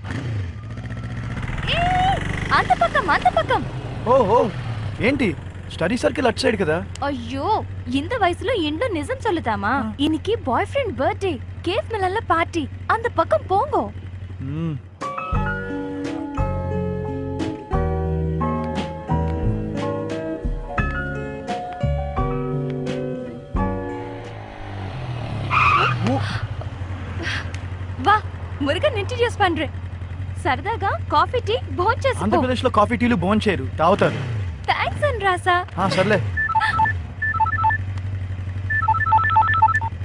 అంత పక్కం అంత పక్కం
ఓ ఓ ఏంటి స్టడీ సర్కిల్ అట్ సైడ్ కదా
అయ్యో இந்த வயசுல இன்னும் நிஜம் சொல்லுதாமா இன்னைக்கு பாய் ஃப்ரெண்ட் பர்த்டே கேஃப் மிலன்ல பார்ட்டி அந்த பக்கம் போங்கோ
మ్మ్.
வா முருகன் இன்ட்ரடியூஸ் பண்றேன் సరదాగా కాఫీ టీ భోజనం చేసుకో
ఆంధ్రప్రదేశ్ లో కాఫీ టీలు బోన్ చేయరు తాగుతారు
థ్యాంక్స్ అండ్ రాసా
ఆ, సర్లే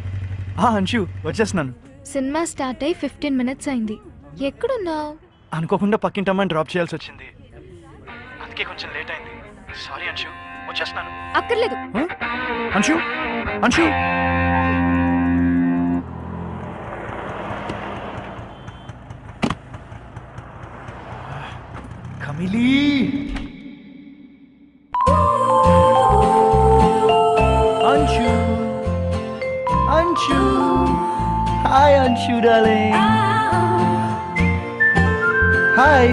ఆ, అంశు వచ్చేస్తున్నాను
సినిమా స్టార్ట్ అయి ఫిఫ్టీన్ మినిట్స్ అయింది ఎక్కడున్నావు
అనుకోకుండా పక్కింటమ్మని డ్రాప్ చేయాల్సి వచ్చింది అందుకే కొంచెం లేట్ అయింది సారీ అంశు వచ్చేస్తున్నాను
అక్కర్లేదు
అంశు అంశు కమిలీ Anshu Anshu hi Anshu darling hi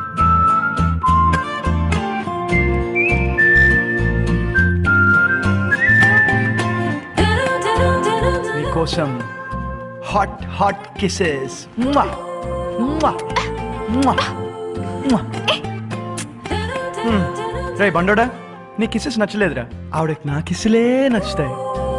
మీకోసం హాట్ హాట్ కిసెస్ రే బండోడా నీ కిసెస్ నచ్చలేదురా ఆవిడకి నా కిస్సులే నచ్చుతాయి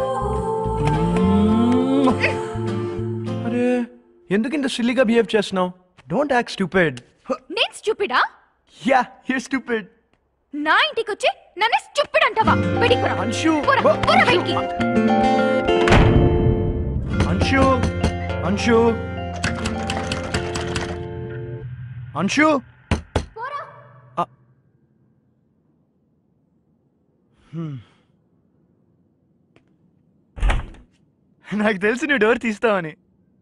మ్మ్. అరే ఎందుకు ఇంత సిల్లీగా బిహేవ్ చేస్తున్నావు డోంట్ యాక్ట్ స్టూపిడ్
నేను స్టూపిడా
యా యూ స్టూపిడ్
నా ఇంటికి వచ్చి నన్ను స్టూపిడ్ అంటావా బయటికి పోరా.
అంశు
పోరా, పోరా బయటికి.
అంశు అంశు అంశు ఆ. హ్మ్. నాకు తెలిసి నువ్వు డోర్ తీస్తావని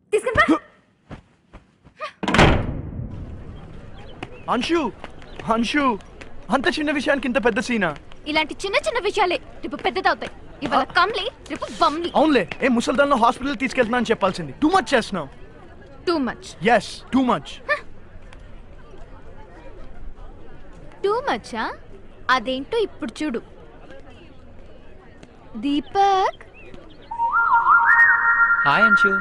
అంశు అంశు అంత చిన్న విషయానికి ఇంత పెద్ద సీనా
ఇలాంటి చిన్న చిన్న విషయాలే రేపు పెద్దదవుతాయి ఇవాళ కమ్లీ రేపు బమ్లీ
అవునులే ఏ ముసల్దాన్లో హాస్పిటల్ తీసుకెళ్తున్నా అని చెప్పాల్సింది టూ మచ్ చేస్తున్నావు
too much
yes too much
too మచ్చా అదేంటో ఇప్పుడు చూడు Deepak
hi Anshu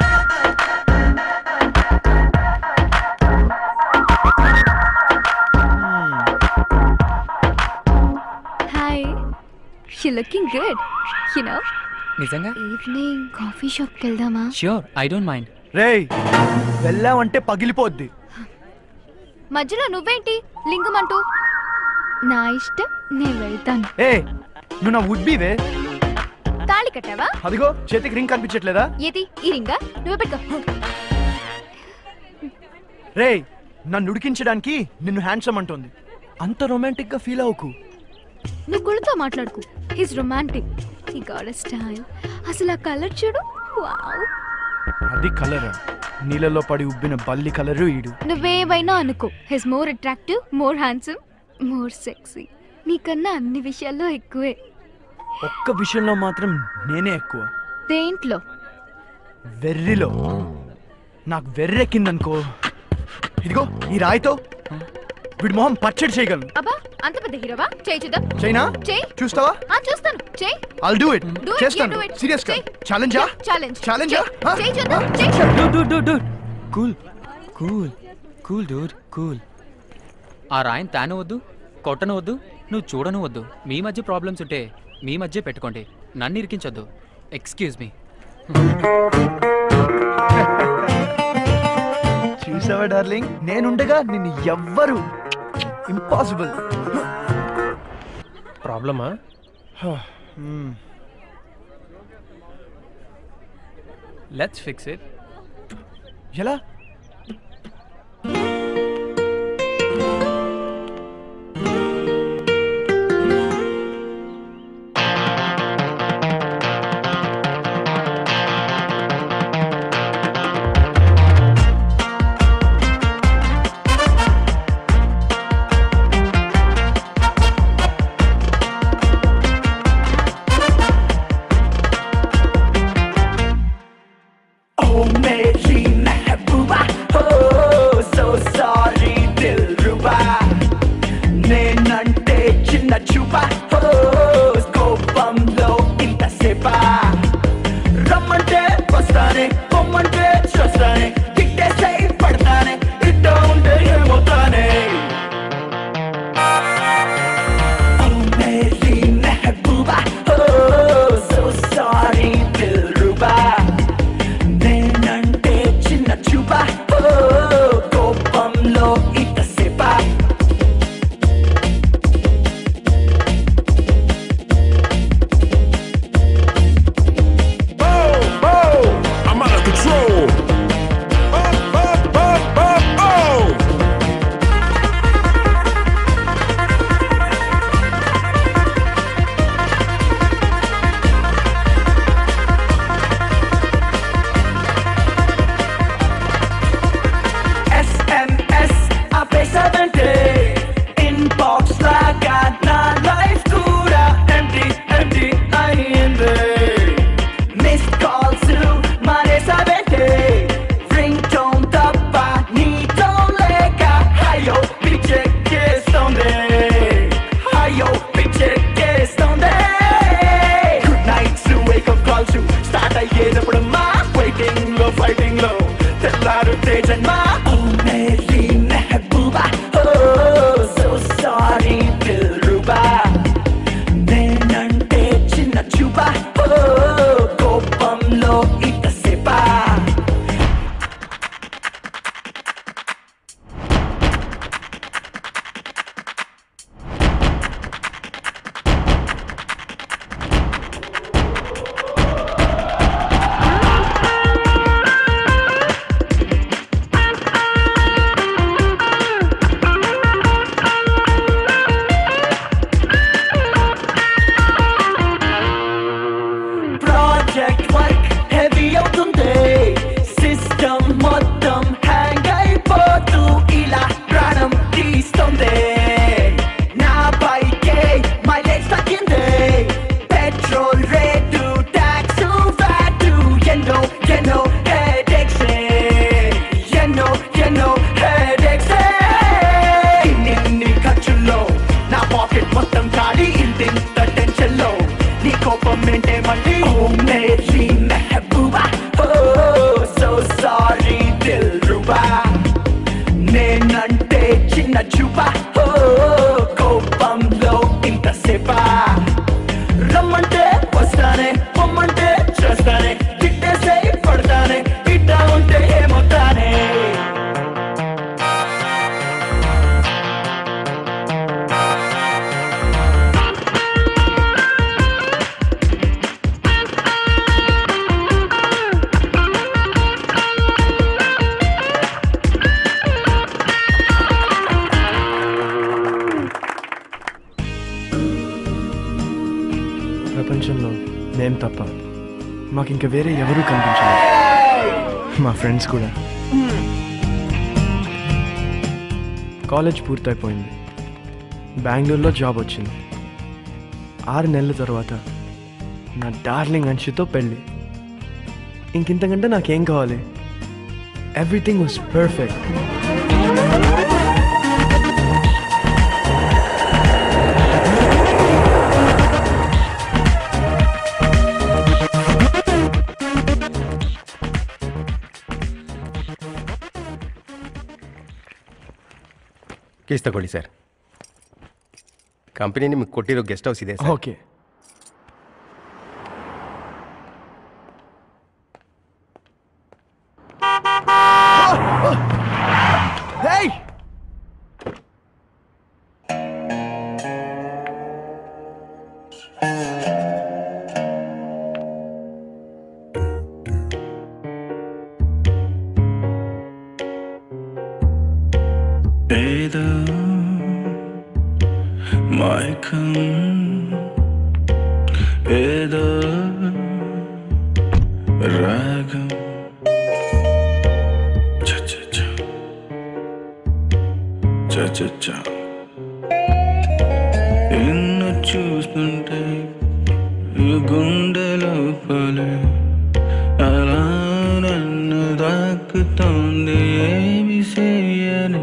hi you looking good you know
నిజంగా
ఈవినింగ్ కాఫీ షాప్కి వెళ్దామా
ష్యూర్ ఐ డోంట్ మైండ్
రేయ్ వెళ్ళావంటే పగిలిపోద్ది
మధ్యలో నువ్వేంటి లింగం అంటూ నా ఇష్టం నేను వెళ్తాను
ఏ నువ్వు నా వుడ్ వే
తాళి కట్టావా
అదిగో చేతికి రింగ్ కనిపించట్లేదా
ఏది ఈ రింగా నువ్వే పెట్టుకో
రేయ్ నన్ను ఉడికించడానికి నిన్ను హ్యాండ్సమ్ అంటోంది అంత రొమాంటిక్ గా ఫీల్ అవ్వకు
నువ్వు కుళ్ళతో మాట్లాడుకు he's romantic he got style అసలు ఆ కలర్ చూడు వావ్
అది కలర్ నీళ్ళలో పడి ఉబ్బిన బల్లి కలరు ఈడు
నువ్వేవైనా అనుకో he's more attractive more handsome more sexy నీకన్నా అన్ని విషయాల్లో ఎక్కువే
ఒక్క విషయంలో మాత్రం నేనే ఎక్కువ
దేంట్లో
వెర్రిలో నాకు వెర్రెక్కిందనుకో ఇదిగో ఈ రాయితో వీడి మొహం పచ్చడి చేయగలను
అబ్బా అంత పెద్ద హీరోవా చేయి చూద్దాం
చైనా
చేయి
చూస్తావా
ఆ చూస్తాను చేయి
I'll do it
Do it,
చేస్తాను
you do it.
సీరియస్ గా
చెయ్.
ఛాలెంజా
ఛాలెంజ్
ఛాలెంజా
చేయి చూద్దాం చేయి
dude dude dude dude cool cool cool dude cool ఆ రాయిని తాను వద్దు కొట్టను వద్దు నువ్వు చూడను వద్దు మీ మధ్య ప్రాబ్లమ్స్ ఉంటే మీ మధ్య పెట్టుకోండి నన్ను ఇరికించొద్దు ఎక్స్క్యూజ్ మీ
చూసావా డార్లింగ్ నేనుండగా నిన్ను ఎవ్వరు ఇంపాసిబుల్
ప్రాబ్లమా
లెట్స్ ఫిక్స్ ఇట్
ఎలా
ओ मेरी महबूब కోపం ఏంటే మళ్ళీ ఓ మేరీ మెహబూబా ఓ సో సారీ దిల్ రుబా నేనంటే చిన్న చూపా ఓ కోపంలో ఇంతసేపా రమ్మంటే వస్తానే పొమ్మంటే చేస్తానే తిట్టేసే పడతానే ఇట్టా ఉంటే ఏమవుతానే
ప్రపంచంలో నేను తప్ప మాకు ఇంకా వేరే ఎవరూ కనిపించలేదు మా ఫ్రెండ్స్ కూడా కాలేజ్ పూర్తయిపోయింది బెంగళూరులో జాబ్ వచ్చింది ఆరు నెలల తర్వాత నా డార్లింగ్ అంశుతో పెళ్ళి ఇంకింతకంటే నాకేం కావాలి ఎవ్రీథింగ్ వాజ్ పర్ఫెక్ట్
ಕೇಸ್ ತಗೊಳ್ಳಿ ಸರ್ ಕಂಪನಿ ನಿಮಗೆ ಕೊಟ್ಟಿರೋ ಗೆಸ್ಟ್ ಹೌಸ್ ಇದೆ ಸರ್
ಓಕೆ Hey!
ఏదో మైకం ఏదో రాగం చ చ చ. చ చ చ. నిన్ను చూస్తుంటే ఈ గుండె లోపలే అలా నన్ను దాక్కుతోంది ఏమి చేయని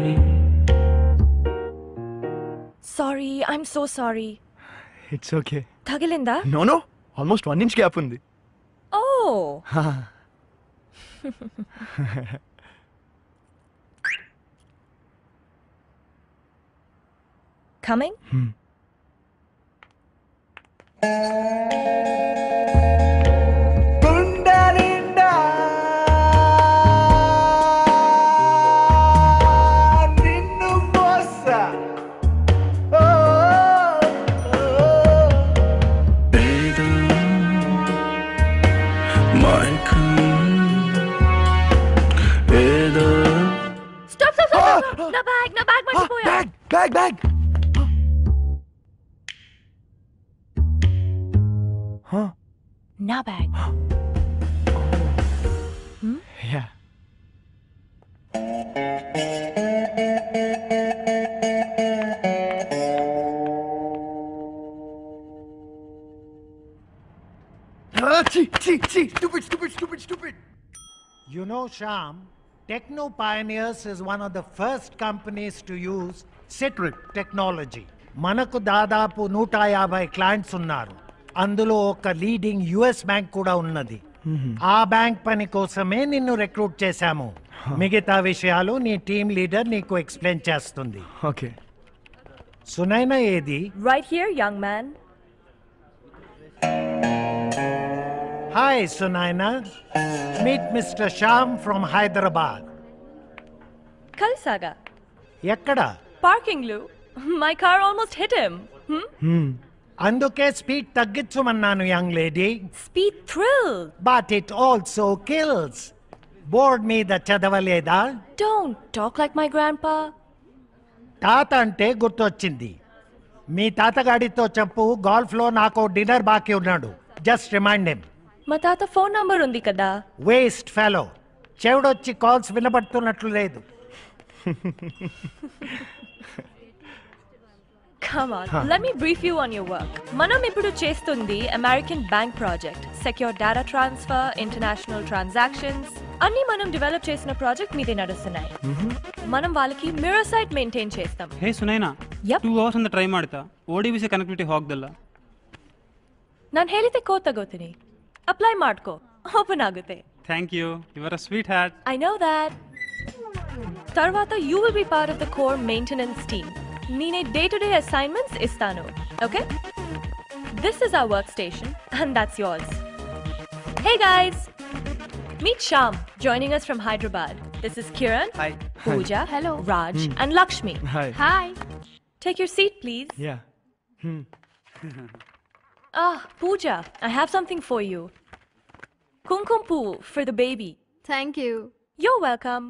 sorry I'm so sorry
it's okay
తగిలిందా
no no almost one inch gap ఉంది
ఓ కమింగ్
గుండెనిండా నిన్ను మోసా ఓ, ఏదో మైకం ఏదో
స్టాప్ స్టాప్ స్టాప్ నా బ్యాగ్ నా బ్యాగ్ మర్చిపోయా
బ్యాగ్ బ్యాగ్ బ్యాగ్
నా బ్యాగ్
యా Chee, chee, chee, stupid, stupid, stupid, stupid.
You know, Sham, Techno Pioneers is one of the first companies to use Citric technology. మనకు దాదాపు నూట యాభై క్లయింట్స్ ఉన్నారు అందులో ఒక లీడింగ్ యుఎస్ బ్యాంక్ కూడా ఉన్నది ఆ బ్యాంక్ పని కోసమే నిన్ను రిక్రూట్ చేశాము మిగతా విషయాలు నీ టీమ్ లీడర్ నీకు ఎక్స్ప్లెయిన్ చేస్తుంది
ఓకే
సునైనా ఏది
right here young man
hi Sunaina meet mister Shyam from Hyderabad
కలిసాగా
ఎక్కడ
పార్కింగ్ లో my car almost hit him
అందుకే స్పీడ్ తగ్గించమన్నాను young lady
speed thrill
but it also kills board మీద చదవలేదా
don't talk like my grandpa
తాత అంటే గుర్తొచ్చింది మీ తాతగాడితో చెప్పు గోల్ఫ్ లో నాకు డిన్నర్ బాకీ ఉన్నాడు జస్ట్ రిమైండ్ హిమ్
మా తాత ఫోన్ నంబర్ ఉంది కదా
వేస్ట్ ఫెలో చెవుడొచ్చి కాల్స్ వినబడుతున్నట్లు లేదు
come on
Huh.
Let me brief you on your work మనం ఇప్పుడు చేస్తుంది American bank project secure data transfer international transactions అన్ని మనం డెవలప్ చేసిన ప్రాజెక్ట్ మీదే నడుస్తున్నాయి మనం వాళ్ళకి మిరర్ సైట్ మెయింటైన్ చేస్తాం
ಹೇ ಸುನೈನಾ ಟೂ ಅವರ್ಸ್ ಅಂತ ಟ್ರೈ ಮಾಡ್ತಾ O D B C connectivity ಹೋಗ್ದಲ್ಲ
ನಾನು ಹೇಳಿದ್ದೆ ಕೋ ತಗೋತೀನಿ ಅಪ್ಲೈ ಮಾಡ್ಕೋ ಓಪನ್ ಆಗುತ್ತೆ
thank you your a sweetheart
I know that తర్వాత you will be part of the core maintenance team నేనే డే టు డే అసైన్మెంట్స్ ఇస్తాను okay this is our workstation and that's yours hey guys meet Shyam joining us from Hyderabad. This is Kiran,
Hi.
Pooja,
Hello.
Raj,
Hmm.
and Lakshmi.
Hi.
Hi. Take your seat, please.
Yeah. Hmm.
Ah, Pooja, I have something for you. Kumkum poo for the baby.
Thank you.
You're welcome.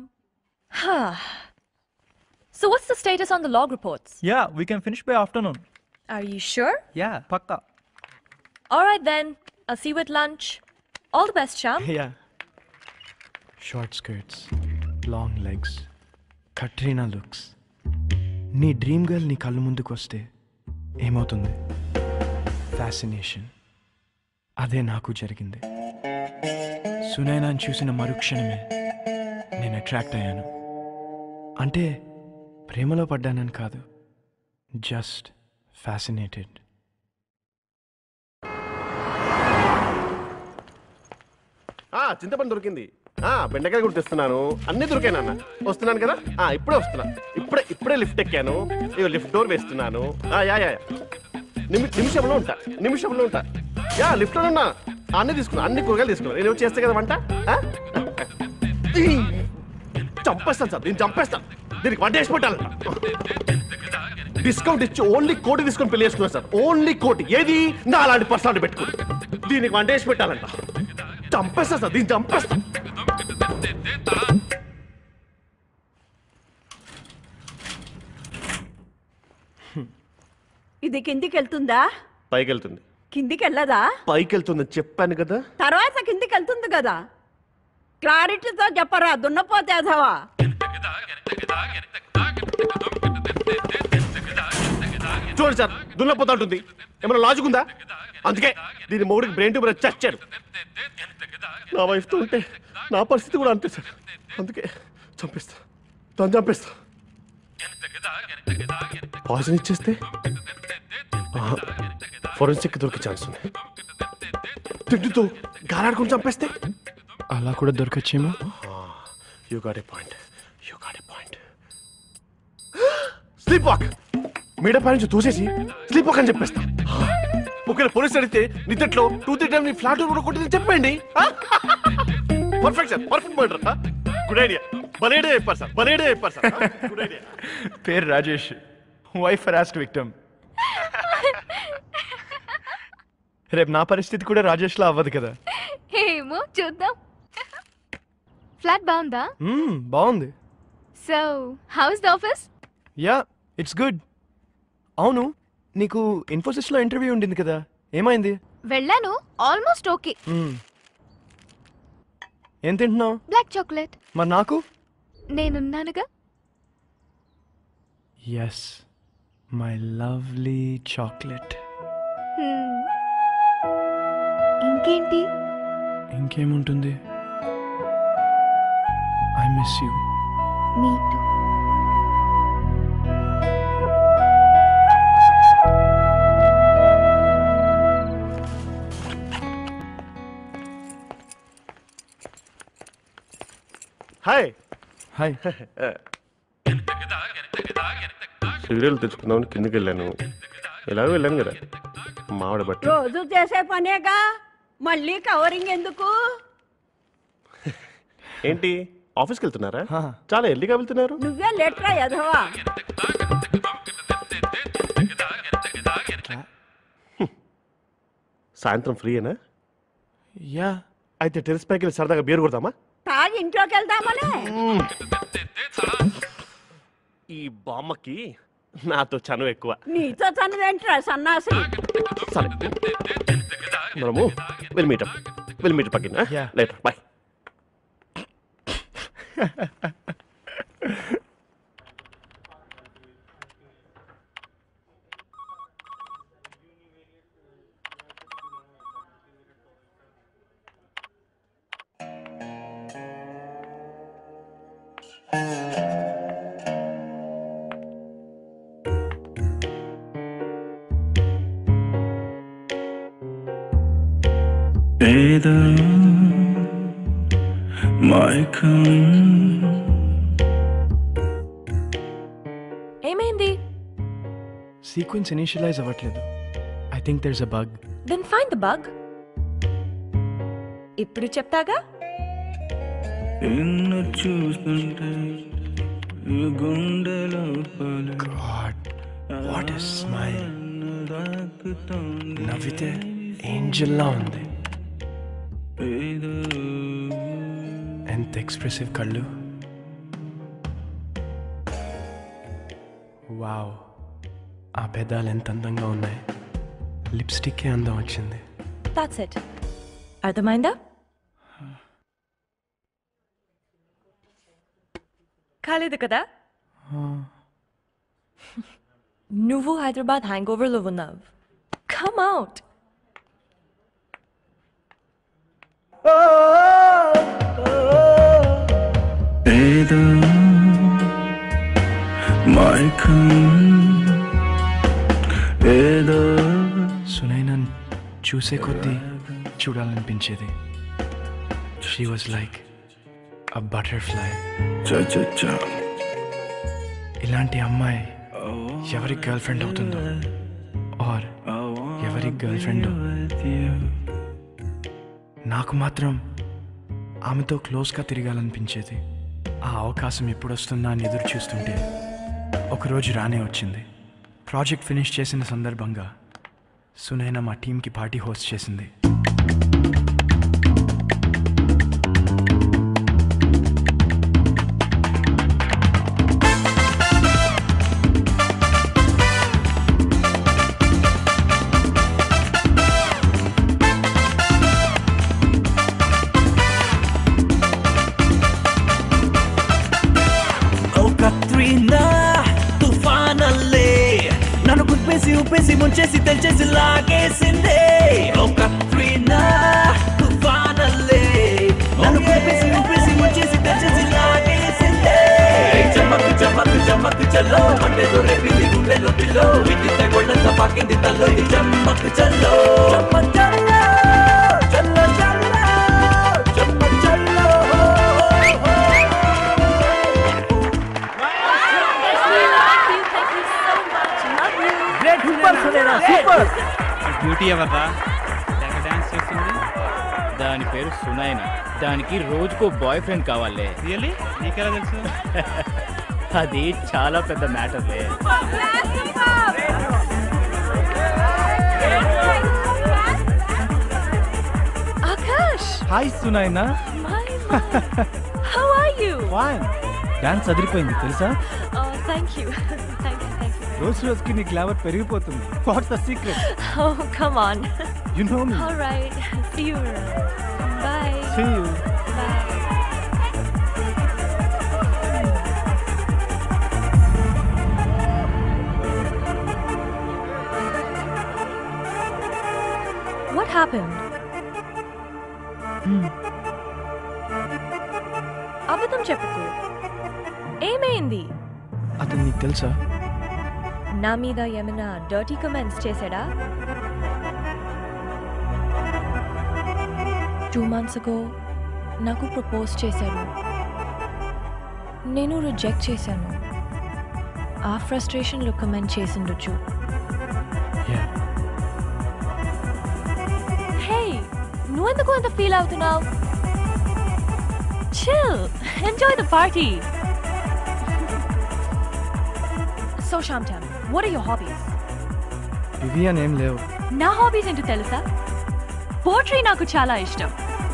so, what's the status on the log reports?
Yeah, we can finish by afternoon.
Are you sure?
Yeah, pakka.
All right then. I'll see you at lunch. All the best, Sham.
Yeah. Short skirts long legs Katrina looks నీ డ్రీమ్ గర్ల్ నీ కళ్ళు ముందుకు వస్తే ఏమవుతుంది ఫ్యాసినేషన్ అదే నాకు జరిగింది సునైనాని చూసిన మరుక్షణమే నేను అట్రాక్ట్ అయ్యాను అంటే ప్రేమలో పడ్డానని కాదు జస్ట్ ఫ్యాసినేటెడ్
ఆ చింతపండు దొరికింది ఆ బెండకాయ కూడా తెస్తున్నాను అన్ని దొరికాయి నాన్న వస్తున్నాను కదా ఆ ఇప్పుడే వస్తున్నా ఇప్పుడే ఇప్పుడే లిఫ్ట్ ఎక్కాను ఇగో లిఫ్ట్ డోర్ వేస్తున్నాను ఆ యా యా యా. నిమి నిమిషంలో ఉంటా నిమిషంలో ఉంటా యా లిఫ్ట్లో ఉన్నా అన్ని తీసుకున్నా అన్ని కూరగాయలు తీసుకున్నా నేను చేస్తే కదా వంట ఆ? ఈ! చంపేస్తాను సార్ నేను చంపేస్తాను దీనికి వంట వేసి పెట్టాలంట డిస్కౌంట్ ఇచ్చి ఓన్లీ కోటి తీసుకొని పెళ్లి చేసుకున్నా సార్ ఓన్లీ కోటి ఏది నా అలాంటి పర్సనాలిటీ పెట్టుకుని దీనికి వంట వేసి పెట్టాలంట చంపేస్తా సార్ దీన్ని చంపేస్తా
ఇది కిందికి వెళ్తుందా
పైకి వెళ్తుంది
కిందికి వెళ్ళదా
పైకి వెళ్తుందని చెప్పాను కదా
తర్వాత కిందికి వెళ్తుంది కదా క్లారిటీతో చెప్పరా దున్నపోతే అదవా
చూడండి సార్ దున్నపోతా ఉంటుంది ఏమైనా లాజిక్ ఉందా అందుకే దీని మొగుడికి బ్రెయిన్ ట్యూబర్ వచ్చి చచ్చాడు నా వైఫ్తో ఉంటే నా పరిస్థితి కూడా అంతే సార్ అందుకే చంపేస్తా తను చంపేస్తా పాయిజన్ ఇచ్చేస్తే ఫోరెన్సిక్ దొరికే ఛాన్స్ ఉంది తిండితో గాలాడుకుని చంపేస్తే
అలా కూడా దొరకచ్చేమో
you got a point you got a point sleepwalk మీడ పై నుంచి తోసేసి స్లీప్ వాక్ అని చెప్పేస్తా ఒకవేళ పోలీస్ అడిగితే నిద్దట్లో టూ త్రీ టైం నీ ఫ్లాట్ కూడా కొట్టింది చెప్పండి perfect sir perfect murder good idea బలేడే చెప్పారు సార్ బలేడే చెప్పారు సార్ గుడ్ ఐడియా
పేరు రాజేష్ వైఫ్ హరాస్ట్ విక్టమ్ రేపు నా పరిస్థితి కూడా రాజేష్లా అవ్వదు కదా
ఏమో చూద్దాం ఫ్లాట్ బాగుందా
మ్మ్, బాగుంది
so how's the office
yeah it's good అవును నీకు ఇన్ఫోసిస్లో ఇంటర్వ్యూ ఉండింది కదా ఏమైంది
వెళ్ళాను ఆల్మోస్ట్ ఓకే
మ్మ్. ఏం తింటున్నావు
బ్లాక్ చాక్లెట్
మరి నాకు
నేనున్నానుగా
yes my lovely chocolate
Hmm. ఇంకేంటి
ఇంకేముంటుంది I miss you
me too
hi
hi
serial తెచ్చుకుందామని కిందకి వెళ్ళాను ఎలాగో వెళ్ళాను కదా మావిడ బట్టి
రోజు చేసే పనేగా మళ్ళీ కవరింగ్ ఎందుకు
ఏంటి ఆఫీస్కి వెళ్తున్నారా చాలా ఎర్లీగా వెళ్తున్నారు
నువ్వే లెటరా ఎదవా
సాయంత్రం ఫ్రీయేనా
యా
అయితే టెరెస్ పైకి వెళ్ళి సరదాగా బీర్ కొడదామా
తాగి ఇంట్లోకి వెళ్దామనే
ఈ బామ్మకి నాతో చనువు ఎక్కువ
నీతో తనదేంట్రా సన్నాసి
సరే మనము will meet up will meet up again later bye
ఏదో మైకం
ఏమైంది
సీక్వెన్స్ ఇనిషియలైజ్ అవ్వట్లేదు I think there's a bug
then find the bug ఇప్పుడు చెప్తాగా
నిన్ను చూస్తుంటే ఈ గుండె లోపల
వాట్ ఎ స్మైల్ నవ్వితే ఏంజల్లా ఉంది ఎంత ఎక్స్ప్రెసివ్ కళ్ళు వావ్ ఆ పెదాలు ఎంత అందంగా ఉన్నాయి లిప్స్టిక్కే అందం వచ్చింది
దాట్స్ ఇట్ అర్థమైందా కాలేదు కదా నువ్వు హైదరాబాద్ హ్యాంగ్ ఓవర్లో ఉన్నావు కమ్ అవుట్
ఏదో మైకం ఏదో
సునైనా చూసే కొద్దీ చూడాలనిపించేది she was like a butterfly ఇలాంటి అమ్మాయి ఎవరి గర్ల్ ఫ్రెండ్ అవుతుందో ఆర్ ఎవరి గర్ల్ ఫ్రెండ్ నాకు మాత్రం ఆమెతో క్లోజ్గా తిరగాలనిపించేది ఆ అవకాశం ఎప్పుడు వస్తుందా అని ఎదురు చూస్తుంటే ఒకరోజు రానే వచ్చింది ప్రాజెక్ట్ ఫినిష్ చేసిన సందర్భంగా సునైనా మా టీంకి పార్టీ హోస్ట్ చేసింది
ఓ కత్రీనా తుఫానల్లే నన్ను కుప్పేసి ఉప్పేసి ముంచేసి తెల్చేసి లాగేసిందే ఓ కత్రీనా తుఫానల్లే నన్ను కుప్పేసి ఉప్పేసి ముంచేసి తెల్చేసి లాగేసిందే చమ్మకు చమ్మకు చమ్మకు చల్లో మండే దొరేపింది గుండెలో పిల్లో విద్యుత్ గొళ్ళంత పాకింది తల్లో ఇది చమ్మకు చల్లో చమ్మ చల్లో చల్లో చల్లో చమ్మ చల్లో
సూపర్ సునైనా సూపర్
బ్యూటీ ఎవర్రా తెగ డాన్స్ చేస్తుంది దాని పేరు సునైన దానికి రోజుకో బాయ్ ఫ్రెండ్ కావాలే రియల్లీ నీకెలా తెలుసు అది చాలా పెద్ద మ్యాటర్లే
Akash
hi Sunaina
how are you
fine dance అదిరిపోయింది తెలుసా
Oh, thank you. thank you, thank you.
రోజు రోజుకి నీ గ్లామర్ పెరిగిపోతుంది what's the secret
Oh, come on.
You know me
All right. See you around. Bye.
See you
Bye. What happened? అబద్ధం చెప్పుకో ఏమైంది
అతను నీకు తెలుసా
నా మీద ఏమైనా డర్టీ కమెంట్స్ చేశాడా టూ మంత్స్ అగో నాకు ప్రపోజ్ చేశాడు నేను రిజెక్ట్ చేశాను ఆ ఫ్రస్ట్రేషన్లో కమెంట్ చేసిండొచ్చు హే నువ్వెందుకు అంత ఫీల్ అవుతున్నావు chill enjoy the party so Shyam tell what are your hobbies
ఇవి అని ఏం లేవు
నా హాబీస్ ఏంటో తెలుసా పోట్రీ నాకు చాలా ఇష్టం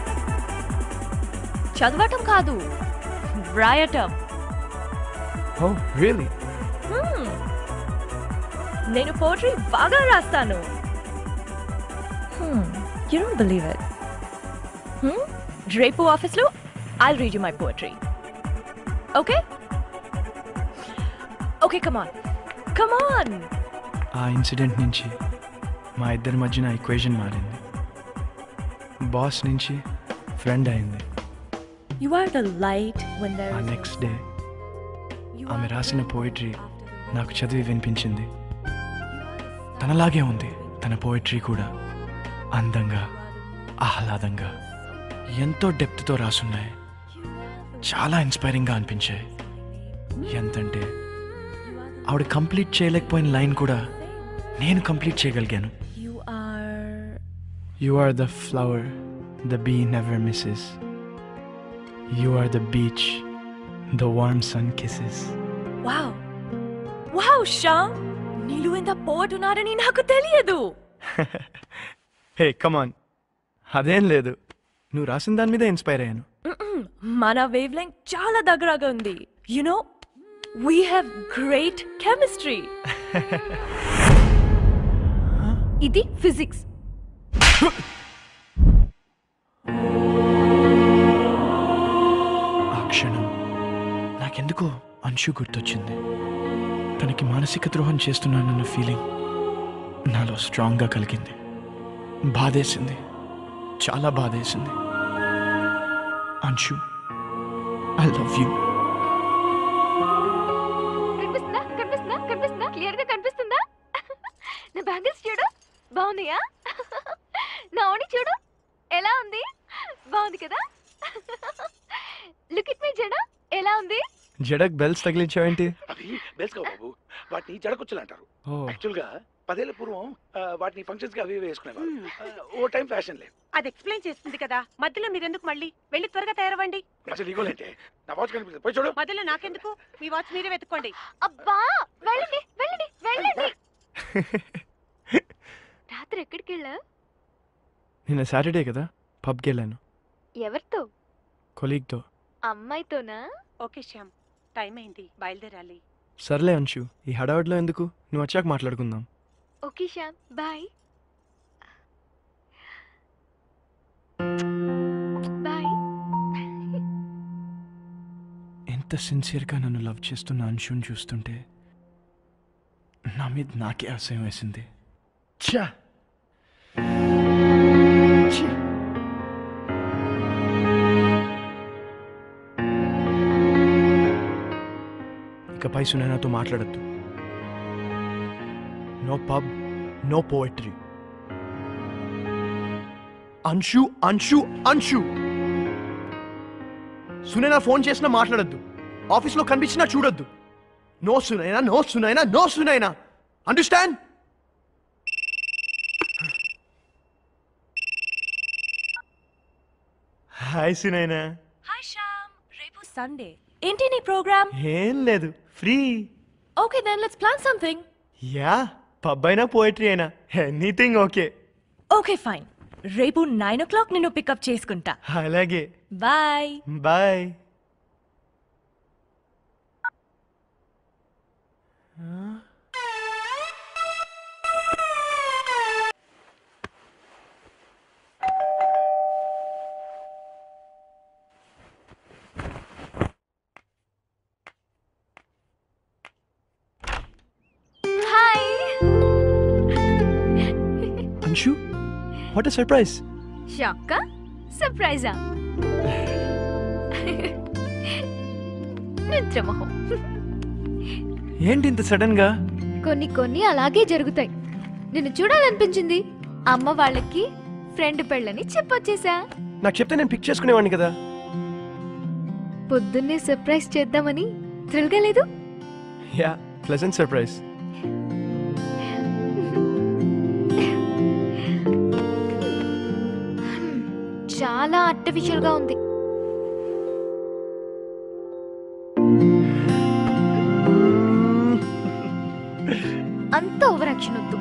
చదవటం కాదు రాయటం
ఓ రియలీ
Hmm. నేను పోట్రీ బాగా రాస్తాను యూ డోంట్ బిలీవ్ ఇట్ రేపు ఆఫీస్లో I read you my poetry okay okay come on come on
ఆ ఇన్సిడెంట్ నుంచి మా ఇద్దరి మధ్యన ఈక్వేషన్ మారింది బాస్ నుంచి ఫ్రెండ్ అయింది
you are the light when
ఆ
దేర్
నెక్స్ట్ డే ఆమె రాసిన పోయిటరీ నాకు చదివి వినిపించింది తనలాగే ఉంది తన పోయిటరీ కూడా అందంగా ఆహ్లాదంగా ఎంతో డెప్త్తో రాసున్నాయి చాలా ఇన్స్పైరింగ్గా అనిపించాయి ఎంతంటే ఆవిడ కంప్లీట్ చేయలేకపోయిన లైన్ కూడా నేను కంప్లీట్ చేయగలిగాను
You are.
You are the flower the bee never misses you are the beach the warm sun kisses
Wow. Wow, Shyam! నీళ్ళు ఎంత పోట్ ఉన్నారని నాకు తెలియదు
హే కమాన్ అదేం లేదు నువ్వు రాసిన దాని మీద ఇన్స్పైర్ అయ్యాను
Mm-mm. మన వేవ్ లెంగ్ చాలా దగ్గరగా ఉంది you know we have great chemistry
ఇది ఫిజిక్స్
ఆ క్షణం నాకెందుకో అంశు గుర్తొచ్చింది తనకి మానసిక ద్రోహం చేస్తున్నానన్న ఫీలింగ్ నాలో స్ట్రాంగ్గా కలిగింది బాధేసింది చాలా బాధేసింది అంశు ఐ లవ్ యూ
కనిపిస్తుందా కనిపిస్తుందా కనిపిస్తుందా క్లియర్ గా కనిపిస్తుందా నా బ్యాంగిల్స్ చూడు బాగున్నాయా నా ఓణి చూడు ఎలా ఉంది బాగుంది కదా లుక్ ఇట్ మీ జడ ఎలా ఉంది
జడక్ బెల్స్ తగిలించావేంటి
అవి బెల్స్ కావు బాబు వాటిని జడకొచ్చులు అంటారు
ఓ.
యాక్చువల్ గా పదేళ్ల పూర్వం ఆ, వాటిని ఫంక్షన్స్ కి అవి ఇవి వేసుకునేవారు ఆ, ఓ టైం ఫ్యాషన్ లేదు
అది ఎక్స్ప్లెయిన్ చేస్తుంది కదా మధ్యలో మీరెందుకు మళ్ళీ వెళ్ళి త్వరగా తయారవ్వండి
అసలు ఇగోలేంటే నా వాచ్ కనిపిస్తుంది పోయి చూడు
మధ్యలో నాకెందుకు మీ వాచ్ మీరే వెతుక్కోండి
అబ్బా వెళ్ళండి వెళ్ళండి వెళ్ళండి రాత్రి ఎక్కడికి వెళ్ళా
నిన్న సాటర్డే కదా పబ్కి వెళ్ళాను
ఎవరితో
కొలీగ్తో
అమ్మాయితోనా
ఓకే శ్యామ్ టైం అయింది బయలుదేరాలి
సర్లే అంశు ఈ హడావడిలో ఎందుకు నువ్వు వచ్చాక మాట్లాడుకుందాం
ఓకే శ్యామ్ బాయ్ బాయ్
ఎంత సిన్సియర్గా నన్ను లవ్ చేస్తున్న అంశుని చూస్తుంటే నా మీద నాకే అసహ్యం వేసింది ఛా ఛీ. ఇకపై సునైనాతో మాట్లాడద్దు no pub no poetry Anshu Anshu Anshu Sunaina phone చేసినా మాట్లాడద్దు ఆఫీస్లో కనిపించినా చూడొద్దు no Sunaina no Sunaina no Sunaina understand hi Sunaina
hi Shyam రేపు సండే ఏంటి నీ ప్రోగ్రామ్
ఏం లేదు free
okay then let's plan something
yeah pub అయినా పోయిటరీ అయినా ఎనీథింగ్ ఓకే
ఓకే ఫైన్ రేపు నైన్ ఓ క్లాక్ నిన్ను పికప్ చేసుకుంటా
అలాగే
bye
bye
hi
Anshu what a surprise
షాకా సర్ప్రైజా నిద్రమోహం
ఏంటి ఇంత సడన్ గా
కొన్ని కొన్ని అలాగే జరుగుతాయి నిన్ను చూడాలనిపించింది అమ్మ వాళ్ళకి ఫ్రెండ్ పెళ్ళని చెప్పొచ్చేసా
నాకు చెప్తే నేను పిక్ చేసుకునేవాడిని కదా
పొద్దున్నే సర్ప్రైజ్ చేద్దామని థ్రిల్గా లేదు
యా ప్లెజెంట్ సర్ప్రైజ్
చాలా artificial గా ఉంది అంత ఓవర్ యాక్షన్ వద్దు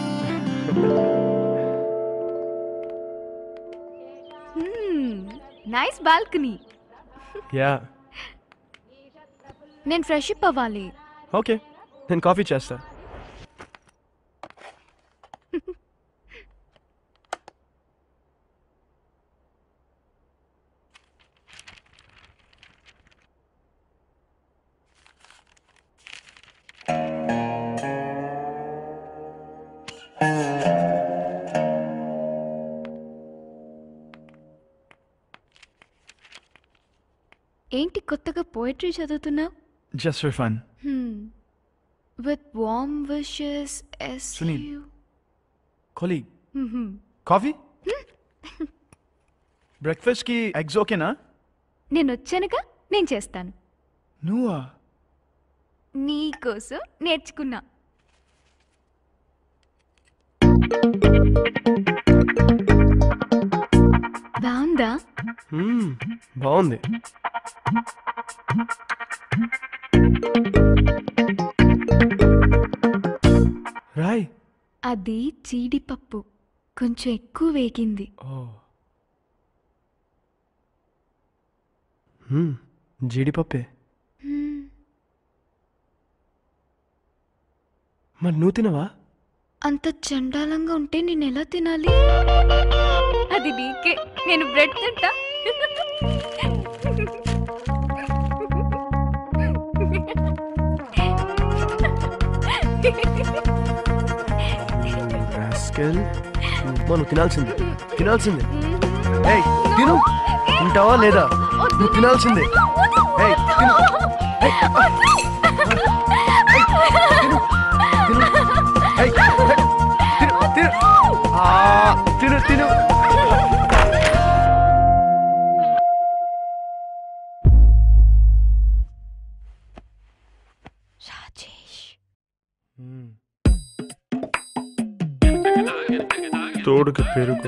నైస్ బాల్కనీ
యా
నేను ఫ్రెష్ అప్ అవ్వాలి
ఓకే నేను కాఫీ చేస్తా
ఏంటి కొత్తగా పోయిటరీ చదువుతున్నావు
just for fun
with warm wishes yes
Sunil colleague coffee
బ్రేక్ఫాస్ట్కి ఎగ్స్ ఓకేనా
నేను వచ్చానుగా నేను చేస్తాను
నువ్వా
నీకోసం నేర్చుకున్నా బాగుందా
మ్మ్, బాగుంది రాయ్
అది జీడిపప్పు కొంచెం ఎక్కువ వేగింది
ఓ మ్మ్, జీడిపప్పే
హ్మ్,
మరి నువ్వు తినవా
అంత చండాలంగా ఉంటే నేను ఎలా తినాలి అది నీకే నేను బ్రెడ్ తింటా
రాస్కెల్ నువ్వు తినాల్సిందే తినాల్సిందే
ఏయ్ తిను తింటావా లేదా నువ్వు తినాల్సిందే ఏయ్ తిను ఏయ్, ఏయ్, తిను తిను ఆ, తిను తిను
తోడుకి పెరుగు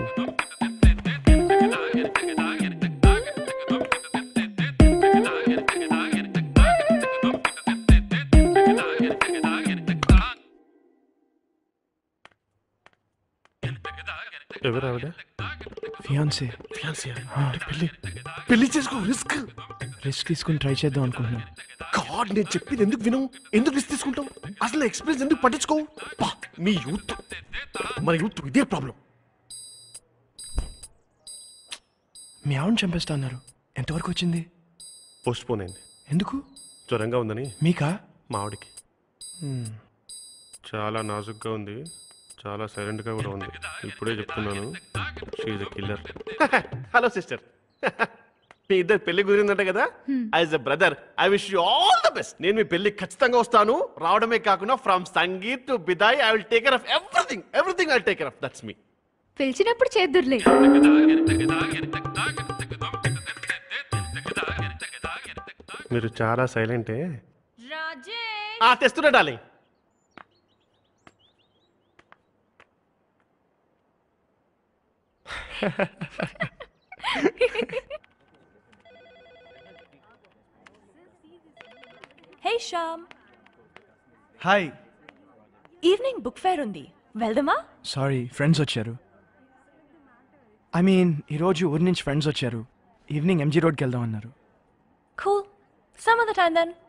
ఎవరు ఆవిడ
ఫియాన్సే
ఫియాన్సీ
పెళ్ళి
పెళ్లి చేసుకో రిస్క్
రిస్క్ తీసుకుని ట్రై చేద్దాం అనుకుంటున్నాను
గాడ్ నేను చెప్పింది ఎందుకు వినవు ఎందుకు రిస్క్ తీసుకుంటావు అసలు ఎక్స్పీరియన్స్ ఎందుకు పట్టించుకోవు పా, మీ యూత్ మన యూత్ ఇదే ప్రాబ్లం
మీ ఆవిడని చంపేస్తా అన్నారు ఎంతవరకు వచ్చింది
పోస్ట్ పోన్ అయింది
ఎందుకు
జ్వరంగా ఉందని
మీకా
మా ఆవిడకి
హ్మ్.
చాలా నాజుగ్గా ఉంది చాలా సైలెంట్గా కూడా ఉంది ఇప్పుడే చెప్తున్నాను she's a killer hello sister మీ ఇద్దరు పెళ్లి కుదిరిందంట కదా as a brother I wish you all the best నేను మీ పెళ్లి ఖచ్చితంగా వస్తాను రావడమే కాకుండా from sangeet to bidaai I will take care of everything everything I take care of that's me
పిలిచినప్పుడు చేద్దుర్లే
మీరు చాలా సైలెంటే ఆ తెస్తున్నా darling
hey Shyam
hi
evening book fair ఉంది వెళ్దామా
సారీ ఫ్రెండ్స్ వచ్చారు ఐ మీన్ ఈరోజు ఊరి నుంచి ఫ్రెండ్స్ వచ్చారు ఈవినింగ్ ఎంజీ రోడ్కి వెళ్దాం అన్నారు
cool some other time then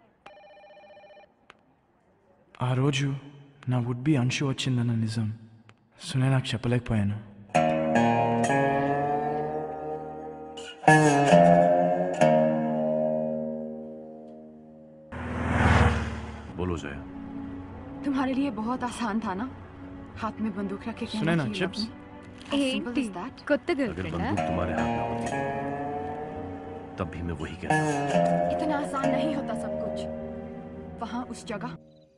ఆ రోజు నా వుడ్ బి అంశు వచ్చిందన్న నిజం సునే నాకు చెప్పలేకపోయాను
बोलो जया
तुम्हारे लिए बहुत आसान था ना हाथ में बंदूक रखे
सुने ना, chips?
ఏంటి కొత్త గర్ల్
अगर
ఫ్రెండా
बंदूक तुम्हारे हाथ में होती तब भी मैं वही कहता
इतना आसान नहीं होता सब कुछ वहाँ उस जगह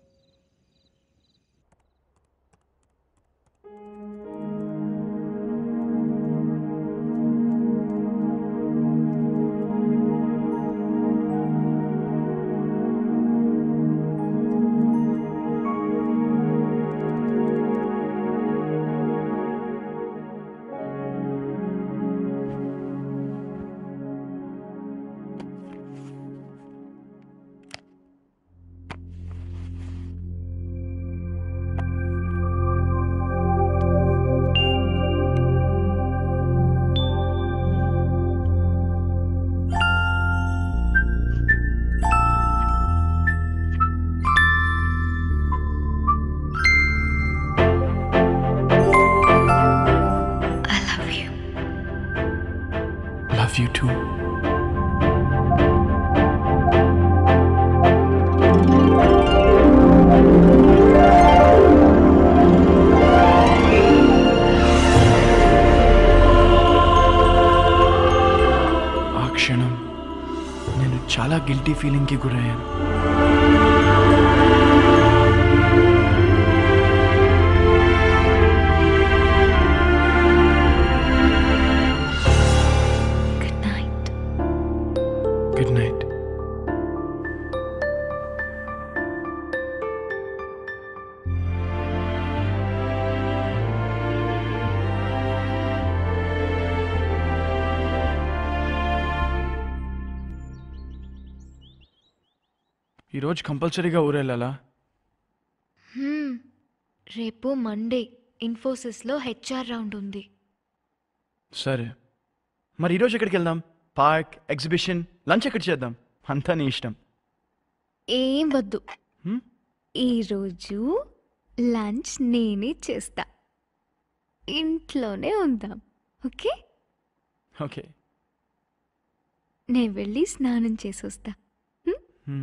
లవ్ యూ టూ ఆ క్షణం నేను చాలా గిల్టీ ఫీలింగ్కి గురయ్యాను ఈరోజు కంపల్సరీగా ఊరెళ్ళాలా
హ్మ్. రేపు మండే ఇన్ఫోసిస్లో హెచ్ఆర్ రౌండ్ ఉంది
సరే మరి ఈరోజు ఎక్కడికి వెళ్దాం పార్క్ ఎగ్జిబిషన్ లంచ్ ఎక్కడ చేద్దాం అంతా నీ ఇష్టం
ఏం వద్దు
హ్మ్?
ఈరోజు లంచ్ నేనే చేస్తా ఇంట్లోనే ఉందాం ఓకే
ఓకే
నేను వెళ్ళి స్నానం చేసి వస్తా
హ్మ్.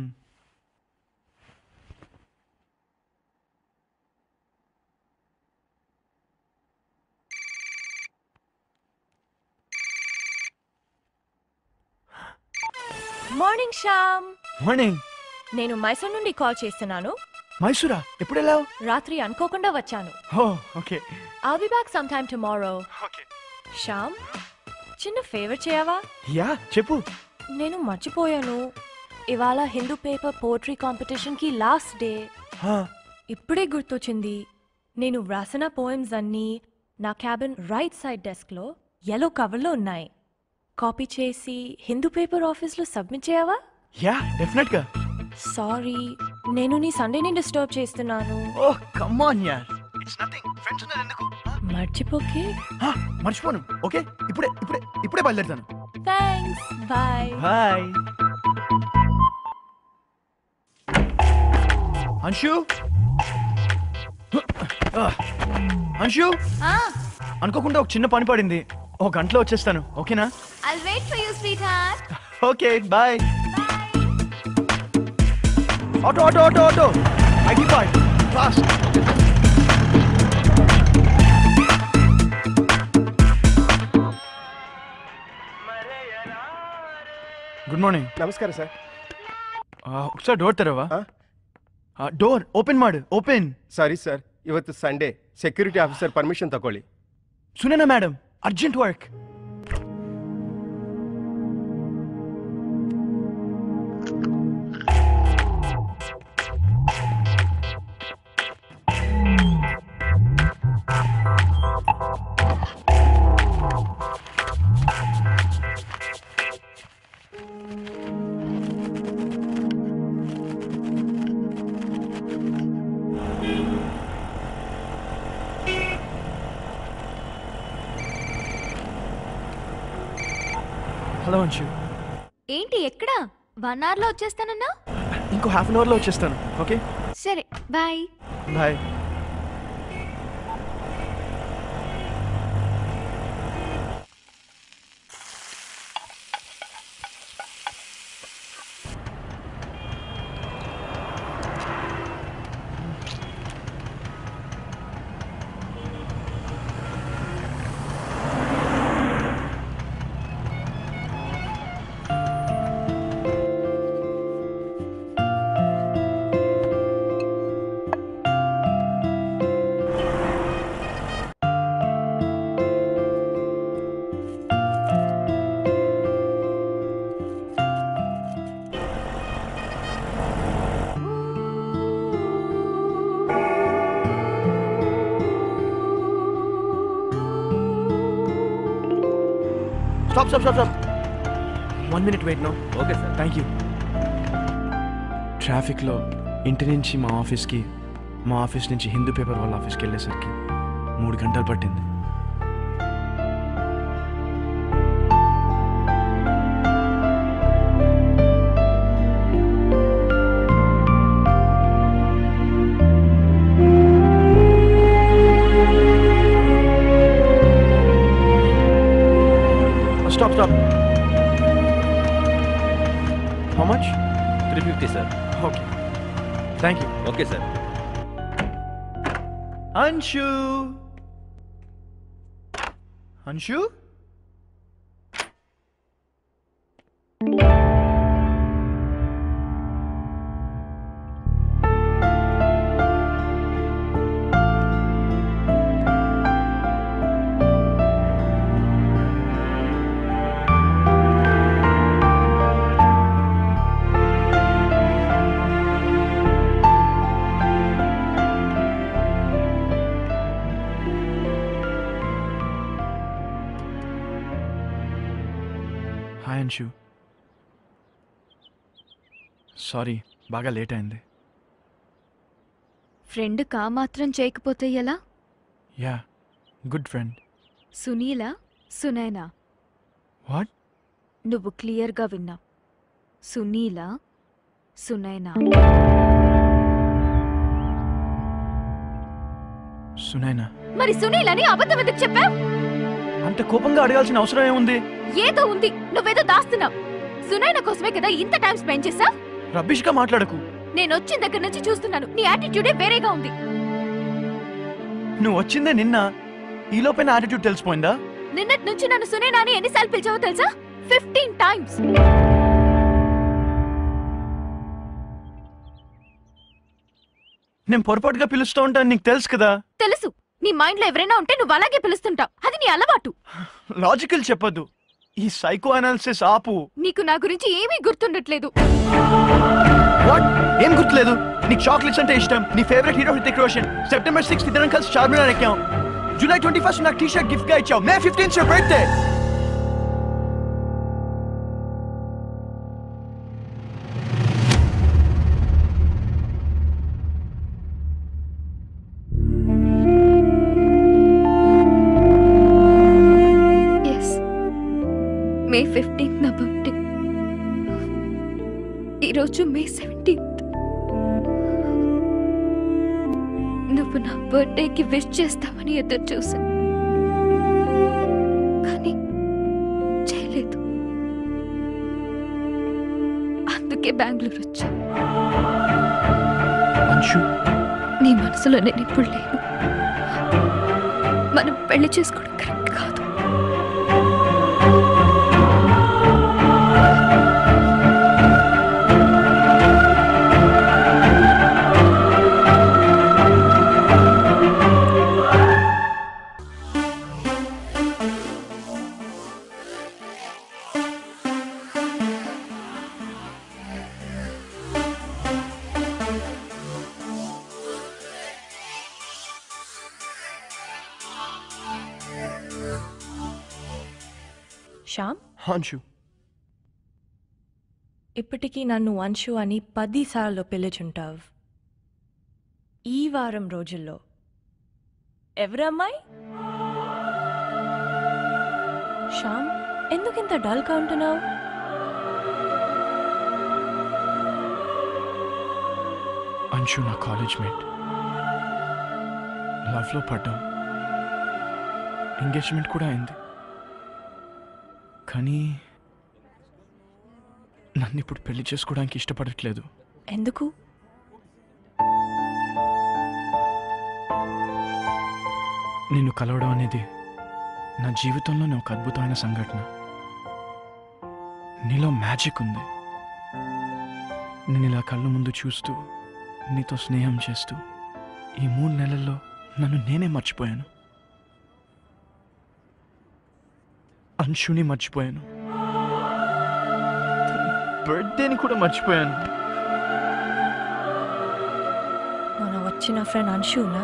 మార్నింగ్ శ్యామ్
మార్నింగ్
నేను మైసూర్ నుండి కాల్ చేస్తున్నాను
మైసూరా ఎప్పుడు వెళ్ళావు
రాత్రి అనుకోకుండా వచ్చాను
oh okay
I'll be back sometime tomorrow. Shyam చిన్న ఫేవర్ చేయవా
యా చెప్పు
నేను మర్చిపోయాను ఇవాళ హిందూ పేపర్ పోట్రీ కాంపిటీషన్కి లాస్ట్ డే
హా,
ఇప్పుడే గుర్తొచ్చింది నేను వ్రాసిన పోయమ్స్ అన్నీ నా క్యాబిన్ రైట్ సైడ్ డెస్క్లో ఎల్లో కవర్లో ఉన్నాయి కాపీ చేసి హిందూ పేపర్ ఆఫీస్లో సబ్మిట్ చేయవా
యా డెఫినెట్గా
సారీ నేను నీ సండేని డిస్టర్బ్ చేస్తున్నాను
ఓ కమ్మాన్ యార్ ఇట్స్ నథింగ్ ఫ్రెండ్స్ ఉన్నారు ఎందుకు
మర్చిపోకే
హా, మర్చిపోను ఓకే ఇప్పుడే ఇప్పుడే ఇప్పుడే బయలుదేరుతాను
థ్యాంక్స్ బాయ్
బాయ్ అంశు ఆ, అంశు అనుకోకుండా ఒక చిన్న పని పడింది ఒక గంటలో వచ్చేస్తాను ఓకేనా
I'll wait for you, sweetheart.
Okay bye auto auto auto auto IT park fast good morning
ನಮಸ್ಕಾರ ಸರ್
ఒకసారి డోర్ తెరవా ಡೋರ್ ಓಪನ್ ಮಾಡು ಓಪನ್
ಸಾರಿ ಸರ್ ಇವತ್ತು ಸಂಡೇ ಸೆಕ್ಯೂರಿಟಿ ಆಫೀಸರ್ ಪರ್ಮಿಷನ್ ತಗೊಳ್ಳಿ
Sunaina madam urgent work hello Anshu
ఏంటి ఎక్కడా వన్ అవర్లో వచ్చేస్తానన్నా
ఇంకో హాఫ్ అన్ అవర్లో వచ్చేస్తాను ఓకే
సరే bye
bye stop stop stop stop one minute wait no okay sir thank you ట్రాఫిక్లో ఇంటి నుంచి మా ఆఫీస్కి మా ఆఫీస్ నుంచి హిందూ పేపర్ వాళ్ళ ఆఫీస్కి వెళ్ళేసరికి మూడు గంటలు పట్టింది stop stop how much
three fifty sir
okay thank you
okay sir
Anshu Anshu hi Anshu sorry బాగా లేట్ అయింది
ఫ్రెండ్ కా మాత్రం చేయకపోతే ఎలా
యా గుడ్ ఫ్రెండ్
సునీల సునైనా
వాట్
నువ్వు క్లియర్గా విన్నావు సునీల సునైనా
సునైనా
మరి సునీల్ అని అబద్ధం ఎందుకు చెప్పావు
అంత కోపంగా అడగాల్సిన అవసరం ఏముంది
ఏదో ఉంది నువ్వేదో దాస్తున్నావు సునైనా కోసమే కదా ఇంత టైం స్పెండ్ చేసావు
రబ్బిష్గా మాట్లాడకు
నేను వచ్చిన దగ్గర నుంచి చూస్తున్నాను నీ యాటిట్యూడే వేరేగా ఉంది
నువ్వు వచ్చిందే నిన్న ఈ లోపైన యాటిట్యూడ్ తెలిసిపోయిందా
నిన్నటి నుంచి నన్ను సునైనా అని ఎన్నిసార్లు పిలిచావో తెలుసా ఫిఫ్టీన్ టైమ్స్
నేను పొరపాటుగా పిలుస్తూ ఉంటాను నీకు తెలుసు కదా
తెలుసు నీ మైండ్ లో ఎవరైనా ఉంటే నువ్వు అలాగే పిలుస్తుంటావు అది నీ అలవాటు
లాజికల్ చెప్పొద్దు ఈ సైకో అనాలిసిస్ ఆపు
నీకు నా గురించి ఏమీ గుర్తుండట్లేదు
వాట్ ఏం గుర్తులేదు నీకు చాక్లెట్స్ అంటే ఇష్టం నీ favourite hero Hrithik Roshan September sixth ఇద్దరం కలిసి చార్మినార్ ఎక్కాం జూలై ట్వంటీ ఫస్ట్ నాకు టీ షర్ట్ గిఫ్ట్ గా ఇచ్చావు May fifteenth your birthday
yes May fifteenth నా బర్త్డే ఈరోజు మే సెవెంటీన్త్ నువ్వు నా బర్త్డేకి విష్ చేస్తావని ఎదురు చూసాను కానీ చేయలేదు అందుకే బెంగళూరు వచ్చా
అంశు
నీ మనసులో నేను ఇప్పుడు లేను మనం పెళ్లి చేసుకోవడం కరెక్ట్ కాదు
శ్యామ్
అంశు
ఇప్పటికీ నన్ను అంశు అని పదిసార్లు పిలుచుంటావు ఈ వారం రోజుల్లో ఎవరమ్మాయి శ్యామ్ ఎందుకింత డల్గా ఉంటున్నావు
అంశు నా కాలేజ్ మేట్ లవ్లో పడ్డాం ఎంగేజ్మెంట్ కూడా అయింది కానీ నన్ను ఇప్పుడు పెళ్లి చేసుకోవడానికి ఇష్టపడట్లేదు
ఎందుకు
నిన్ను కలవడం అనేది నా జీవితంలోనే ఒక అద్భుతమైన సంఘటన నీలో మ్యాజిక్ ఉంది నేను ఇలా కళ్ళు ముందు చూస్తూ నీతో స్నేహం చేస్తూ ఈ మూడు నెలల్లో నన్ను నేనే మర్చిపోయాను అంశుని మర్చిపోయాను బర్త్డేని కూడా మర్చిపోయాను
మన వచ్చిన ఫ్రెండ్ అంశునా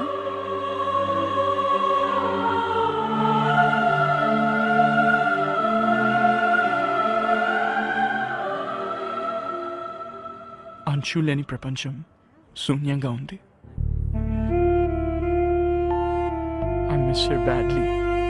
అంశు లేని ప్రపంచం శూన్యంగా ఉంది ఐ మిస్ యర్ బ్యాడ్లీ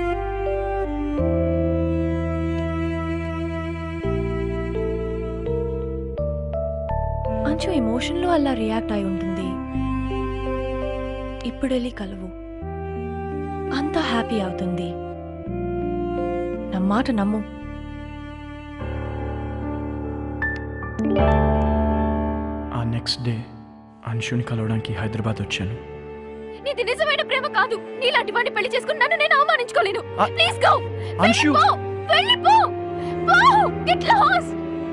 అంచు ఎమోషన్లో అలా రియాక్ట్ అయి ఉంటుంది ఇప్పుడు వెళ్ళి కలువు అంతా హ్యాపీ అవుతుంది నా మాట నమ్ము
ఆ నెక్స్ట్ డే అంశుని కలవడానికి హైదరాబాద్ వచ్చాను
నీది నిజమైన ప్రేమ కాదు నీలాంటి వాడిని పెళ్లి చేసుకుని నన్ను నేను అవమానించుకోలేను ప్లీజ్ గో
అంశు!
వెళ్ళిపో పో గెట్ లాస్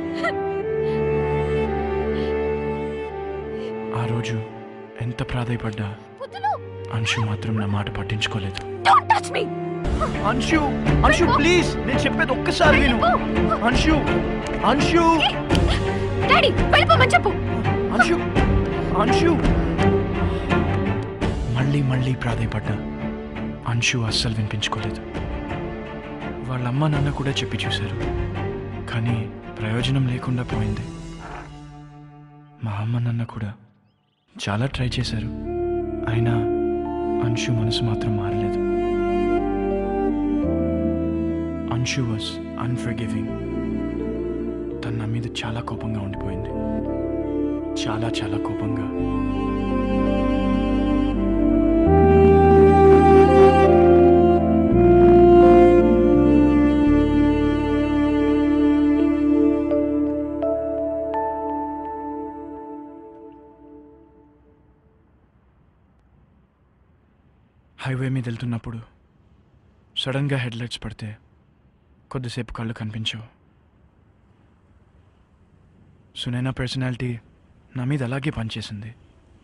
ఆ రోజు ఎంత ప్రాధాయపడ్డా అంశు మాత్రం నా మాట పట్టించుకోలేదు
don't touch me
Anshu Anshu please నేను చెప్పేది ఒక్కసారి విను అంశు అంశు
డాడీ వెళ్ళిపోమని చెప్పు
అంశు అంశు
మళ్ళీ మళ్ళీ ప్రాధాయపడ్డా అంశు అస్సలు వినిపించుకోలేదు వాళ్ళ అమ్మ నాన్న కూడా చెప్పి చూశారు కానీ ప్రయోజనం లేకుండా పోయింది మా అమ్మ నాన్న కూడా చాలా ట్రై చేశారు అయినా అంశు మనసు మాత్రం మారలేదు అంశు వాస్ అన్ఫర్గివింగ్ తన నా మీద చాలా కోపంగా ఉండిపోయింది చాలా చాలా కోపంగా హైవే మీద వెళ్తున్నప్పుడు సడన్గా హెడ్లైట్స్ పడితే కొద్దిసేపు కళ్ళు కనిపించవు సునైనా పర్సనాలిటీ నా మీద అలాగే పనిచేసింది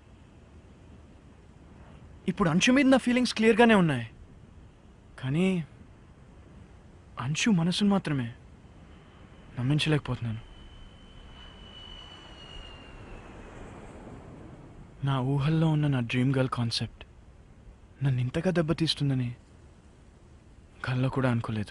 ఇప్పుడు అంశు మీద నా ఫీలింగ్స్ క్లియర్గానే ఉన్నాయి కానీ అంశు మనసును మాత్రమే నమ్మించలేకపోతున్నాను నా ఊహల్లో ఉన్న నా డ్రీమ్ గర్ల్ కాన్సెప్ట్ నన్ను ఇంతగా దెబ్బతీస్తుందని కల్లో కూడా అనుకోలేదు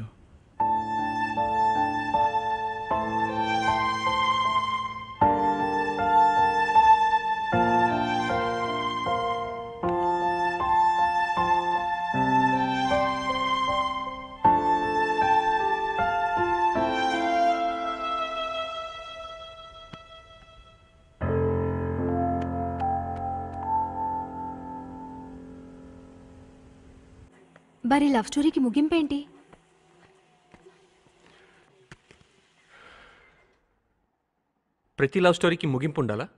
మరి లవ్ స్టోరీకి ముగింపేంటి
ప్రతి లవ్ స్టోరీకి ముగింపు ఉండాలా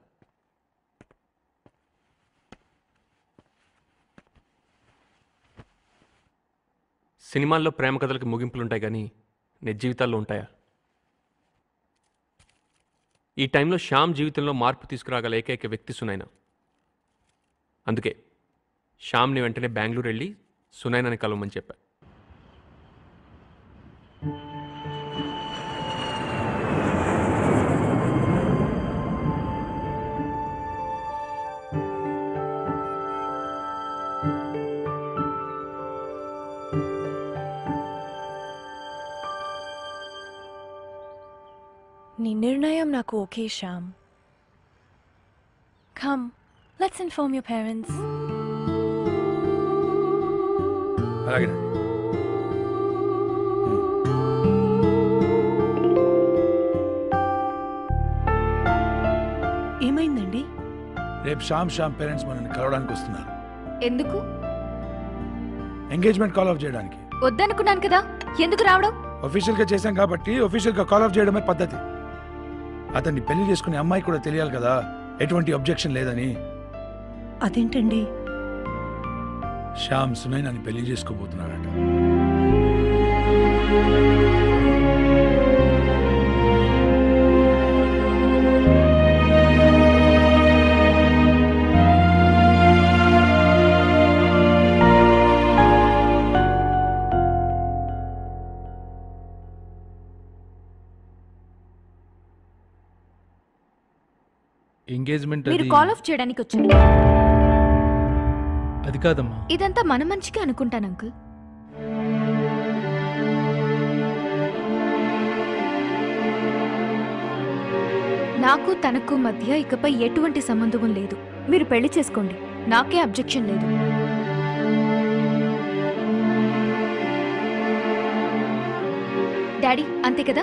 సినిమాల్లో ప్రేమ కథలకి ముగింపులు ఉంటాయి కానీ నిజ జీవితాల్లో ఉంటాయా ఈ టైంలో శ్యామ్ జీవితంలో మార్పు తీసుకురాగల ఏకైక వ్యక్తి సునైన అందుకే శ్యామ్ని వెంటనే బెంగళూరు వెళ్ళి సునైనని కలవమని చెప్పా
నీ నిర్ణయం నాకు okay Shyam come let's inform your parents
అలాగేనండి
ఏమైందండి
రేపు శ్యామ్ శ్యామ్ పేరెంట్స్ మనల్ని కలవడానికి వస్తున్నారు
ఎందుకు
ఎంగేజ్మెంట్ కాల్ ఆఫ్ చేయడానికి
వద్దనుకున్నాను కదా ఎందుకు రావడం
ఒఫీషియల్ గా చేశాం కాబట్టి ఒఫీషియల్ గా కాల్ ఆఫ్ చేయడమే పద్ధతి అతన్ని పెళ్లి చేసుకునే అమ్మాయి కూడా తెలియాలి కదా ఎటువంటి అబ్జెక్షన్ లేదని
అదేంటండి
శ్యామ్ సునైనాని పెళ్లి చేసుకోబోతున్నాడట
ఎంగేజ్మెంట్
మీరు
అది
కాల్ ఆఫ్ చేయడానికి వచ్చారు
అది కాదమ్మా
ఇదంతా మన మంచిగా అనుకుంటాను అంకుల్ నాకు తనకు మధ్య ఇకపై ఎటువంటి సంబంధం లేదు మీరు పెళ్లి చేసుకోండి నాకే అబ్జెక్షన్ లేదు డాడీ అంతే కదా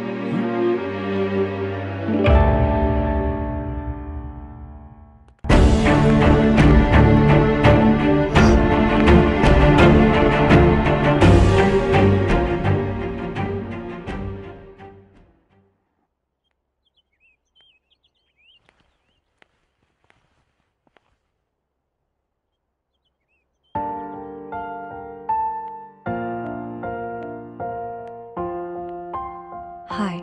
హాయ్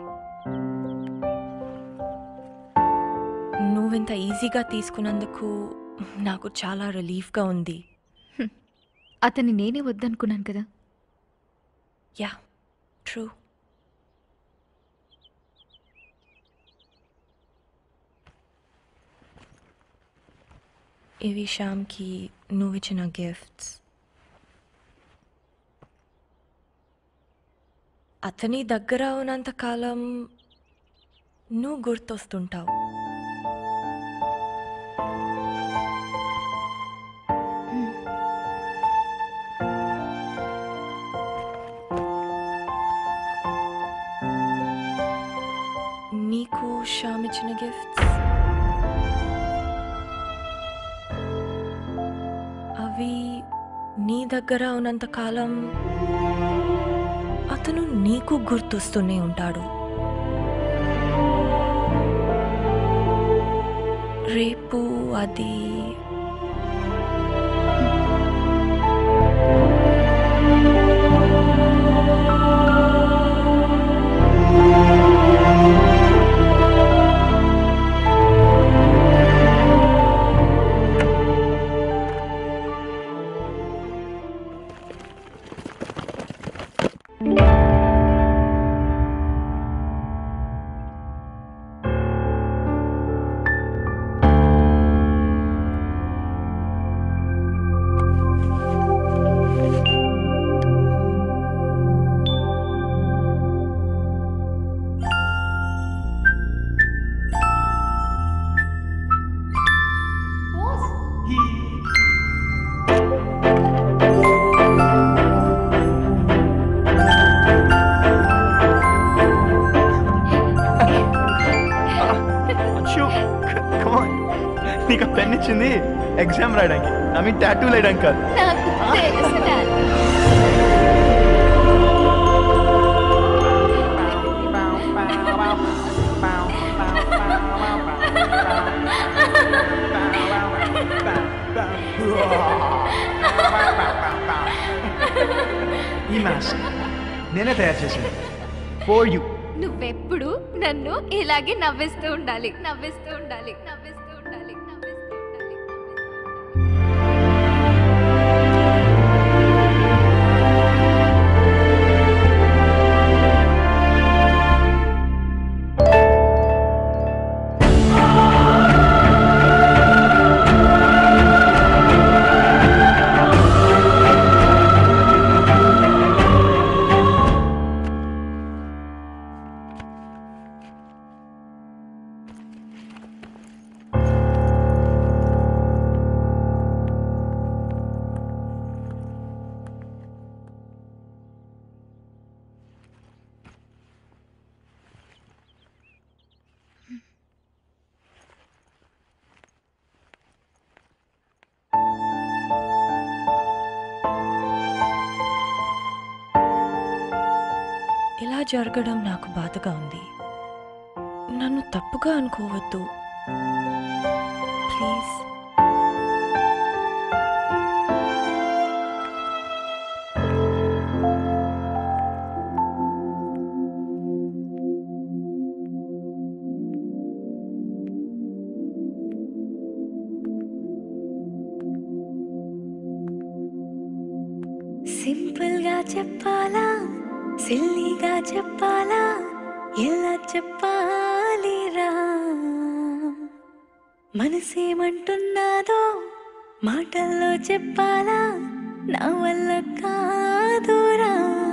నువ్వింత ఈజీగా తీసుకున్నందుకు నాకు చాలా రిలీఫ్గా ఉంది
అతన్ని నేనే వద్దనుకున్నాను కదా
యా ట్రూ ఇవి శ్యామ్కి నువ్విచ్చిన గిఫ్ట్స్ అతని దగ్గర ఉన్నంత కాలం నువ్వు గుర్తొస్తుంటావు ఇచ్చిన గిఫ్ట్స్ అవి నీ దగ్గర ఉన్నంత కాలం అతను నీకు గుర్తొస్తూనే ఉంటాడు రేపు అది
అచ్చు కమాన్ నీకు ఆ పెన్ ఇచ్చింది ఎగ్జామ్ రాయడానికి ఐ మీన్ టాటూ వేయడానికి కాదు ఈ మాస్క్ నేనే తయారు చేశాను ఫోర్ యూ
నువ్వెప్పుడు నన్ను ఇలాగే నవ్విస్తూ ఉండాలి నవ్విస్తూ ఉండాలి నవ్విస్తూ ఉండాలి నవ్విస్తూ ఉండాలి
ఇలా జరగడం నాకు బాధగా ఉంది నన్ను తప్పుగా అనుకోవద్దు ప్లీజ్
సింపుల్ గా చెప్పాలా సిల్లీగా చెప్పాలా ఎలా చెప్పాలిరా మనసేమంటున్నాదో మాటల్లో చెప్పాలా నా వల్ల కాదురా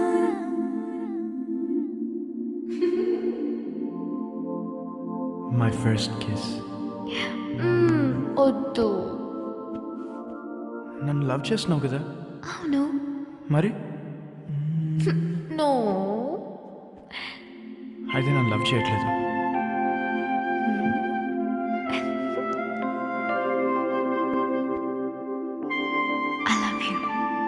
మై ఫస్ట్ కిస్
మ్మ్, వద్దు
నన్ను లవ్ చేస్తున్నావు కదా
అవును
మరి
నో
అయితే నన్ను లవ్ చేయట్లేదు
I love you.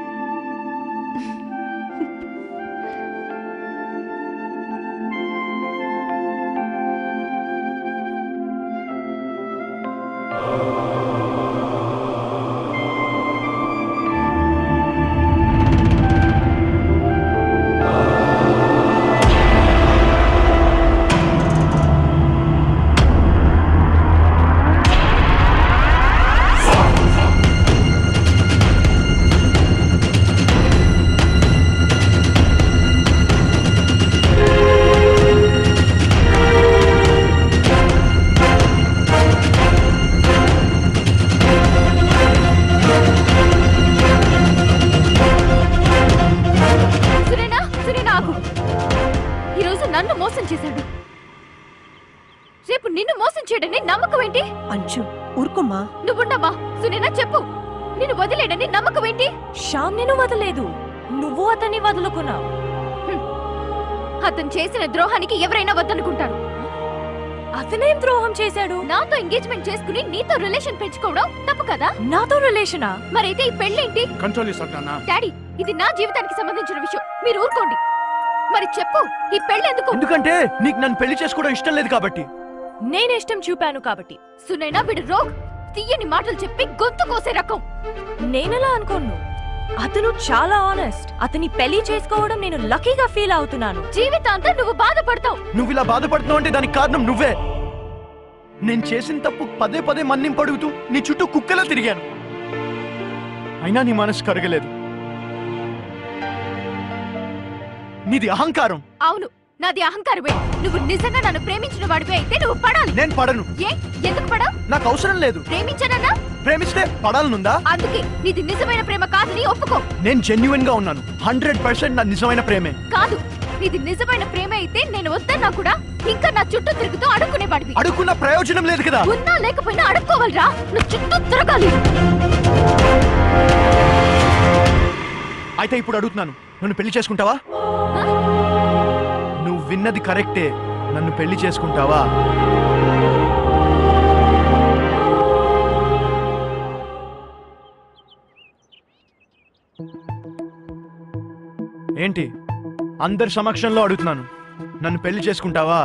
సురేనా సురేనా ఆగు ఈరోజు నన్ను మోసం చేశాడు రేపు నిన్ను మోసం చేయడని నమ్మకం ఏంటి
అంచు ఊరుకోమ్మా
నువ్వుండమ్మా సురేనా చెప్పు నిన్ను వదిలేడని నమ్మకం ఏంటి
శ్యామ్ నేను వదలేదు నువ్వు అతన్ని వదులుకున్నావు
అతను చేసిన ద్రోహానికి ఎవరైనా వద్దనుకుంటారు
అతనేం ద్రోహం చేశాడు
నాతో ఎంగేజ్మెంట్ చేసుకుని నీతో రిలేషన్ పెంచుకోవడం తప్పు కదా
నాతో రిలేషనా
మరైతే ఈ పెళ్ళేంటి
కంట్రోల్ చేస్తాను
డాడీ ఇది నా జీవితానికి సంబంధించిన విషయం మీరు ఊరుకోండి మరి చెప్పు ఈ పెళ్లి ఎందుకు
ఎందుకంటే నీకు నన్ను పెళ్లి చేసుకోవడం ఇష్టం లేదు కాబట్టి
నేను ఇష్టం చూపాను కాబట్టి
సునైనా వీడు రోగ్ తీయని మాటలు చెప్పి గొంతు కోసే రకం
నేనెలా అనుకోను అతను చాలా ఆనెస్ట్ అతని పెళ్లి చేసుకోవడం నేను లక్కీగా ఫీల్ అవుతున్నాను
జీవితాంతం నువ్వు బాధపడతావు
నువ్వు ఇలా బాధపడుతున్నావు అంటే దానికి కారణం నువ్వే నేను చేసిన తప్పు పదే పదే మన్నింపు అడుగుతూ నీ చుట్టూ కుక్కలా తిరిగాను అయినా నీ మనసు కరగలేదు నీది అహంకారం
అవును నాది అహంకారమే నువ్వు నిజంగా నన్ను ప్రేమించిన వాడివి అయితే నువ్వు పడాలి
నేను పడను
ఏ ఎందుకు పడవు
నాకు అవసరం లేదు
ప్రేమించానన్నా
ప్రేమిస్తే పడాలనుందా
అందుకే నీది నిజమైన ప్రేమ కాదని ఒప్పుకో
నేను జెన్యున్ గా ఉన్నాను హండ్రెడ్ పర్సెంట్ నా నిజమైన ప్రేమే
కాదు నీది నిజమైన ప్రేమ అయితే నేను వద్దన్నా కూడా ఇంకా నా చుట్టూ తిరుగుతూ అడుక్కునేవాడివి
అడుక్కున్న ప్రయోజనం లేదు కదా
ఉన్నా లేకపోయినా అడుక్కోవాలిరా నువ్వు చుట్టూ తిరగాలి
అయితే ఇప్పుడు అడుగుతున్నాను నన్ను పెళ్లి చేసుకుంటావా నువ్వు విన్నది కరెక్టే నన్ను పెళ్లి చేసుకుంటావా ఏంటి అందరి సమక్షంలో అడుగుతున్నాను నన్ను పెళ్లి చేసుకుంటావా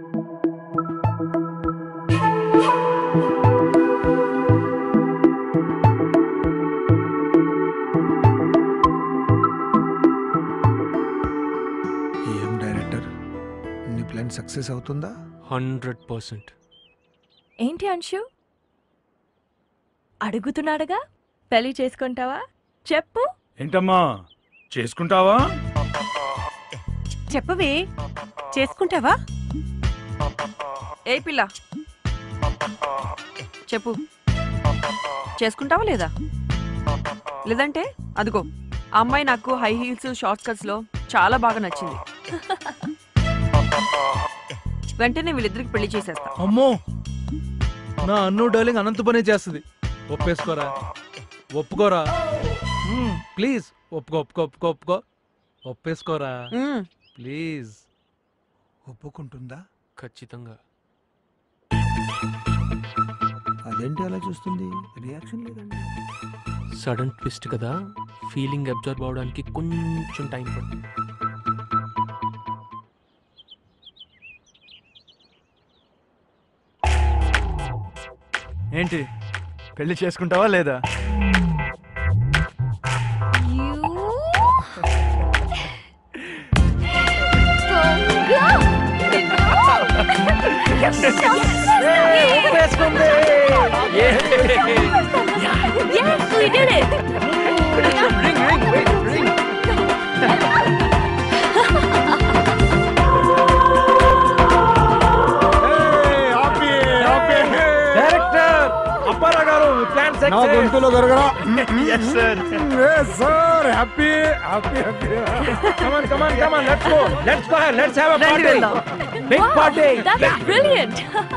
ఏం డైరెక్టర్ నీ ప్లాన్ సక్సెస్ అవుతుందా
హండ్రెడ్ పర్సెంట్
ఏంటి అంశు అడుగుతున్నాడుగా పెళ్లి చేసుకుంటావా చెప్పు
ఏంటమ్మా చేసుకుంటావా
చెప్పవే చేసుకుంటావా ఏ పిల్ల చెప్పు చేసుకుంటావా లేదా లేదంటే అదిగో ఆ అమ్మాయి నాకు హై హీల్స్ షార్ట్ కట్స్ లో చాలా బాగా నచ్చింది వెంటనే వీళ్ళిద్దరికి పెళ్లి చేసేస్తా
అమ్మో నా అన్ను డార్లింగ్ అనంత పనే చేస్తుంది ఒప్పేసుకోరా ఒప్పుకోరా ప్లీజ్ ఒప్పుకో ఒప్పుకో ఒప్పుకో ఒప్పుకో ఒప్పేసుకోరా ప్లీజ్
ఒప్పుకుంటుందా
ఖచ్చితంగా
అదేంటి అలా చూస్తుంది రియాక్షన్ లేదండి
సడన్ ట్విస్ట్ కదా ఫీలింగ్ అబ్జర్వ్ అవడానికి కొంచెం టైం పడుతుంది
ఏంటి పెళ్లి చేసుకుంటావా లేదా
Yes, we did it!
Director Apparao garu plan
నా గొంతులో గరగరా
yes sir
sir happy happy happy
come on come on come on let's go let's go let's have a
రండి
పార్టీ
వెళ్దాం.
Big
Wow,
party
That's brilliant!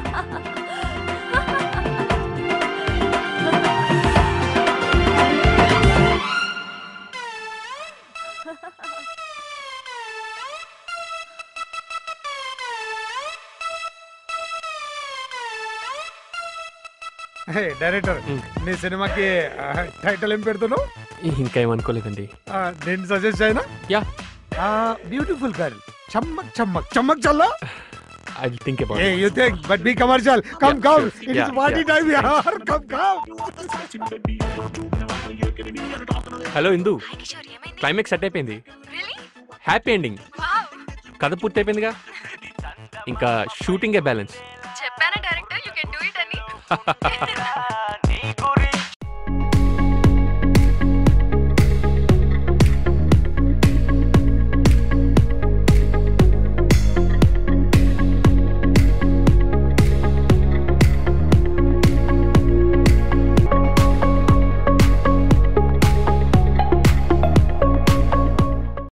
Director నీ సినిమాకి టైటిల్ ఏం పెడుతున్నావు
ఇంకా ఏమనుకోలేదండి
ఆ, నేను సజెస్ట్ అయినా
యా
బ్యూటిఫుల్ గర్ల్ చమ్మక్ చమ్మక్ చమ్మక్ చల్లా
I think about
Hey, you think, but be commercial. Come, come. It
Yeah,
is party
yeah.
time, yaar. Come, come.
Hello Indu climax set అయిపోయింది హ్యాపీ ఎండింగ్ కథ పూర్తి అయిపోయిందిగా ఇంకా షూటింగే బ్యాలెన్స్
చెప్పానా director you can do it అని